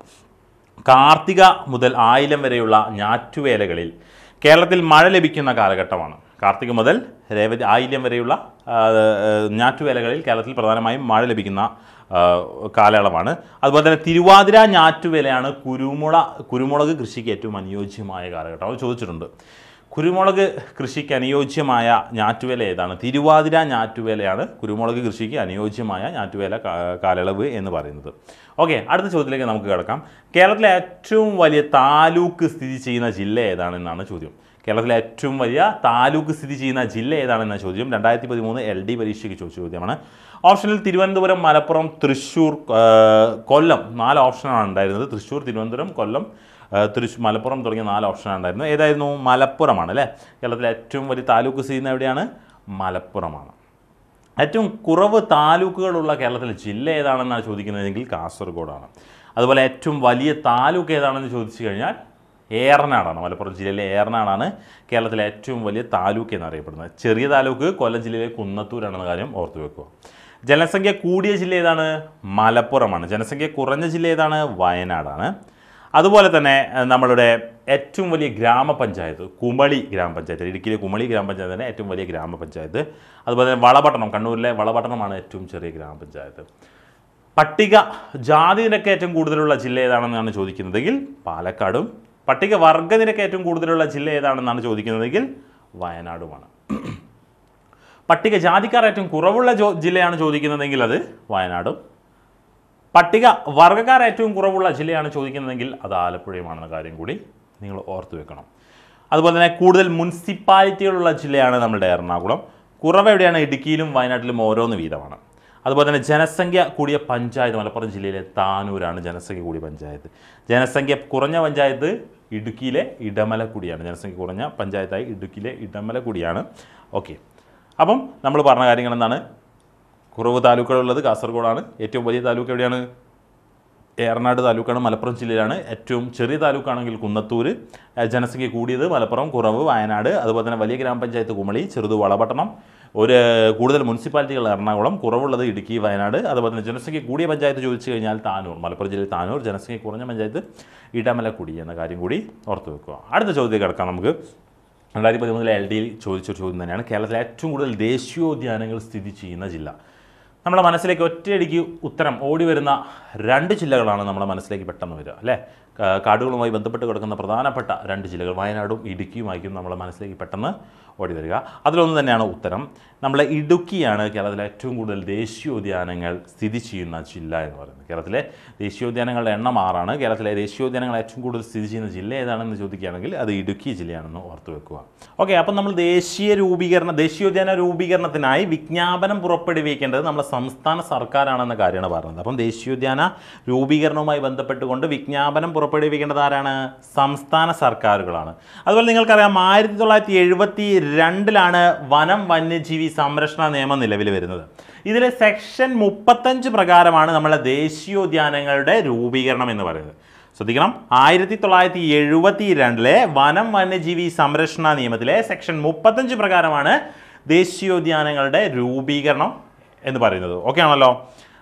S1: കാർത്തിക മുതൽ ആയിരം വരെയുള്ള ഞാറ്റുവേലകളിൽ കേരളത്തിൽ മഴ ലഭിക്കുന്ന കാലഘട്ടമാണ് കാർത്തിക മുതൽ രേവതി ആയില്യം വരെയുള്ള ആ, ആ, ഞാറ്റുവേലകളിൽ കേരളത്തിൽ പ്രധാനമായും മഴ ലഭിക്കുന്ന ആ, കാലയളവാണ് അതുപോലെ തന്നെ തിരുവാതിര ഞാറ്റുവേലയാണ് കുരുമുള കുരുമുളക് കൃഷിക്ക് ഏറ്റവും അനുയോജ്യമായ കാലഘട്ടം അത് ചോദിച്ചിട്ടുണ്ട് കുരുമുളക് കൃഷിക്ക് അനുയോജ്യമായ ഞാറ്റുവേല ഏതാണ് തിരുവാതിര ഞാറ്റുവേലയാണ് കുരുമുളക് കൃഷിക്ക് അനുയോജ്യമായ ഞാറ്റുവേല കാ- കാലയളവ് എന്ന് പറയുന്നത് ഓക്കെ അടുത്ത ചോദ്യത്തിലേക്ക് നമുക്ക് കിടക്കാം കേരളത്തിലെ ഏറ്റവും വലിയ താലൂക്ക് സ്ഥിതി ചെയ്യുന്ന ജില്ല ഏതാണെന്നാണ് ചോദ്യം കേരളത്തിലെ ഏറ്റവും വലിയ താലൂക്ക് സ്ഥിതി ചെയ്യുന്ന ജില്ല ഏതാണെന്ന ചോദ്യം രണ്ടായിരത്തി പതിമൂന്ന് എൽ ഡി പരീക്ഷയ്ക്ക് ചോദിച്ച ചോദ്യമാണ് ഓപ്ഷനിൽ തിരുവനന്തപുരം മലപ്പുറം തൃശ്ശൂർ ആ, കൊല്ലം നാല് ഓപ്ഷനാണ് ഉണ്ടായിരുന്നത് തൃശ്ശൂർ തിരുവനന്തപുരം കൊല്ലം തൃശ്ശൂർ മലപ്പുറം തുടങ്ങിയ നാല് ഓപ്ഷനാണ് ഉണ്ടായിരുന്നത് ഏതായിരുന്നു മലപ്പുറമാണ് അല്ലേ കേരളത്തിലെ ഏറ്റവും വലിയ താലൂക്ക് സ്ഥിതി ചെയ്യുന്ന എവിടെയാണ് മലപ്പുറമാണ് ഏറ്റവും കുറവ് താലൂക്കുകളുള്ള കേരളത്തിലെ ജില്ല ഏതാണെന്നാണ് ചോദിക്കുന്നതെങ്കിൽ കാസർഗോഡാണ് അതുപോലെ ഏറ്റവും വലിയ താലൂക്ക് ഏതാണെന്ന് ചോദിച്ചു കഴിഞ്ഞാൽ ഏറനാടാണ് മലപ്പുറം ജില്ലയിലെ ഏറനാടാണ് കേരളത്തിലെ ഏറ്റവും വലിയ താലൂക്ക് എന്നറിയപ്പെടുന്നത് ചെറിയ താലൂക്ക് കൊല്ലം ജില്ലയിലെ കുന്നത്തൂരാണെന്ന കാര്യം ഓർത്തു വെക്കുക ജനസംഖ്യ കൂടിയ ജില്ല ഏതാണ് മലപ്പുറമാണ് ജനസംഖ്യ കുറഞ്ഞ ജില്ല ഏതാണ് വയനാടാണ് അതുപോലെ തന്നെ ഏഹ്, നമ്മളുടെ ഏറ്റവും വലിയ ഗ്രാമപഞ്ചായത്ത് കുമളി ഗ്രാമപഞ്ചായത്ത് ഇടുക്കിയിലെ കുമളി ഗ്രാമപഞ്ചായത്തിൻ്റെ ഏറ്റവും വലിയ ഗ്രാമപഞ്ചായത്ത് അതുപോലെ തന്നെ വളപട്ടണം കണ്ണൂരിലെ വളപട്ടണമാണ് ഏറ്റവും ചെറിയ ഗ്രാമപഞ്ചായത്ത് പട്ടിക ജാതി നിരക്ക് ഏറ്റവും കൂടുതലുള്ള ജില്ല ഏതാണെന്നാണ് ചോദിക്കുന്നതെങ്കിൽ പാലക്കാടും പട്ടിക വർഗ നിരക്ക് ഏറ്റവും കൂടുതലുള്ള ജില്ല ഏതാണെന്നാണ് ചോദിക്കുന്നതെങ്കിൽ വയനാടുമാണ് പട്ടിക ജാതിക്കാർ ഏറ്റവും കുറവുള്ള ജോ ജില്ലയാണ് ചോദിക്കുന്നതെങ്കിൽ അത് വയനാടും പട്ടിക വർഗ്ഗക്കാർ ഏറ്റവും കുറവുള്ള ജില്ലയാണ് ചോദിക്കുന്നതെങ്കിൽ അത് ആലപ്പുഴയുമാണെന്ന കാര്യം കൂടി നിങ്ങൾ ഓർത്തു വെക്കണം അതുപോലെ തന്നെ കൂടുതൽ മുനിസിപ്പാലിറ്റികളുള്ള ജില്ലയാണ് നമ്മുടെ എറണാകുളം കുറവ് എവിടെയാണ് ഇടുക്കിയിലും വയനാട്ടിലും ഓരോന്ന് വീതമാണ് അതുപോലെ തന്നെ ജനസംഖ്യ കൂടിയ പഞ്ചായത്ത് മലപ്പുറം ജില്ലയിലെ താനൂരാണ് ജനസംഖ്യ കൂടിയ പഞ്ചായത്ത് ജനസംഖ്യ കുറഞ്ഞ പഞ്ചായത്ത് ഇടുക്കിയിലെ ഇടമലക്കുടിയാണ് ജനസംഖ്യ കുറഞ്ഞ പഞ്ചായത്തായി ഇടുക്കിയിലെ ഇടമലക്കുടിയാണ് ഓക്കെ അപ്പം നമ്മൾ പറഞ്ഞ കാര്യങ്ങൾ എന്താണ് കുറവ് താലൂക്കുകളുള്ളത് കാസർഗോഡാണ് ഏറ്റവും വലിയ താലൂക്ക് എവിടെയാണ് ഏറനാട് താലൂക്കാണ് മലപ്പുറം ജില്ലയിലാണ് ഏറ്റവും ചെറിയ താലൂക്കാണെങ്കിൽ കുന്നത്തൂർ ഏഹ് ജനസംഖ്യ കൂടിയത് മലപ്പുറം കുറവ് വയനാട് അതുപോലെ തന്നെ വലിയ ഗ്രാമപഞ്ചായത്ത് കുമളി ചെറുത് വളപട്ടണം ഒരു കൂടുതൽ മുനിസിപ്പാലിറ്റികൾ എറണാകുളം കുറവുള്ളത് ഇടുക്കി വയനാട് അതുപോലെ തന്നെ ജനസംഖ്യ കൂടിയ പഞ്ചായത്ത് ചോദിച്ചു കഴിഞ്ഞാൽ താനൂർ മലപ്പുറം ജില്ലയിൽ താനൂർ ജനസംഖ്യ കുറഞ്ഞ പഞ്ചായത്ത് ഇടമലക്കുടി എന്ന കാര്യം കൂടി ഓർത്ത് വെക്കുക അടുത്ത ചോദ്യത്തിൽ കിടക്കാം നമുക്ക് രണ്ടായിരത്തി പതിമൂന്നിലെ എൽ ഡിയിൽ ചോദിച്ചൊരു ചോദ്യം തന്നെയാണ് കേരളത്തിലെ ഏറ്റവും കൂടുതൽ ദേശീയോദ്യാനങ്ങൾ സ്ഥിതി ചെയ്യുന്ന ജില്ല നമ്മുടെ മനസ്സിലേക്ക് ഒറ്റയടിക്ക് ഉത്തരം ഓടി വരുന്ന രണ്ട് ജില്ലകളാണ് നമ്മുടെ മനസ്സിലേക്ക് പെട്ടെന്ന് വരിക അല്ലേ കാ- കാടുകളുമായി ബന്ധപ്പെട്ട് കിടക്കുന്ന പ്രധാനപ്പെട്ട രണ്ട് ജില്ലകൾ വയനാടും ഇടുക്കിയുമായിരിക്കും നമ്മുടെ മനസ്സിലേക്ക് പെട്ടെന്ന് ഓടി വരിക അതിലൊന്ന് തന്നെയാണ് ഉത്തരം നമ്മളെ ഇടുക്കിയാണ് കേരളത്തിലെ ഏറ്റവും കൂടുതൽ ദേശീയോദ്യാനങ്ങൾ സ്ഥിതി ചെയ്യുന്ന ജില്ല എന്ന് പറയുന്നത് കേരളത്തിലെ ദേശീയോദ്യാനങ്ങളുടെ എണ്ണം ആറാണ് കേരളത്തിലെ ദേശീയോദ്യാനങ്ങൾ ഏറ്റവും കൂടുതൽ സ്ഥിതി ചെയ്യുന്ന ജില്ല ഏതാണെന്ന് ചോദിക്കുകയാണെങ്കിൽ അത് ഇടുക്കി ജില്ലയാണെന്ന് ഓർത്ത് വെക്കുക ഓക്കെ അപ്പം നമ്മൾ ദേശീയ രൂപീകരണ ദേശീയോദ്യാന രൂപീകരണത്തിനായി വിജ്ഞാപനം പുറപ്പെടുവിക്കേണ്ടത് നമ്മുടെ സംസ്ഥാന സർക്കാരാണെന്ന കാര്യമാണ് പറഞ്ഞത് അപ്പം ദേശീയോദ്യാന രൂപീകരണവുമായി ബന്ധപ്പെട്ടുകൊണ്ട് വിജ്ഞാപനം പുറപ്പെടുവിക്കേണ്ടത് ആരാണ് സംസ്ഥാന സർക്കാരുകളാണ് അതുപോലെ നിങ്ങൾക്കറിയാം ആയിരത്തി തൊള്ളായിരത്തി എഴുപത്തി രണ്ടിലാണ് വനം വന്യജീവി സംരക്ഷണ നിയമം നിലവിൽ വരുന്നത് ഇതിലെ സെക്ഷൻ മുപ്പത്തഞ്ച് പ്രകാരമാണ് നമ്മളെ ദേശീയോദ്യാനങ്ങളുടെ രൂപീകരണം എന്ന് പറയുന്നത് ശ്രദ്ധിക്കണം ആയിരത്തി തൊള്ളായിരത്തി എഴുപത്തി രണ്ടിലെ വനം വന്യജീവി സംരക്ഷണ നിയമത്തിലെ സെക്ഷൻ മുപ്പത്തഞ്ച് പ്രകാരമാണ് ദേശീയോദ്യാനങ്ങളുടെ രൂപീകരണം എന്ന് പറയുന്നത് ഓക്കെ ആണല്ലോ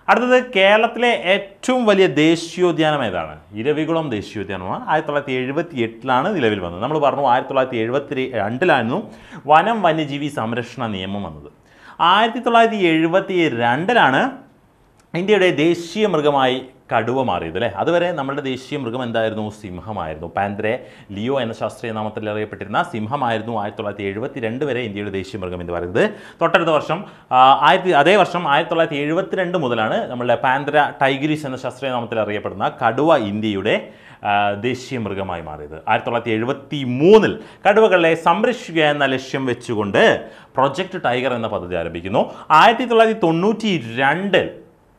S1: അടുത്തത് കേരളത്തിലെ ഏറ്റവും വലിയ ദേശീയോദ്യാനം ഏതാണ് ഇരവികുളം ദേശീയോദ്യാനമാണ് ആയിരത്തി തൊള്ളായിരത്തി എഴുപത്തി എട്ടിലാണ് നിലവിൽ വന്നത് നമ്മൾ പറഞ്ഞു ആയിരത്തി തൊള്ളായിരത്തി എഴുപത്തി രണ്ടിലായിരുന്നു വനം വന്യജീവി സംരക്ഷണ നിയമം വന്നത് ആയിരത്തി തൊള്ളായിരത്തി എഴുപത്തി രണ്ടിലാണ് ഇന്ത്യയുടെ ദേശീയ മൃഗമായി കടുവ മാറിയത് അല്ലേ അതുവരെ നമ്മുടെ ദേശീയ മൃഗം എന്തായിരുന്നു സിംഹമായിരുന്നു പാൻദ്രെ ലിയോ എന്ന ശാസ്ത്രീയ നാമത്തിൽ അറിയപ്പെട്ടിരുന്ന സിംഹമായിരുന്നു ആയിരത്തി തൊള്ളായിരത്തി എഴുപത്തി രണ്ട് വരെ ഇന്ത്യയുടെ ദേശീയ മൃഗം എന്ന് പറയുന്നത് തൊട്ടടുത്ത വർഷം ആ, ആയിരത്തി അതേ വർഷം ആയിരത്തി തൊള്ളായിരത്തി എഴുപത്തിരണ്ട് മുതലാണ് നമ്മളുടെ പാൻദ്ര ടൈഗ്രീസ് എന്ന ശാസ്ത്രീയ നാമത്തിൽ അറിയപ്പെടുന്ന കടുവ ഇന്ത്യയുടെ ആ, ദേശീയ മൃഗമായി മാറിയത് ആയിരത്തി തൊള്ളായിരത്തി എഴുപത്തി മൂന്നിൽ കടുവകളെ സംരക്ഷിക്കുക എന്ന ലക്ഷ്യം വെച്ചുകൊണ്ട് പ്രൊജക്ട് ടൈഗർ എന്ന പദ്ധതി ആരംഭിക്കുന്നു ആയിരത്തി തൊള്ളായിരത്തി തൊണ്ണൂറ്റി രണ്ടിൽ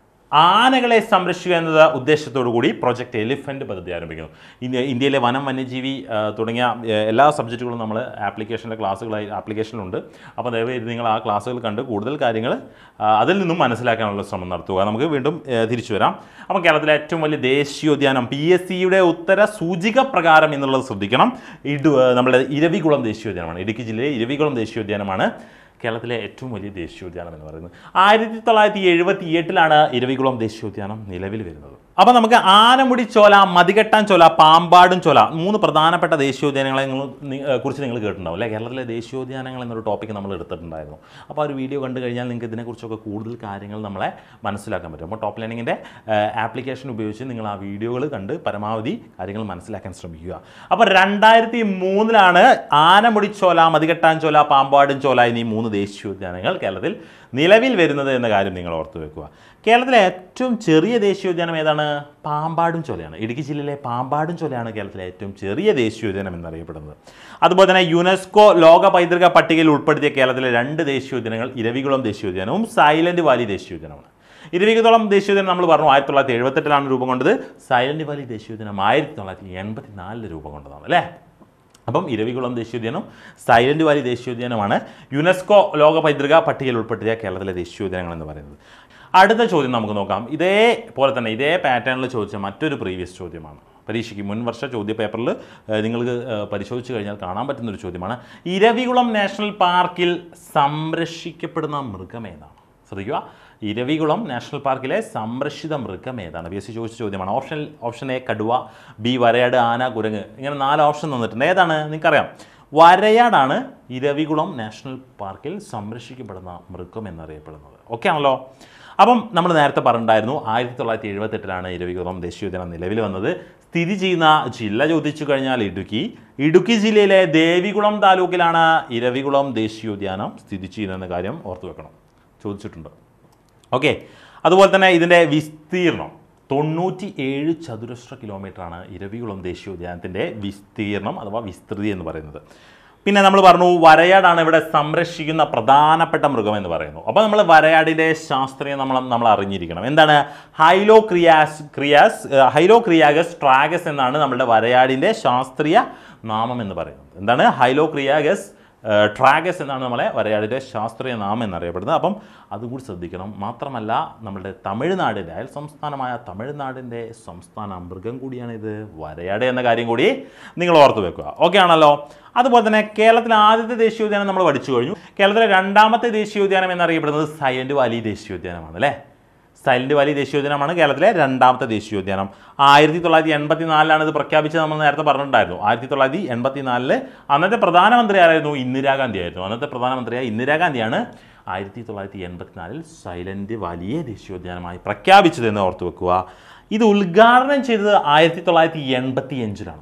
S1: ആനകളെ സംരക്ഷിക്കുക എന്നത് ഉദ്ദേശത്തോടു കൂടി പ്രൊജക്ട് എലിഫന്റ് പദ്ധതി ആരംഭിക്കുന്നു ഇന്ത്യ ഇന്ത്യയിലെ വനം വന്യജീവി ആ, തുടങ്ങിയ ആ, എല്ലാ സബ്ജക്റ്റുകളും നമ്മൾ ആപ്ലിക്കേഷനിലെ ക്ലാസ്സുകളായി ആപ്ലിക്കേഷനിലുണ്ട് അപ്പോൾ ദയവായി നിങ്ങൾ ആ ക്ലാസ്സുകൾ കണ്ട് കൂടുതൽ കാര്യങ്ങൾ ആ, അതിൽ നിന്നും മനസ്സിലാക്കാനുള്ള ശ്രമം നടത്തുക നമുക്ക് വീണ്ടും ആ, തിരിച്ചു വരാം അപ്പോൾ കേരളത്തിലെ ഏറ്റവും വലിയ ദേശീയോദ്യാനം പി എസ് സിയുടെ ഉത്തര സൂചിക പ്രകാരം എന്നുള്ളത് ശ്രദ്ധിക്കണം ഇടു നമ്മുടെ ഇരവികുളം ദേശീയോദ്യാനമാണ് ഇടുക്കി ജില്ലയിലെ ഇരവികുളം ദേശീയോദ്യാനമാണ് കേരളത്തിലെ ഏറ്റവും വലിയ ദേശീയോദ്യാനം എന്ന് പറയുന്നത് ആയിരത്തി തൊള്ളായിരത്തി എഴുപത്തി എട്ടിലാണ് ഇരവികുളം ദേശീയോദ്യാനം നിലവിൽ വരുന്നത് അപ്പോൾ നമുക്ക് ആനമുടി ചോല മതികെട്ടാൻ ചോല പാമ്പാടും ചോല മൂന്ന് പ്രധാനപ്പെട്ട ദേശീയോദ്യാനങ്ങളെ നിങ്ങൾ നി- ഏഹ് കുറിച്ച് നിങ്ങൾ കേട്ടിട്ടുണ്ടാവും അല്ലേ കേരളത്തിലെ ദേശീയോദ്യാനങ്ങൾ എന്നൊരു ടോപ്പിക്ക് നമ്മൾ എടുത്തിട്ടുണ്ടായിരുന്നു അപ്പോൾ ആ ഒരു വീഡിയോ കണ്ടു കഴിഞ്ഞാൽ നിങ്ങൾക്ക് ഇതിനെക്കുറിച്ചൊക്കെ കൂടുതൽ കാര്യങ്ങൾ നമ്മളെ മനസ്സിലാക്കാൻ പറ്റും അപ്പോൾ ടോപ്പ് ലൈനിങ്ങിൻ്റെ ആപ്ലിക്കേഷൻ ഉപയോഗിച്ച് നിങ്ങൾ ആ വീഡിയോകൾ കണ്ട് പരമാവധി കാര്യങ്ങൾ മനസ്സിലാക്കാൻ ശ്രമിക്കുക അപ്പോൾ രണ്ടായിരത്തി മൂന്നിലാണ് ആനമുടി ചോല മതികെട്ടാൻ ചോല പാമ്പാടും ചോല എന്നീ മൂന്ന് ദേശീയോദ്യാനങ്ങൾ കേരളത്തിൽ നിലവിൽ വരുന്നത് എന്ന കാര്യം നിങ്ങൾ ഓർത്തു വെക്കുക കേരളത്തിലെ ഏറ്റവും ചെറിയ ദേശീയോദ്യാനം ഏതാണ് പാമ്പാടും ചോലയാണ് ഇടുക്കി ജില്ലയിലെ പാമ്പാടും ചോലയാണ് കേരളത്തിലെ ഏറ്റവും ചെറിയ ദേശീയോദ്യാനം എന്നറിയപ്പെടുന്നത് അതുപോലെ തന്നെ യുനെസ്കോ ലോക പൈതൃക പട്ടികയിൽ ഉൾപ്പെടുത്തിയ കേരളത്തിലെ രണ്ട് ദേശീയോദ്യാനങ്ങൾ ഇരവികുളം ദേശീയോദ്യാനവും സൈലന്റ് വാലി ദേശീയോദ്യാനമാണ് ഇരവികുളം ദേശീയോദ്യാനം നമ്മൾ പറഞ്ഞു ആയിരത്തി തൊള്ളായിരത്തി എഴുപത്തെട്ടിലാണ് രൂപം കൊണ്ടത് സൈലന്റ് വാലി ദേശീയോദ്യാനം ആയിരത്തി തൊള്ളായിരത്തി എൺപത്തി നാലിൽ രൂപം കൊണ്ടതാണ് അല്ലേ അപ്പം ഇരവികുളം ദേശീയോദ്യാനം സൈലന്റ് വാലി ദേശീയോദ്യാനമാണ് യുനെസ്കോ ലോക പൈതൃക പട്ടികയിൽ ഉൾപ്പെടുത്തിയ കേരളത്തിലെ ദേശീയോദ്യാനങ്ങൾ എന്ന് പറയുന്നത് അടുത്ത ചോദ്യം നമുക്ക് നോക്കാം ഇതേപോലെ തന്നെ ഇതേ പാറ്റേണിൽ ചോദിച്ച മറ്റൊരു പ്രീവിയസ് ചോദ്യമാണ് പരീക്ഷയ്ക്ക് മുൻ വർഷ ചോദ്യ പേപ്പറിൽ ഏഹ്, നിങ്ങൾക്ക് ഏഹ്, പരിശോധിച്ച് കഴിഞ്ഞാൽ കാണാൻ പറ്റുന്ന ഒരു ചോദ്യമാണ് ഇരവികുളം നാഷണൽ പാർക്കിൽ സംരക്ഷിക്കപ്പെടുന്ന മൃഗം ഏതാണ് ശ്രദ്ധിക്കുക ഇരവികുളം നാഷണൽ പാർക്കിലെ സംരക്ഷിത മൃഗം ഏതാണ് ബി എസ് സി ചോദിച്ച ചോദ്യമാണ് ഓപ്ഷൻ ഓപ്ഷൻ എ കടുവ ബി വരയാട് ആന കുരങ്ങ് ഇങ്ങനെ നാല് ഓപ്ഷൻ തന്നിട്ടുണ്ട് ഏതാണ് നിങ്ങൾക്കറിയാം വരയാടാണ് ഇരവികുളം നാഷണൽ പാർക്കിൽ സംരക്ഷിക്കപ്പെടുന്ന മൃഗം എന്നറിയപ്പെടുന്നത് ഓക്കെ ആണല്ലോ അപ്പം നമ്മൾ നേരത്തെ പറഞ്ഞിട്ടുണ്ടായിരുന്നു ആയിരത്തി തൊള്ളായിരത്തി എഴുപത്തെട്ടിലാണ് ഇരവികുളം ദേശീയോദ്യാനം നിലവിൽ വന്നത് സ്ഥിതി ചെയ്യുന്ന ജില്ല ചോദിച്ചു കഴിഞ്ഞാൽ ഇടുക്കി ഇടുക്കി ജില്ലയിലെ ദേവികുളം താലൂക്കിലാണ് ഇരവികുളം ദേശീയോദ്യാനം സ്ഥിതി ചെയ്യുന്നതെന്ന കാര്യം ഓർത്തു വെക്കണം ചോദിച്ചിട്ടുണ്ട് ഓക്കെ അതുപോലെ തന്നെ ഇതിൻ്റെ വിസ്തീർണം തൊണ്ണൂറ്റി ഏഴ് ചതുരശ്ര കിലോമീറ്ററാണ് ഇരവികുളം ദേശീയോദ്യാനത്തിൻ്റെ വിസ്തീർണം അഥവാ വിസ്തൃതി എന്ന് പറയുന്നത് പിന്നെ നമ്മൾ പറഞ്ഞു വരയാടാണ് ഇവിടെ സംരക്ഷിക്കുന്ന പ്രധാനപ്പെട്ട മൃഗം എന്ന് പറയുന്നു അപ്പോൾ നമ്മൾ വരയാടിൻ്റെ ശാസ്ത്രീയം നമ്മൾ നമ്മൾ അറിഞ്ഞിരിക്കണം എന്താണ് ഹൈലോ ക്രിയാസ് ക്രിയാസ് ഏഹ്, ഹൈലോ ക്രിയാഗസ് ട്രാഗസ് എന്നാണ് നമ്മുടെ വരയാടിൻ്റെ ശാസ്ത്രീയ നാമം എന്ന് പറയുന്നത് എന്താണ് ഹൈലോ ക്രിയാഗസ് ഏഹ് ട്രാഗസ് എന്നാണ് നമ്മളെ വരയാടിൻ്റെ ശാസ്ത്രീയ നാമം എന്നറിയപ്പെടുന്നത് അപ്പം അതും കൂടി ശ്രദ്ധിക്കണം മാത്രമല്ല നമ്മുടെ തമിഴ്നാടിൻ്റെ അയൽ സംസ്ഥാനമായ തമിഴ്നാടിൻ്റെ സംസ്ഥാന മൃഗം കൂടിയാണ് ഇത് വരയാട് എന്ന കാര്യം കൂടി നിങ്ങൾ ഓർത്ത് വെക്കുക ഓക്കെ ആണല്ലോ അതുപോലെ തന്നെ കേരളത്തിലെ ആദ്യത്തെ ദേശീയോദ്യാനം നമ്മൾ പഠിച്ചു കഴിഞ്ഞു കേരളത്തിലെ രണ്ടാമത്തെ ദേശീയോദ്യാനം എന്നറിയപ്പെടുന്നത് സൈലന്റ് വാലി ദേശീയോദ്യാനമാണ് അല്ലേ സൈലന്റ് വാലി ദേശീയോദ്യാനമാണ് കേരളത്തിലെ രണ്ടാമത്തെ ദേശീയോദ്യാനം ആയിരത്തി തൊള്ളായിരത്തി എൺപത്തി നാലിലാണ് ഇത് പ്രഖ്യാപിച്ചത് നമ്മൾ നേരത്തെ പറഞ്ഞിട്ടുണ്ടായിരുന്നു ആയിരത്തി തൊള്ളായിരത്തി എൺപത്തി നാലില് അന്നത്തെ പ്രധാനമന്ത്രി ആരായിരുന്നു ഇന്ദിരാഗാന്ധി ആയിരുന്നു അന്നത്തെ പ്രധാനമന്ത്രിയായ ഇന്ദിരാഗാന്ധിയാണ് ആയിരത്തി തൊള്ളായിരത്തി എൺപത്തിനാലിൽ സൈലന്റ് വാലിയെ ദേശീയോദ്യാനമായി പ്രഖ്യാപിച്ചതെന്ന് ഓർത്തു വെക്കുക ഇത് ഉദ്ഘാടനം ചെയ്തത് ആയിരത്തി തൊള്ളായിരത്തി എൺപത്തി അഞ്ചിലാണ്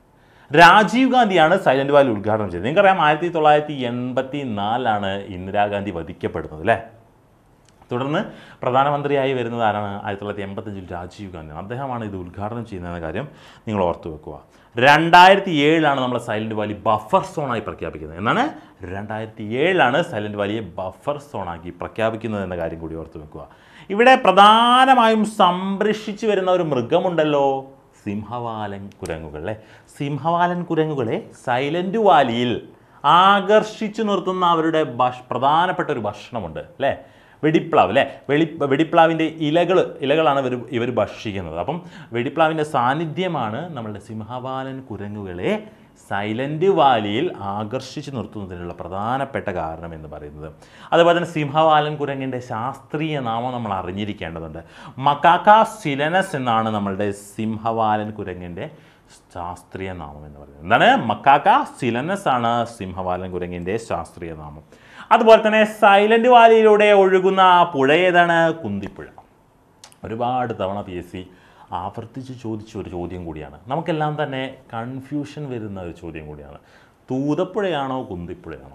S1: രാജീവ് ഗാന്ധിയാണ് സൈലന്റ് വാലി ഉദ്ഘാടനം ചെയ്തത് നിങ്ങൾക്കറിയാം ആയിരത്തി തൊള്ളായിരത്തി എൺപത്തി നാലിലാണ് ഇന്ദിരാഗാന്ധി വധിക്കപ്പെടുന്നത് അല്ലേ തുടർന്ന് പ്രധാനമന്ത്രിയായി വരുന്നത് ആരാണ് ആയിരത്തി തൊള്ളായിരത്തി എൺപത്തഞ്ചിൽ രാജീവ് ഗാന്ധിയാണ് അദ്ദേഹമാണ് ഇത് ഉദ്ഘാടനം ചെയ്യുന്നതെന്ന കാര്യം നിങ്ങൾ ഓർത്തു വെക്കുക രണ്ടായിരത്തി ഏഴിലാണ് നമ്മൾ സൈലന്റ് വാലി ബഫർ സോണായി പ്രഖ്യാപിക്കുന്നത് എന്നാണ് രണ്ടായിരത്തി ഏഴിലാണ് സൈലന്റ് വാലിയെ ബഫർ സോണാക്കി പ്രഖ്യാപിക്കുന്നത് എന്ന കാര്യം കൂടി ഓർത്തു വെക്കുക ഇവിടെ പ്രധാനമായും സംരക്ഷിച്ചു വരുന്ന ഒരു മൃഗമുണ്ടല്ലോ സിംഹവാലൻ കുരങ്ങുകൾ അല്ലേ സിംഹവാലൻ കുരങ്ങുകളെ സൈലന്റ് വാലിയിൽ ആകർഷിച്ചു നിർത്തുന്ന അവരുടെ ഭക്ഷ പ്രധാനപ്പെട്ട ഒരു ഭക്ഷണമുണ്ട് അല്ലേ വെടിപ്ലാവ് അല്ലേ വെളി വെടിപ്ലാവിൻ്റെ ഇലകൾ ഇലകളാണ് ഇവർ ഇവർ ഭക്ഷിക്കുന്നത് അപ്പം വെടിപ്ലാവിൻ്റെ സാന്നിധ്യമാണ് നമ്മളുടെ സിംഹവാലൻ കുരങ്ങുകളെ സൈലന്റ് വാലിയിൽ ആകർഷിച്ചു നിർത്തുന്നതിനുള്ള പ്രധാനപ്പെട്ട കാരണം എന്ന് പറയുന്നത് അതുപോലെ തന്നെ സിംഹവാലൻ കുരങ്ങിൻ്റെ ശാസ്ത്രീയ നാമം നമ്മൾ അറിഞ്ഞിരിക്കേണ്ടതുണ്ട് മക്കാക്ക സിലനസ് എന്നാണ് നമ്മളുടെ സിംഹവാലൻ കുരങ്ങിൻ്റെ ശാസ്ത്രീയ നാമം എന്ന് പറയുന്നത് എന്താണ് മക്കാക്ക സിലനസ് ആണ് സിംഹവാലൻ കുരങ്ങിൻ്റെ ശാസ്ത്രീയ നാമം അതുപോലെ തന്നെ സൈലന്റ് വാലിയിലൂടെ ഒഴുകുന്ന പുഴ ഏതാണ് കുന്തിപ്പുഴ ഒരുപാട് തവണ പി എസ് സി ആവർത്തിച്ച് ചോദിച്ച ഒരു ചോദ്യം കൂടിയാണ് നമുക്കെല്ലാം തന്നെ കൺഫ്യൂഷൻ വരുന്ന ഒരു ചോദ്യം കൂടിയാണ് തൂതപ്പുഴയാണോ കുന്തിപ്പുഴയാണോ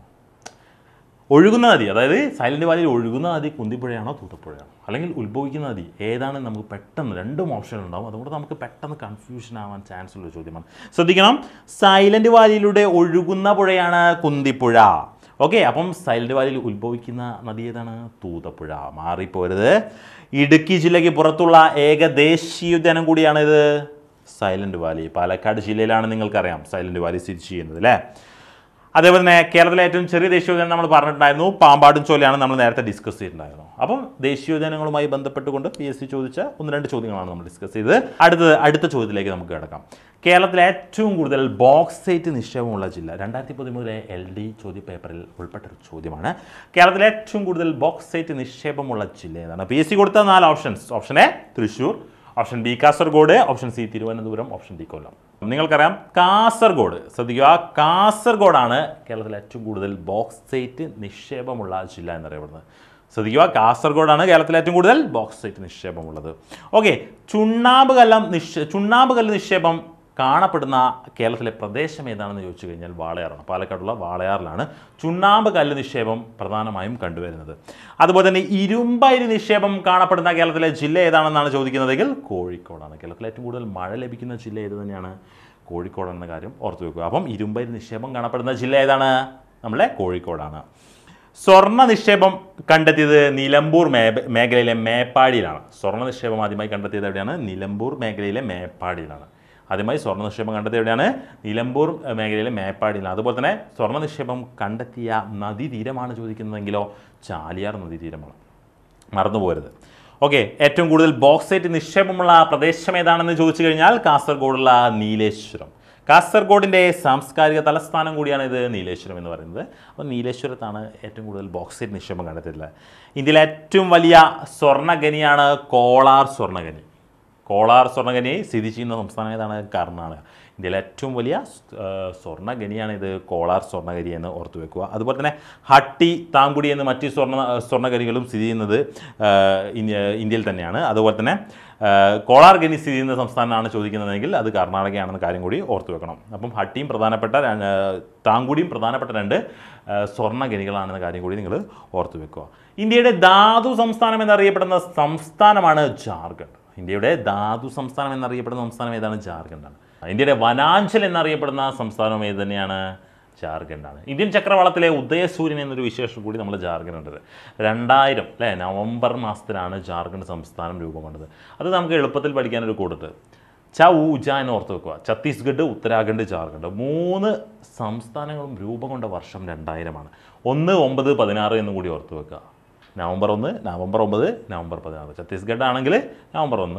S1: ഒഴുകുന്ന നദി അതായത് സൈലന്റ് വാലിയിൽ ഒഴുകുന്ന നദി കുന്തിപ്പുഴയാണോ തൂതപ്പുഴയാണോ അല്ലെങ്കിൽ ഉത്ഭവിക്കുന്ന നദി ഏതാണ് നമുക്ക് പെട്ടെന്ന് രണ്ടും ഓപ്ഷൻ ഉണ്ടാവും അതുകൊണ്ട് നമുക്ക് പെട്ടെന്ന് കൺഫ്യൂഷൻ ആവാൻ ചാൻസ് ഉള്ള ഒരു ചോദ്യമാണ് ശ്രദ്ധിക്കണം സൈലന്റ് വാലിയിലൂടെ ഒഴുകുന്ന പുഴയാണ് കുന്തിപ്പുഴ ഓക്കെ അപ്പം സൈലന്റ് വാലിയിൽ ഉത്ഭവിക്കുന്ന നദി ഏതാണ് തൂതപ്പുഴ മാറിപ്പോരുത് ഇടുക്കി ജില്ലയ്ക്ക് പുറത്തുള്ള ഏക ദേശീയോദ്യാനം കൂടിയാണ് ഇത് സൈലന്റ് വാലി പാലക്കാട് ജില്ലയിലാണ് നിങ്ങൾക്കറിയാം സൈലന്റ് വാലി സ്ഥിതി ചെയ്യുന്നത് അല്ലേ അതേപോലെ തന്നെ കേരളത്തിലെ ഏറ്റവും ചെറിയ ദേശീയോദ്യാനം നമ്മൾ പറഞ്ഞിട്ടുണ്ടായിരുന്നു പാമ്പാടും ചോലയാണ് നമ്മൾ നേരത്തെ ഡിസ്കസ് ചെയ്തിട്ടുണ്ടായിരുന്നു അപ്പം ദേശീയോദ്യാനങ്ങളുമായി ബന്ധപ്പെട്ടുകൊണ്ട് പി എസ് സി ചോദിച്ച ഒന്ന് രണ്ട് ചോദ്യങ്ങളാണ് നമ്മൾ ഡിസ്കസ് ചെയ്തത് അടുത്തത് അടുത്ത ചോദ്യത്തിലേക്ക് നമുക്ക് കിടക്കാം കേരളത്തിലെ ഏറ്റവും കൂടുതൽ ബോക്സൈറ്റ് നിക്ഷേപമുള്ള ജില്ല രണ്ടായിരത്തി പതിമൂന്നിലെ എൽ ഡി ചോദ്യപേപ്പറിൽ ഉൾപ്പെട്ട ഒരു ചോദ്യമാണ് കേരളത്തിലെ ഏറ്റവും കൂടുതൽ ബോക്സൈറ്റ് നിക്ഷേപമുള്ള ജില്ല ഏതാണ് പി എസ് സി കൊടുത്ത നാല് options option A Thrissur option B Kasaragod option C Thiruvananthapuram option D Kollam നിങ്ങൾക്കറിയാം കാസർഗോഡ് ശ്രദ്ധിക്കുക കാസർഗോഡാണ് കേരളത്തിലെ ഏറ്റവും കൂടുതൽ ബോക്സൈറ്റ് നിക്ഷേപമുള്ള ജില്ല എന്നറിയപ്പെടുന്നത് ശ്രദ്ധിക്കുക കാസർഗോഡാണ് കേരളത്തിലെ ഏറ്റവും കൂടുതൽ ബോക്സൈറ്റ് നിക്ഷേപമുള്ളത് ഓക്കെ ചുണ്ണാമ്പ് കല്ലം നിക്ഷേ ചുണ്ണാമ്പ് കല്ല് നിക്ഷേപം കാണപ്പെടുന്ന കേരളത്തിലെ പ്രദേശം ഏതാണെന്ന് ചോദിച്ചു കഴിഞ്ഞാൽ വാളയാറാണ് പാലക്കാടുള്ള വാളയാറിലാണ് ചുണ്ണാമ്പ് കല്ല് നിക്ഷേപം പ്രധാനമായും കണ്ടുവരുന്നത് അതുപോലെ തന്നെ ഇരുമ്പയിര് നിക്ഷേപം കാണപ്പെടുന്ന കേരളത്തിലെ ജില്ല ഏതാണെന്നാണ് ചോദിക്കുന്നതെങ്കിൽ കോഴിക്കോടാണ് കേരളത്തിലെ ഏറ്റവും കൂടുതൽ മഴ ലഭിക്കുന്ന ജില്ല ഏത് തന്നെയാണ് കോഴിക്കോട് എന്ന കാര്യം ഓർത്തു വെക്കുക അപ്പം ഇരുമ്പയിര് നിക്ഷേപം കാണപ്പെടുന്ന ജില്ല ഏതാണ് നമ്മളെ കോഴിക്കോടാണ് സ്വർണ്ണ നിക്ഷേപം കണ്ടെത്തിയത് നിലമ്പൂർ മേ മേഖലയിലെ മേപ്പാടിയിലാണ് സ്വർണ്ണ നിക്ഷേപം ആദ്യമായി കണ്ടെത്തിയത് എവിടെയാണ് നിലമ്പൂർ മേഖലയിലെ മേപ്പാടിയിലാണ് ആദ്യമായി സ്വർണ്ണ നിക്ഷേപം കണ്ടെത്തിയത് എവിടെയാണ് നിലമ്പൂർ ഏഹ്, മേഖലയിലെ മേപ്പാടിയിലാണ് അതുപോലെ തന്നെ സ്വർണ്ണ നിക്ഷേപം കണ്ടെത്തിയ നദീതീരമാണ് ചോദിക്കുന്നതെങ്കിലോ ചാലിയാർ നദീതീരമാണ് മറന്നു പോരുത് ഓക്കെ ഏറ്റവും കൂടുതൽ ബോക്സൈറ്റ് നിക്ഷേപമുള്ള പ്രദേശം ഏതാണെന്ന് ചോദിച്ചു കഴിഞ്ഞാൽ കാസർഗോഡുള്ള നീലേശ്വരം കാസർഗോഡിൻ്റെ സാംസ്കാരിക തലസ്ഥാനം കൂടിയാണ് ഇത് നീലേശ്വരം എന്ന് പറയുന്നത് അപ്പോൾ നീലേശ്വരത്താണ് ഏറ്റവും കൂടുതൽ ബോക്സൈറ്റ് നിക്ഷേപം കണ്ടെത്തിയിട്ടുള്ളത് ഇന്ത്യയിലെ ഏറ്റവും വലിയ സ്വർണ്ണഖനിയാണ് കോളാർ സ്വർണ്ണഖനി കോളാർ സ്വർണ്ണഖനി സ്ഥിതി ചെയ്യുന്ന സംസ്ഥാനം ഏതാണ് കർണാടക ഇന്ത്യയിലെ ഏറ്റവും വലിയ ആ, സ്വർണ്ണഖനിയാണ് ഇത് കോളാർ സ്വർണ്ണഖനി എന്ന് ഓർത്തു വെക്കുക അതുപോലെ തന്നെ ഹട്ടി താങ്കുടി എന്ന് മറ്റ് സ്വർണ്ണ സ്വർണ്ണഖനികളും സ്ഥിതി ചെയ്യുന്നത് ആ, ഇന്ത്യ ഇന്ത്യയിൽ തന്നെയാണ് അതുപോലെ തന്നെ ആ, കോളാർ ഖനി സ്ഥിതി ചെയ്യുന്ന സംസ്ഥാനമാണ് ചോദിക്കുന്നതെങ്കിൽ അത് കർണാടകയാണെന്ന കാര്യം കൂടി ഓർത്തു വെക്കണം അപ്പം ഹട്ടിയും പ്രധാനപ്പെട്ട ര- ആ, താങ്കുടിയും പ്രധാനപ്പെട്ട രണ്ട് ആ, സ്വർണ്ണഖനികളാണെന്ന കാര്യം കൂടി നിങ്ങൾ ഓർത്തു വെക്കുക ഇന്ത്യയുടെ ധാതു സംസ്ഥാനം എന്നറിയപ്പെടുന്ന സംസ്ഥാനമാണ് ജാർഖണ്ഡ് ഇന്ത്യയുടെ ധാതു സംസ്ഥാനം എന്നറിയപ്പെടുന്ന സംസ്ഥാനം ഏതാണ് ജാർഖണ്ഡാണ് ഇന്ത്യയുടെ വനാഞ്ചൽ എന്നറിയപ്പെടുന്ന സംസ്ഥാനം ഏത് തന്നെയാണ് ജാർഖണ്ഡാണ് ഇന്ത്യൻ ചക്രവാളത്തിലെ ഉദയസൂര്യൻ എന്നൊരു വിശേഷം കൂടി നമ്മൾ ജാർഖണ്ഡ് ഉണ്ട് രണ്ടായിരം അല്ലേ നവംബർ മാസത്തിലാണ് ജാർഖണ്ഡ് സംസ്ഥാനം രൂപം കൊണ്ടത് അത് നമുക്ക് എളുപ്പത്തിൽ പഠിക്കാനൊരു കൂടുണ്ട് ച ഊ ജ എന്ന് ഓർത്ത് വെക്കുക ഛത്തീസ്ഗഡ് ഉത്തരാഖണ്ഡ് ജാർഖണ്ഡ് മൂന്ന് സംസ്ഥാനങ്ങളും രൂപം കൊണ്ട വർഷം രണ്ടായിരമാണ് ഒന്ന് ഒമ്പത് പതിനാറ് എന്നും കൂടി ഓർത്ത് വെക്കുക നവംബർ ഒന്ന് നവംബർ ഒമ്പത് നവംബർ പതിനാറ് ഛത്തീസ്ഗഡ് ആണെങ്കിൽ നവംബർ ഒന്ന്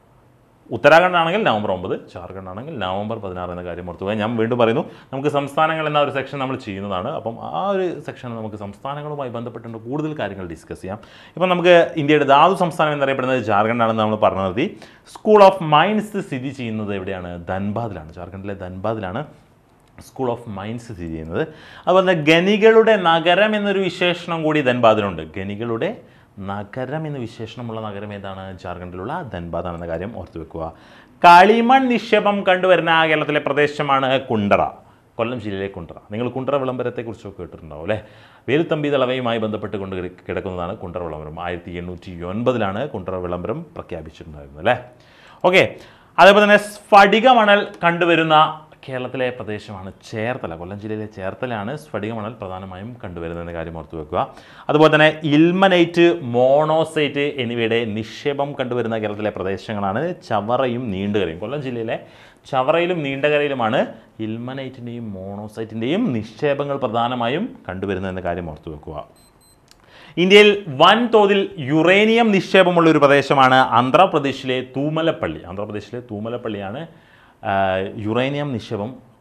S1: ഉത്തരാഖണ്ഡ് ആണെങ്കിൽ നവംബർ ഒമ്പത് ജാർഖണ്ഡ് ആണെങ്കിൽ നവംബർ പതിനാറ് എന്ന കാര്യം ഓർത്തുക ഞാൻ വീണ്ടും പറയുന്നു നമുക്ക് സംസ്ഥാനങ്ങൾ എന്ന ഒരു സെക്ഷൻ നമ്മൾ ചെയ്യുന്നതാണ് അപ്പം ആ ഒരു സെക്ഷൻ നമുക്ക് സംസ്ഥാനങ്ങളുമായി ബന്ധപ്പെട്ടുകൊണ്ട് കൂടുതൽ കാര്യങ്ങൾ ഡിസ്കസ് ചെയ്യാം ഇപ്പം നമുക്ക് ഇന്ത്യയുടെ ധാതു സംസ്ഥാനം എന്നറിയപ്പെടുന്നത് ജാർഖണ്ഡ് ആണെന്ന് നമ്മൾ പറഞ്ഞു നിർത്തി സ്കൂൾ ഓഫ് മൈൻസ് സ്ഥിതി ചെയ്യുന്നത് എവിടെയാണ് ധൻബാദിലാണ് ജാർഖണ്ഡിലെ ധൻബാദിലാണ് സ്കൂൾ ഓഫ് മൈൻസ് സ്ഥിതി ചെയ്യുന്നത് അതുപോലെ തന്നെ ഗനികളുടെ നഗരം എന്നൊരു വിശേഷണം കൂടി ധൻബാദിനുണ്ട് ഗനികളുടെ നഗരം എന്ന വിശേഷണമുള്ള നഗരം ഏതാണ് ജാർഖണ്ഡിലുള്ള ധൻബാദ് എന്ന കാര്യം ഓർത്തു വെക്കുക കളിമൺ നിക്ഷേപം കണ്ടുവരുന്ന കേരളത്തിലെ പ്രദേശമാണ് കുണ്ടറ കൊല്ലം ജില്ലയിലെ കുണ്ടറ നിങ്ങൾ കുണ്ടറ വിളംബരത്തെക്കുറിച്ചൊക്കെ കേട്ടിട്ടുണ്ടാവും അല്ലേ വേലുത്തമ്പി ദളവയുമായി ബന്ധപ്പെട്ടുകൊണ്ട് കിട- കിടക്കുന്നതാണ് കുണ്ടറ വിളംബരം ആയിരത്തി എണ്ണൂറ്റി ഒൻപതിലാണ് കുണ്ടറ വിളംബരം പ്രഖ്യാപിച്ചിട്ടുണ്ടായിരുന്നത് അല്ലേ ഓക്കെ അതേപോലെ തന്നെ സ്ഫടിക മണൽ കണ്ടുവരുന്ന കേരളത്തിലെ പ്രദേശമാണ് ചേർത്തല കൊല്ലം ജില്ലയിലെ ചേർത്തലയാണ് സ്ഫടിക മണൽ പ്രധാനമായും കണ്ടുവരുന്നതെന്ന കാര്യം ഓർത്തു വെക്കുക അതുപോലെ തന്നെ ഇൽമനൈറ്റ് മോണോസൈറ്റ് എന്നിവയുടെ നിക്ഷേപം കണ്ടുവരുന്ന കേരളത്തിലെ പ്രദേശങ്ങളാണ് ചവറയും നീണ്ടുകരയും കൊല്ലം ജില്ലയിലെ ചവറയിലും നീണ്ടകരയിലുമാണ് ഇൽമനൈറ്റിൻ്റെയും മോണോസൈറ്റിൻ്റെയും നിക്ഷേപങ്ങൾ പ്രധാനമായും കണ്ടുവരുന്നതെന്ന കാര്യം ഓർത്തു വെക്കുക ഇന്ത്യയിൽ വൻതോതിൽ യുറേനിയം നിക്ഷേപമുള്ള ഒരു പ്രദേശമാണ് ആന്ധ്രാപ്രദേശിലെ തൂമലപ്പള്ളി ആന്ധ്രാപ്രദേശിലെ തൂമലപ്പള്ളിയാണ് ആ, യുറേനിയം നിക്ഷേപം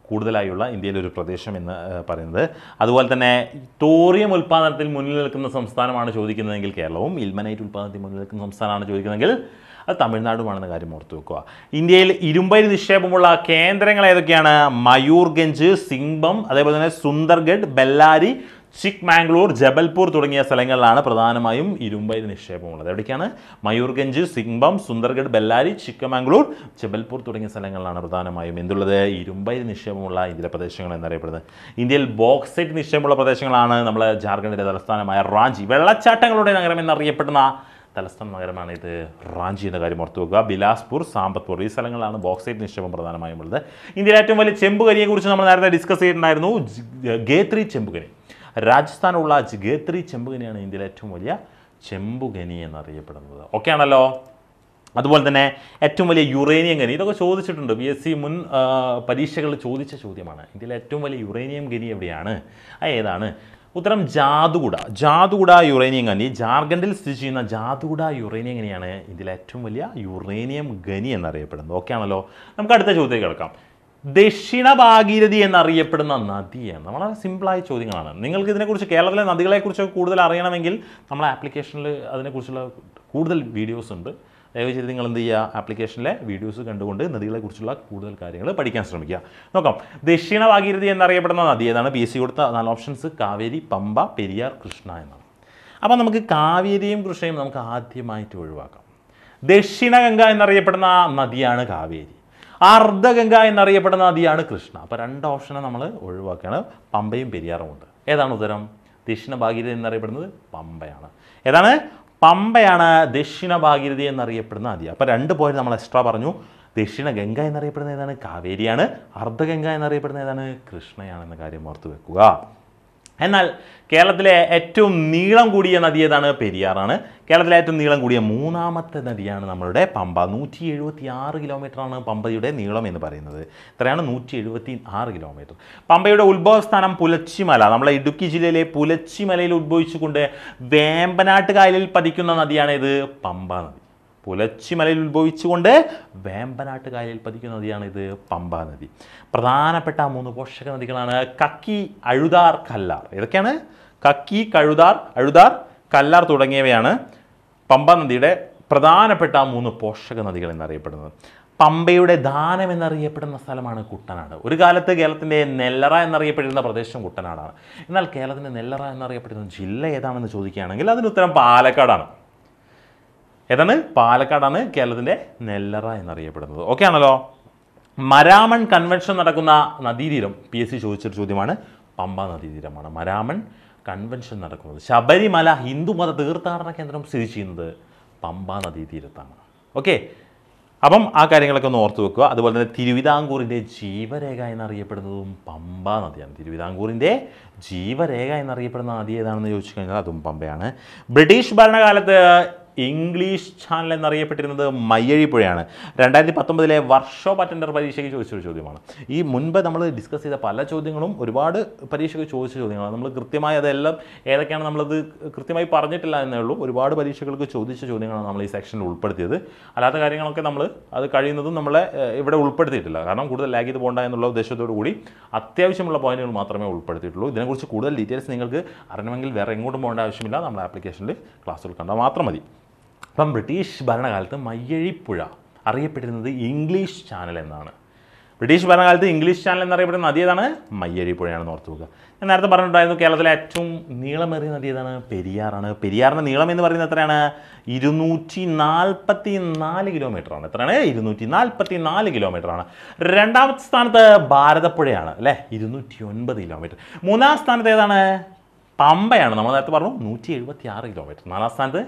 S1: കൂടുതലായുള്ള ഇന്ത്യയിലെ ഒരു പ്രദേശം എന്ന് ആ, പറയുന്നത് അതുപോലെ തന്നെ തോറിയം ഉൽപ്പാദനത്തിൽ മുന്നിൽ നിൽക്കുന്ന സംസ്ഥാനമാണ് ചോദിക്കുന്നതെങ്കിൽ കേരളവും ഇൽമനൈറ്റ് ഉൽപ്പാദനത്തിൽ മുന്നിൽ നിൽക്കുന്ന സംസ്ഥാനമാണ് ചോദിക്കുന്നതെങ്കിൽ അത് തമിഴ്നാടുമാണെന്ന കാര്യം ഓർത്ത് വെക്കുക ഇന്ത്യയിൽ ഇരുമ്പരി നിക്ഷേപമുള്ള കേന്ദ്രങ്ങൾ ഏതൊക്കെയാണ് മയൂർഗഞ്ച് സിംബം അതേപോലെ തന്നെ സുന്ദർഗഡ് ബെല്ലാരി ചിക്മാംഗ്ലൂർ ജബൽപൂർ തുടങ്ങിയ സ്ഥലങ്ങളിലാണ് പ്രധാനമായും ഇരുമ്പരി നിക്ഷേപമുള്ളത് എവിടേക്കാണ് മയൂർഗഞ്ച് സിംബം സുന്ദർഗഡ് ബെല്ലാരി ചിക്കമാംഗ്ലൂർ ജബൽപൂർ തുടങ്ങിയ സ്ഥലങ്ങളിലാണ് പ്രധാനമായും എന്തുള്ളത് ഇരുമ്പരി നിക്ഷേപമുള്ള ഇന്ത്യയിലെ പ്രദേശങ്ങൾ എന്നറിയപ്പെടുന്നത് ഇന്ത്യയിൽ ബോക്സൈറ്റ് നിക്ഷേപമുള്ള പ്രദേശങ്ങളാണ് നമ്മൾ ജാർഖണ്ഡിലെ തലസ്ഥാനമായ റാഞ്ചി വെള്ളച്ചാട്ടങ്ങളുടെ നഗരം എന്നറിയപ്പെടുന്ന തലസ്ഥാന നഗരമാണ് ഇത് റാഞ്ചി എന്ന കാര്യം ഓർത്തു വെക്കുക ബിലാസ്പൂർ സാമ്പത്പൂർ ഈ സ്ഥലങ്ങളാണ് ബോക്സൈറ്റ് നിക്ഷേപം പ്രധാനമായും ഉള്ളത് ഇന്ത്യയിലെ ഏറ്റവും വലിയ ചെമ്പുകരിയെക്കുറിച്ച് നമ്മൾ നേരത്തെ ഡിസ്കസ് ചെയ്തിട്ടുണ്ടായിരുന്നു ജ്- ഗേത്രി ചെമ്പുകനി രാജസ്ഥാനുള്ള ഗേത്രി ചെമ്പുകനിയാണ് ഇന്ത്യയിലെ ഏറ്റവും വലിയ ചെമ്പുകനി എന്നറിയപ്പെടുന്നത് ഓക്കെ ആണല്ലോ അതുപോലെ തന്നെ ഏറ്റവും വലിയ യുറേനിയം ഗനി ഇതൊക്കെ ചോദിച്ചിട്ടുണ്ട് ബി എസ് സി മുൻ ആ, പരീക്ഷകളിൽ ചോദിച്ച ചോദ്യമാണ് ഇന്ത്യയിലെ ഏറ്റവും വലിയ യുറേനിയം ഗനി എവിടെയാണ് അത് ഏതാണ് ഉത്തരം ജാതുകുട ജാതുകുട യുറേനിയം ഗനി ജാർഖണ്ഡിൽ സ്ഥിതി ചെയ്യുന്ന ജാതുകുട യുറേനിയം ഗനിയാണ് ഇന്ത്യയിലെ ഏറ്റവും വലിയ യുറേനിയം ഗനി എന്നറിയപ്പെടുന്നത് ഓക്കെ ആണല്ലോ നമുക്ക് അടുത്ത ചോദ്യത്തിലേക്ക് കിടക്കാം ദക്ഷിണ ഭാഗീരഥി എന്നറിയപ്പെടുന്ന നദിയാണ് വളരെ സിമ്പിളായ ചോദ്യങ്ങളാണ് നിങ്ങൾക്ക് ഇതിനെക്കുറിച്ച് കേരളത്തിലെ നദികളെക്കുറിച്ച് കൂടുതൽ അറിയണമെങ്കിൽ നമ്മളെ ആപ്ലിക്കേഷനിൽ അതിനെക്കുറിച്ചുള്ള കൂടുതൽ വീഡിയോസ് ഉണ്ട് ദയവ് ചെയ്ത് നിങ്ങൾ എന്ത് ചെയ്യുക ആപ്ലിക്കേഷനിലെ വീഡിയോസ് കണ്ടുകൊണ്ട് നദികളെക്കുറിച്ചുള്ള കൂടുതൽ കാര്യങ്ങൾ പഠിക്കാൻ ശ്രമിക്കുക നോക്കാം ദക്ഷിണ ഭാഗീരഥി എന്നറിയപ്പെടുന്ന നദി ഏതാണ് പി എസ് സി കൊടുത്ത നാല് ഓപ്ഷൻസ് കാവേരി പമ്പ പെരിയാർ കൃഷ്ണ എന്നാണ് അപ്പോൾ നമുക്ക് കാവേരിയും കൃഷ്ണയും നമുക്ക് ആദ്യമായിട്ട് ഒഴിവാക്കാം ദക്ഷിണഗംഗ എന്നറിയപ്പെടുന്ന നദിയാണ് കാവേരി അർദ്ധഗംഗ എന്നറിയപ്പെടുന്ന നദിയാണ് കൃഷ്ണ അപ്പോൾ രണ്ട് ഓപ്ഷനെ നമ്മൾ ഒഴിവാക്കുകയാണ് പമ്പയും പെരിയാറും ഉണ്ട് ഏതാണ് ഉത്തരം ദക്ഷിണ ഭാഗീരഥി എന്നറിയപ്പെടുന്നത് പമ്പയാണ് ഏതാണ് പമ്പയാണ് ദക്ഷിണ ഭാഗീരഥി എന്നറിയപ്പെടുന്ന നദി അപ്പോൾ രണ്ട് പോയിന്റ് നമ്മൾ എക്സ്ട്രാ പറഞ്ഞു ദക്ഷിണ ഗംഗ എന്നറിയപ്പെടുന്ന ഏതാണ് കാവേരിയാണ് അർദ്ധഗംഗ എന്നറിയപ്പെടുന്ന ഏതാണ് കൃഷ്ണയാണെന്ന കാര്യം ഓർത്ത് വെക്കുക എന്നാൽ കേരളത്തിലെ ഏറ്റവും നീളം കൂടിയ നദി ഏതാണ് പെരിയാറാണ് കേരളത്തിലെ ഏറ്റവും നീളം കൂടിയ മൂന്നാമത്തെ നദിയാണ് നമ്മളുടെ പമ്പ നൂറ്റി എഴുപത്തി ആറ് കിലോമീറ്ററാണ് പമ്പയുടെ നീളം എന്ന് പറയുന്നത് എത്രയാണ് നൂറ്റി എഴുപത്തി ആറ് കിലോമീറ്റർ പമ്പയുടെ ഉത്ഭവസ്ഥാനം പുലച്ചിമല നമ്മളെ ഇടുക്കി ജില്ലയിലെ പുലച്ചിമലയിൽ ഉത്ഭവിച്ചുകൊണ്ട് വേമ്പനാട്ട് കായലിൽ പതിക്കുന്ന നദിയാണ് ഇത് പമ്പ നദി പുലച്ചിമലയിൽ ഉത്ഭവിച്ചുകൊണ്ട് വേമ്പനാട്ട് കായലിൽ പതിക്കുന്ന നദിയാണ് ഇത് പമ്പ നദി പ്രധാനപ്പെട്ട മൂന്ന് പോഷക നദികളാണ് കക്കി അഴുതാർ കല്ലാർ ഏതൊക്കെയാണ് കക്കി കഴുതാർ അഴുതാർ കല്ലാർ തുടങ്ങിയവയാണ് പമ്പ നദിയുടെ പ്രധാനപ്പെട്ട മൂന്ന് പോഷക നദികൾ എന്നറിയപ്പെടുന്നത് പമ്പയുടെ ദാനം എന്നറിയപ്പെടുന്ന സ്ഥലമാണ് കുട്ടനാട് ഒരു കാലത്ത് കേരളത്തിൻ്റെ നെല്ലറ എന്നറിയപ്പെടുന്ന പ്രദേശം കുട്ടനാടാണ് എന്നാൽ കേരളത്തിൻ്റെ നെല്ലറ എന്നറിയപ്പെടുന്ന ജില്ല ഏതാണെന്ന് ചോദിക്കുകയാണെങ്കിൽ അതിന് ഉത്തരം പാലക്കാടാണ് ഏതാണ് പാലക്കാടാണ് കേരളത്തിൻ്റെ നെല്ലറ എന്നറിയപ്പെടുന്നത് ഓക്കെ ആണല്ലോ മരാമൺ കൺവെൻഷൻ നടക്കുന്ന നദീതീരം പി എസ് സി ചോദിച്ചൊരു ചോദ്യമാണ് പമ്പ നദീതീരമാണ് മരാമൺ കൺവെൻഷൻ നടക്കുന്നത് ശബരിമല ഹിന്ദുമത തീർത്ഥാടന കേന്ദ്രം സ്ഥിതി ചെയ്യുന്നത് പമ്പ നദീതീരത്താണ് ഓക്കെ അപ്പം ആ കാര്യങ്ങളൊക്കെ ഒന്ന് ഓർത്ത് വെക്കുക അതുപോലെ തന്നെ തിരുവിതാംകൂറിൻ്റെ ജീവരേഖ എന്നറിയപ്പെടുന്നതും പമ്പ നദിയാണ് തിരുവിതാംകൂറിൻ്റെ ജീവരേഖ എന്നറിയപ്പെടുന്ന നദി ഏതാണെന്ന് ചോദിച്ചു കഴിഞ്ഞാൽ അതും പമ്പയാണ് ബ്രിട്ടീഷ് ഭരണകാലത്ത് ഇംഗ്ലീഷ് ചാനൽ എന്നറിയപ്പെട്ടിരുന്നത് മയ്യഴിപ്പുഴയാണ് രണ്ടായിരത്തി പത്തൊമ്പതിലെ വർഷോപ്പ് അറ്റൻഡർ പരീക്ഷയ്ക്ക് ചോദിച്ചൊരു ചോദ്യമാണ് ഈ മുൻപ് നമ്മൾ ഡിസ്കസ് ചെയ്ത പല ചോദ്യങ്ങളും ഒരുപാട് പരീക്ഷയ്ക്ക് ചോദിച്ച ചോദ്യങ്ങളാണ് നമ്മൾ കൃത്യമായി അതെല്ലാം ഏതൊക്കെയാണ് നമ്മളത് കൃത്യമായി പറഞ്ഞിട്ടില്ല എന്നേ ഉള്ളൂ ഒരുപാട് പരീക്ഷകൾക്ക് ചോദിച്ച ചോദ്യങ്ങളാണ് നമ്മൾ ഈ സെക്ഷനിൽ ഉൾപ്പെടുത്തിയത് അല്ലാത്ത കാര്യങ്ങളൊക്കെ നമ്മൾ അത് കഴിയുന്നതും നമ്മളെ ഏഹ്, ഇവിടെ ഉൾപ്പെടുത്തിയിട്ടില്ല കാരണം കൂടുതൽ ലാഗ് ചെയ്ത് പോകണ്ട എന്നുള്ള ഉദ്ദേശത്തോടു കൂടി അത്യാവശ്യമുള്ള പോയിന്റുകൾ മാത്രമേ ഉൾപ്പെടുത്തിയിട്ടുള്ളൂ ഇതിനെക്കുറിച്ച് കൂടുതൽ ഡീറ്റെയിൽസ് നിങ്ങൾക്ക് അറിയണമെങ്കിൽ വേറെ എങ്ങോട്ടും പോകേണ്ട ആവശ്യമില്ല നമ്മുടെ ആപ്ലിക്കേഷനിൽ ക്ലാസ്സുകൾ കണ്ടാൽ മാത്രം മതി അപ്പം ബ്രിട്ടീഷ് ഭരണകാലത്ത് മയ്യഴിപ്പുഴ അറിയപ്പെട്ടിരുന്നത് ഇംഗ്ലീഷ് ചാനൽ എന്നാണ് ബ്രിട്ടീഷ് ഭരണകാലത്ത് ഇംഗ്ലീഷ് ചാനൽ എന്നറിയപ്പെടുന്ന നദി ഏതാണ് മയ്യഴിപ്പുഴയാണെന്ന് ഓർത്ത് വെക്കുക ഞാൻ നേരത്തെ പറഞ്ഞിട്ടുണ്ടായിരുന്നു കേരളത്തിലെ ഏറ്റവും നീളമേറിയ നദി ഏതാണ് പെരിയാറാണ് പെരിയാറിൻ്റെ നീളം എന്ന് പറയുന്നത് എത്രയാണ് ഇരുന്നൂറ്റി നാൽപ്പത്തി നാല് കിലോമീറ്ററാണ് എത്രയാണ് ഇരുന്നൂറ്റി നാൽപ്പത്തി നാല് കിലോമീറ്ററാണ് രണ്ടാമത്തെ സ്ഥാനത്ത് ഭാരതപ്പുഴയാണ് അല്ലേ ഇരുന്നൂറ്റി ഒൻപത് കിലോമീറ്റർ മൂന്നാം സ്ഥാനത്ത് ഏതാണ് പമ്പയാണ് നമ്മൾ നേരത്തെ പറഞ്ഞു നൂറ്റി എഴുപത്തി ആറ് കിലോമീറ്റർ നാലാം സ്ഥാനത്ത്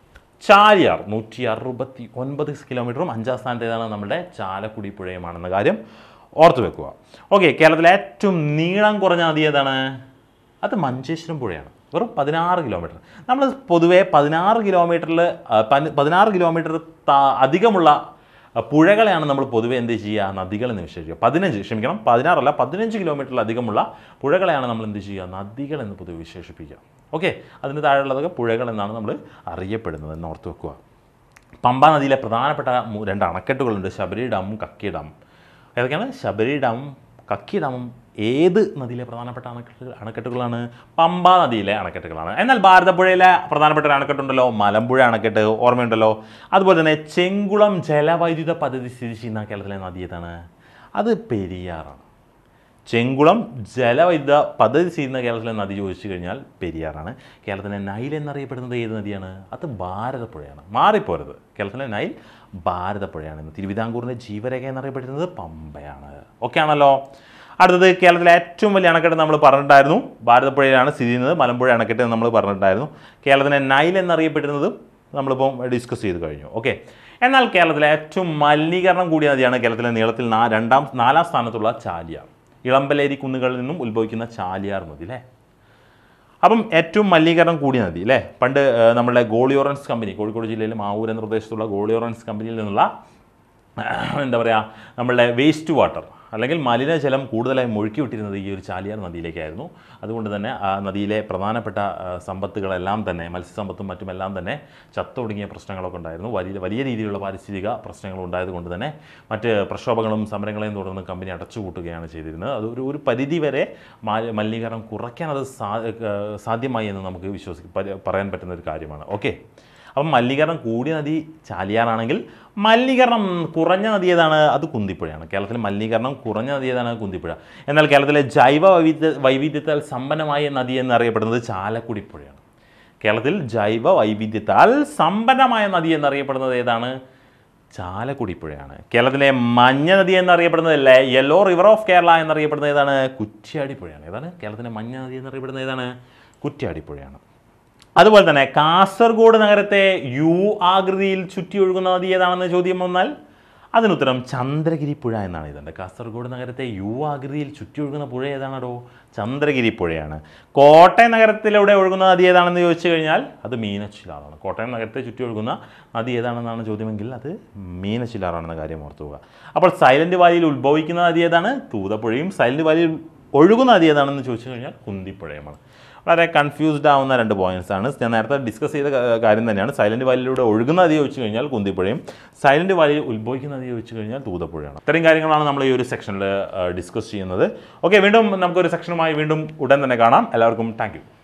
S1: ചാലിയാർ നൂറ്റി അറുപത്തി ഒൻപത് കിലോമീറ്ററും അഞ്ചാം സ്ഥാനത്ത് ഏതാണ് നമ്മുടെ ചാലക്കുടി പുഴയുമാണെന്ന കാര്യം ഓർത്തു വെക്കുക ഓക്കെ കേരളത്തിലെ ഏറ്റവും നീളം കുറഞ്ഞ നദി ഏതാണ് അത് മഞ്ചേശ്വരം പുഴയാണ് വെറും പതിനാറ് കിലോമീറ്റർ നമ്മൾ പൊതുവേ പതിനാറ് കിലോമീറ്ററിൽ പതിനാറ് കിലോമീറ്റർ അധികമുള്ള അഹ് പുഴകളെയാണ് നമ്മൾ പൊതുവെ എന്ത് ചെയ്യുക നദികൾ എന്ന് വിശേഷിക്കുക പതിനഞ്ച് ക്ഷമിക്കണം പതിനാറല്ല പതിനഞ്ച് കിലോമീറ്ററിൽ അധികമുള്ള പുഴകളെയാണ് നമ്മൾ എന്ത് ചെയ്യുക നദികൾ എന്ന് പൊതുവെ വിശേഷിപ്പിക്കുക ഓക്കെ അതിന് താഴെയുള്ളതൊക്കെ പുഴകൾ എന്നാണ് നമ്മൾ അറിയപ്പെടുന്നത് എന്ന് ഓർത്ത് വെക്കുക പമ്പ നദിയിലെ പ്രധാനപ്പെട്ട മൂ- രണ്ട് അണക്കെട്ടുകളുണ്ട് ശബരി ഡാമും കക്കി ഡാം ഏതൊക്കെയാണ് ശബരി ഡാം കക്കി ഡാമും ഏത് നദിയിലെ പ്രധാനപ്പെട്ട അണക്കെട്ടുകൾ അണക്കെട്ടുകളാണ് പമ്പ നദിയിലെ അണക്കെട്ടുകളാണ് എന്നാൽ ഭാരതപ്പുഴയിലെ പ്രധാനപ്പെട്ട ഒരു അണക്കെട്ടുണ്ടല്ലോ മലമ്പുഴ അണക്കെട്ട് ഓർമ്മയുണ്ടല്ലോ അതുപോലെ തന്നെ ചെങ്കുളം ജലവൈദ്യുത പദ്ധതി സ്ഥിതി ചെയ്യുന്ന കേരളത്തിലെ നദി ഏതാണ് അത് പെരിയാറാണ് ചെങ്കുളം ജലവൈദ്യുത പദ്ധതി ചെയ്യുന്ന കേരളത്തിലെ നദി ചോദിച്ചു കഴിഞ്ഞാൽ പെരിയാറാണ് കേരളത്തിലെ നൈൽ എന്നറിയപ്പെടുന്നത് ഏത് നദിയാണ് അത് ഭാരതപ്പുഴയാണ് മാറിപ്പോരുത് കേരളത്തിലെ നൈൽ ഭാരതപ്പുഴയാണ് ഇന്ന് തിരുവിതാംകൂറിൻ്റെ ജീവരേഖ എന്നറിയപ്പെടുന്നത് പമ്പയാണ് ഓക്കെ ആണല്ലോ അടുത്തത് കേരളത്തിലെ ഏറ്റവും വലിയ അണക്കെട്ട് നമ്മൾ പറഞ്ഞിട്ടായിരുന്നു ഭാരതപ്പുഴയിലാണ് സ്ഥിതി ചെയ്യുന്നത് മലമ്പുഴ അണക്കെട്ട് എന്ന് നമ്മൾ പറഞ്ഞിട്ടായിരുന്നു കേരളത്തിലെ നൈൽ എന്നറിയപ്പെടുന്നതും നമ്മളിപ്പോൾ ഡിസ്കസ് ചെയ്ത് കഴിഞ്ഞു ഓക്കെ എന്നാൽ കേരളത്തിലെ ഏറ്റവും മലിനീകരണം കൂടിയ നദിയാണ് കേരളത്തിലെ നീളത്തിൽ നാ രണ്ടാം നാലാം സ്ഥാനത്തുള്ള ചാലിയാർ ഇളമ്പലേരി കുന്നുകളിൽ നിന്നും ഉത്ഭവിക്കുന്ന ചാലിയാർ നദി അല്ലേ അപ്പം ഏറ്റവും മലിനീകരണം കൂടിയ നദി അല്ലേ പണ്ട് ആ, നമ്മുടെ ഗോളിയോറൻസ് കമ്പനി കോഴിക്കോട് ജില്ലയിലെ മാവൂർ എന്ന പ്രദേശത്തുള്ള ഗോളിയോറൻസ് കമ്പനിയിൽ നിന്നുള്ള എന്താ പറയുക നമ്മളുടെ വേസ്റ്റ് വാട്ടർ അല്ലെങ്കിൽ മലിനജലം കൂടുതലായി ഒഴുക്കി വിട്ടിരുന്നത് ഈ ഒരു ചാലിയാർ നദിയിലേക്കായിരുന്നു അതുകൊണ്ട് തന്നെ ആ നദിയിലെ പ്രധാനപ്പെട്ട ആ, സമ്പത്തുകളെല്ലാം തന്നെ മത്സ്യസമ്പത്തും മറ്റുമെല്ലാം തന്നെ ചത്തൊടുങ്ങിയ പ്രശ്നങ്ങളൊക്കെ ഉണ്ടായിരുന്നു വലിയ വലിയ രീതിയിലുള്ള പാരിസ്ഥിതിക പ്രശ്നങ്ങൾ ഉണ്ടായതുകൊണ്ട് തന്നെ മറ്റ് പ്രക്ഷോഭങ്ങളും സമരങ്ങളെയും തുടർന്ന് കമ്പനി അടച്ചുപൂട്ടുകയാണ് ചെയ്തിരുന്നത് അത് ഒരു ഒരു പരിധി വരെ മാ- മലിനീകരണം കുറയ്ക്കാൻ അത് സാ ഏഹ് സാധ്യമായി എന്ന് നമുക്ക് വിശ്വസി പ- പറയാൻ പറ്റുന്ന ഒരു കാര്യമാണ് ഓക്കെ അപ്പം മലിനീകരണം കൂടിയ നദി ചാലിയാറാണെങ്കിൽ മലിനീകരണം കുറഞ്ഞ നദി ഏതാണ് അത് കുന്തിപ്പുഴയാണ് കേരളത്തിൽ മലിനീകരണം കുറഞ്ഞ നദി ഏതാണ് കുന്തിപ്പുഴ എന്നാൽ കേരളത്തിലെ ജൈവ വൈവിധ്യ വൈവിധ്യത്താൽ സമ്പന്നമായ നദി എന്നറിയപ്പെടുന്നത് ചാലക്കുടി പുഴയാണ് കേരളത്തിൽ ജൈവ വൈവിധ്യത്താൽ സമ്പന്നമായ നദി എന്നറിയപ്പെടുന്നത് ഏതാണ് ചാലക്കുടി പുഴയാണ് കേരളത്തിലെ മഞ്ഞ നദി എന്നറിയപ്പെടുന്നത് യെല്ലോ റിവർ ഓഫ് കേരള എന്നറിയപ്പെടുന്നത് ഏതാണ് കുറ്റ്യാടി പുഴയാണ് ഏതാണ് കേരളത്തിലെ മഞ്ഞ നദി എന്നറിയപ്പെടുന്നത് ഏതാണ് കുറ്റ്യാടി പുഴയാണ് അതുപോലെ തന്നെ കാസർഗോഡ് നഗരത്തെ യു ആകൃതിയിൽ ചുറ്റി ഒഴുകുന്ന നദി ഏതാണെന്ന് ചോദ്യം വന്നാൽ അതിനുത്തരം ചന്ദ്രഗിരി പുഴ എന്നാണ് ഇതുണ്ട് കാസർഗോഡ് നഗരത്തെ യു ആകൃതിയിൽ ചുറ്റി ഒഴുകുന്ന പുഴ ഏതാണോ ചന്ദ്രഗിരി പുഴയാണ് കോട്ടയം നഗരത്തിലൂടെ ഒഴുകുന്ന നദി ഏതാണെന്ന് ചോദിച്ചു കഴിഞ്ഞാൽ അത് മീനച്ചിലാറാണ് കോട്ടയം നഗരത്തെ ചുറ്റി ഒഴുകുന്ന നദി ഏതാണെന്നാണ് ചോദ്യമെങ്കിൽ അത് മീനച്ചിലാറാണെന്ന കാര്യം ഓർത്തുക അപ്പോൾ സൈലന്റ് വാലിയിൽ ഉത്ഭവിക്കുന്ന നദി ഏതാണ് തൂതപ്പുഴയും സൈലന്റ് വാലിയിൽ ഒഴുകുന്ന നദി ഏതാണെന്ന് ചോദിച്ചു കഴിഞ്ഞാൽ കുന്തിപ്പുഴയുമാണ് വളരെ കൺഫ്യൂസ്ഡ് ആവുന്ന രണ്ട് പോയിന്റ്സ് ആണ് ഞാൻ നേരത്തെ ഡിസ്കസ് ചെയ്ത കാ- കാര്യം തന്നെയാണ് സൈലന്റ് വാലിയിലൂടെ ഒഴുകുന്ന നദി ചോദിച്ചു കഴിഞ്ഞാൽ കുന്തിപ്പുഴയും സൈലന്റ് വാലിയിൽ ഉത്ഭവിക്കുന്ന നദി ചോദിച്ചു കഴിഞ്ഞാൽ തൂതപ്പുഴയാണ് ഇത്രയും കാര്യങ്ങളാണ് നമ്മൾ ഈ ഒരു സെക്ഷനിൽ ഡിസ്കസ് ചെയ്യുന്നത് ഓക്കെ വീണ്ടും നമുക്കൊരു സെക്ഷനുമായി വീണ്ടും ഉടൻ തന്നെ കാണാം എല്ലാവർക്കും താങ്ക്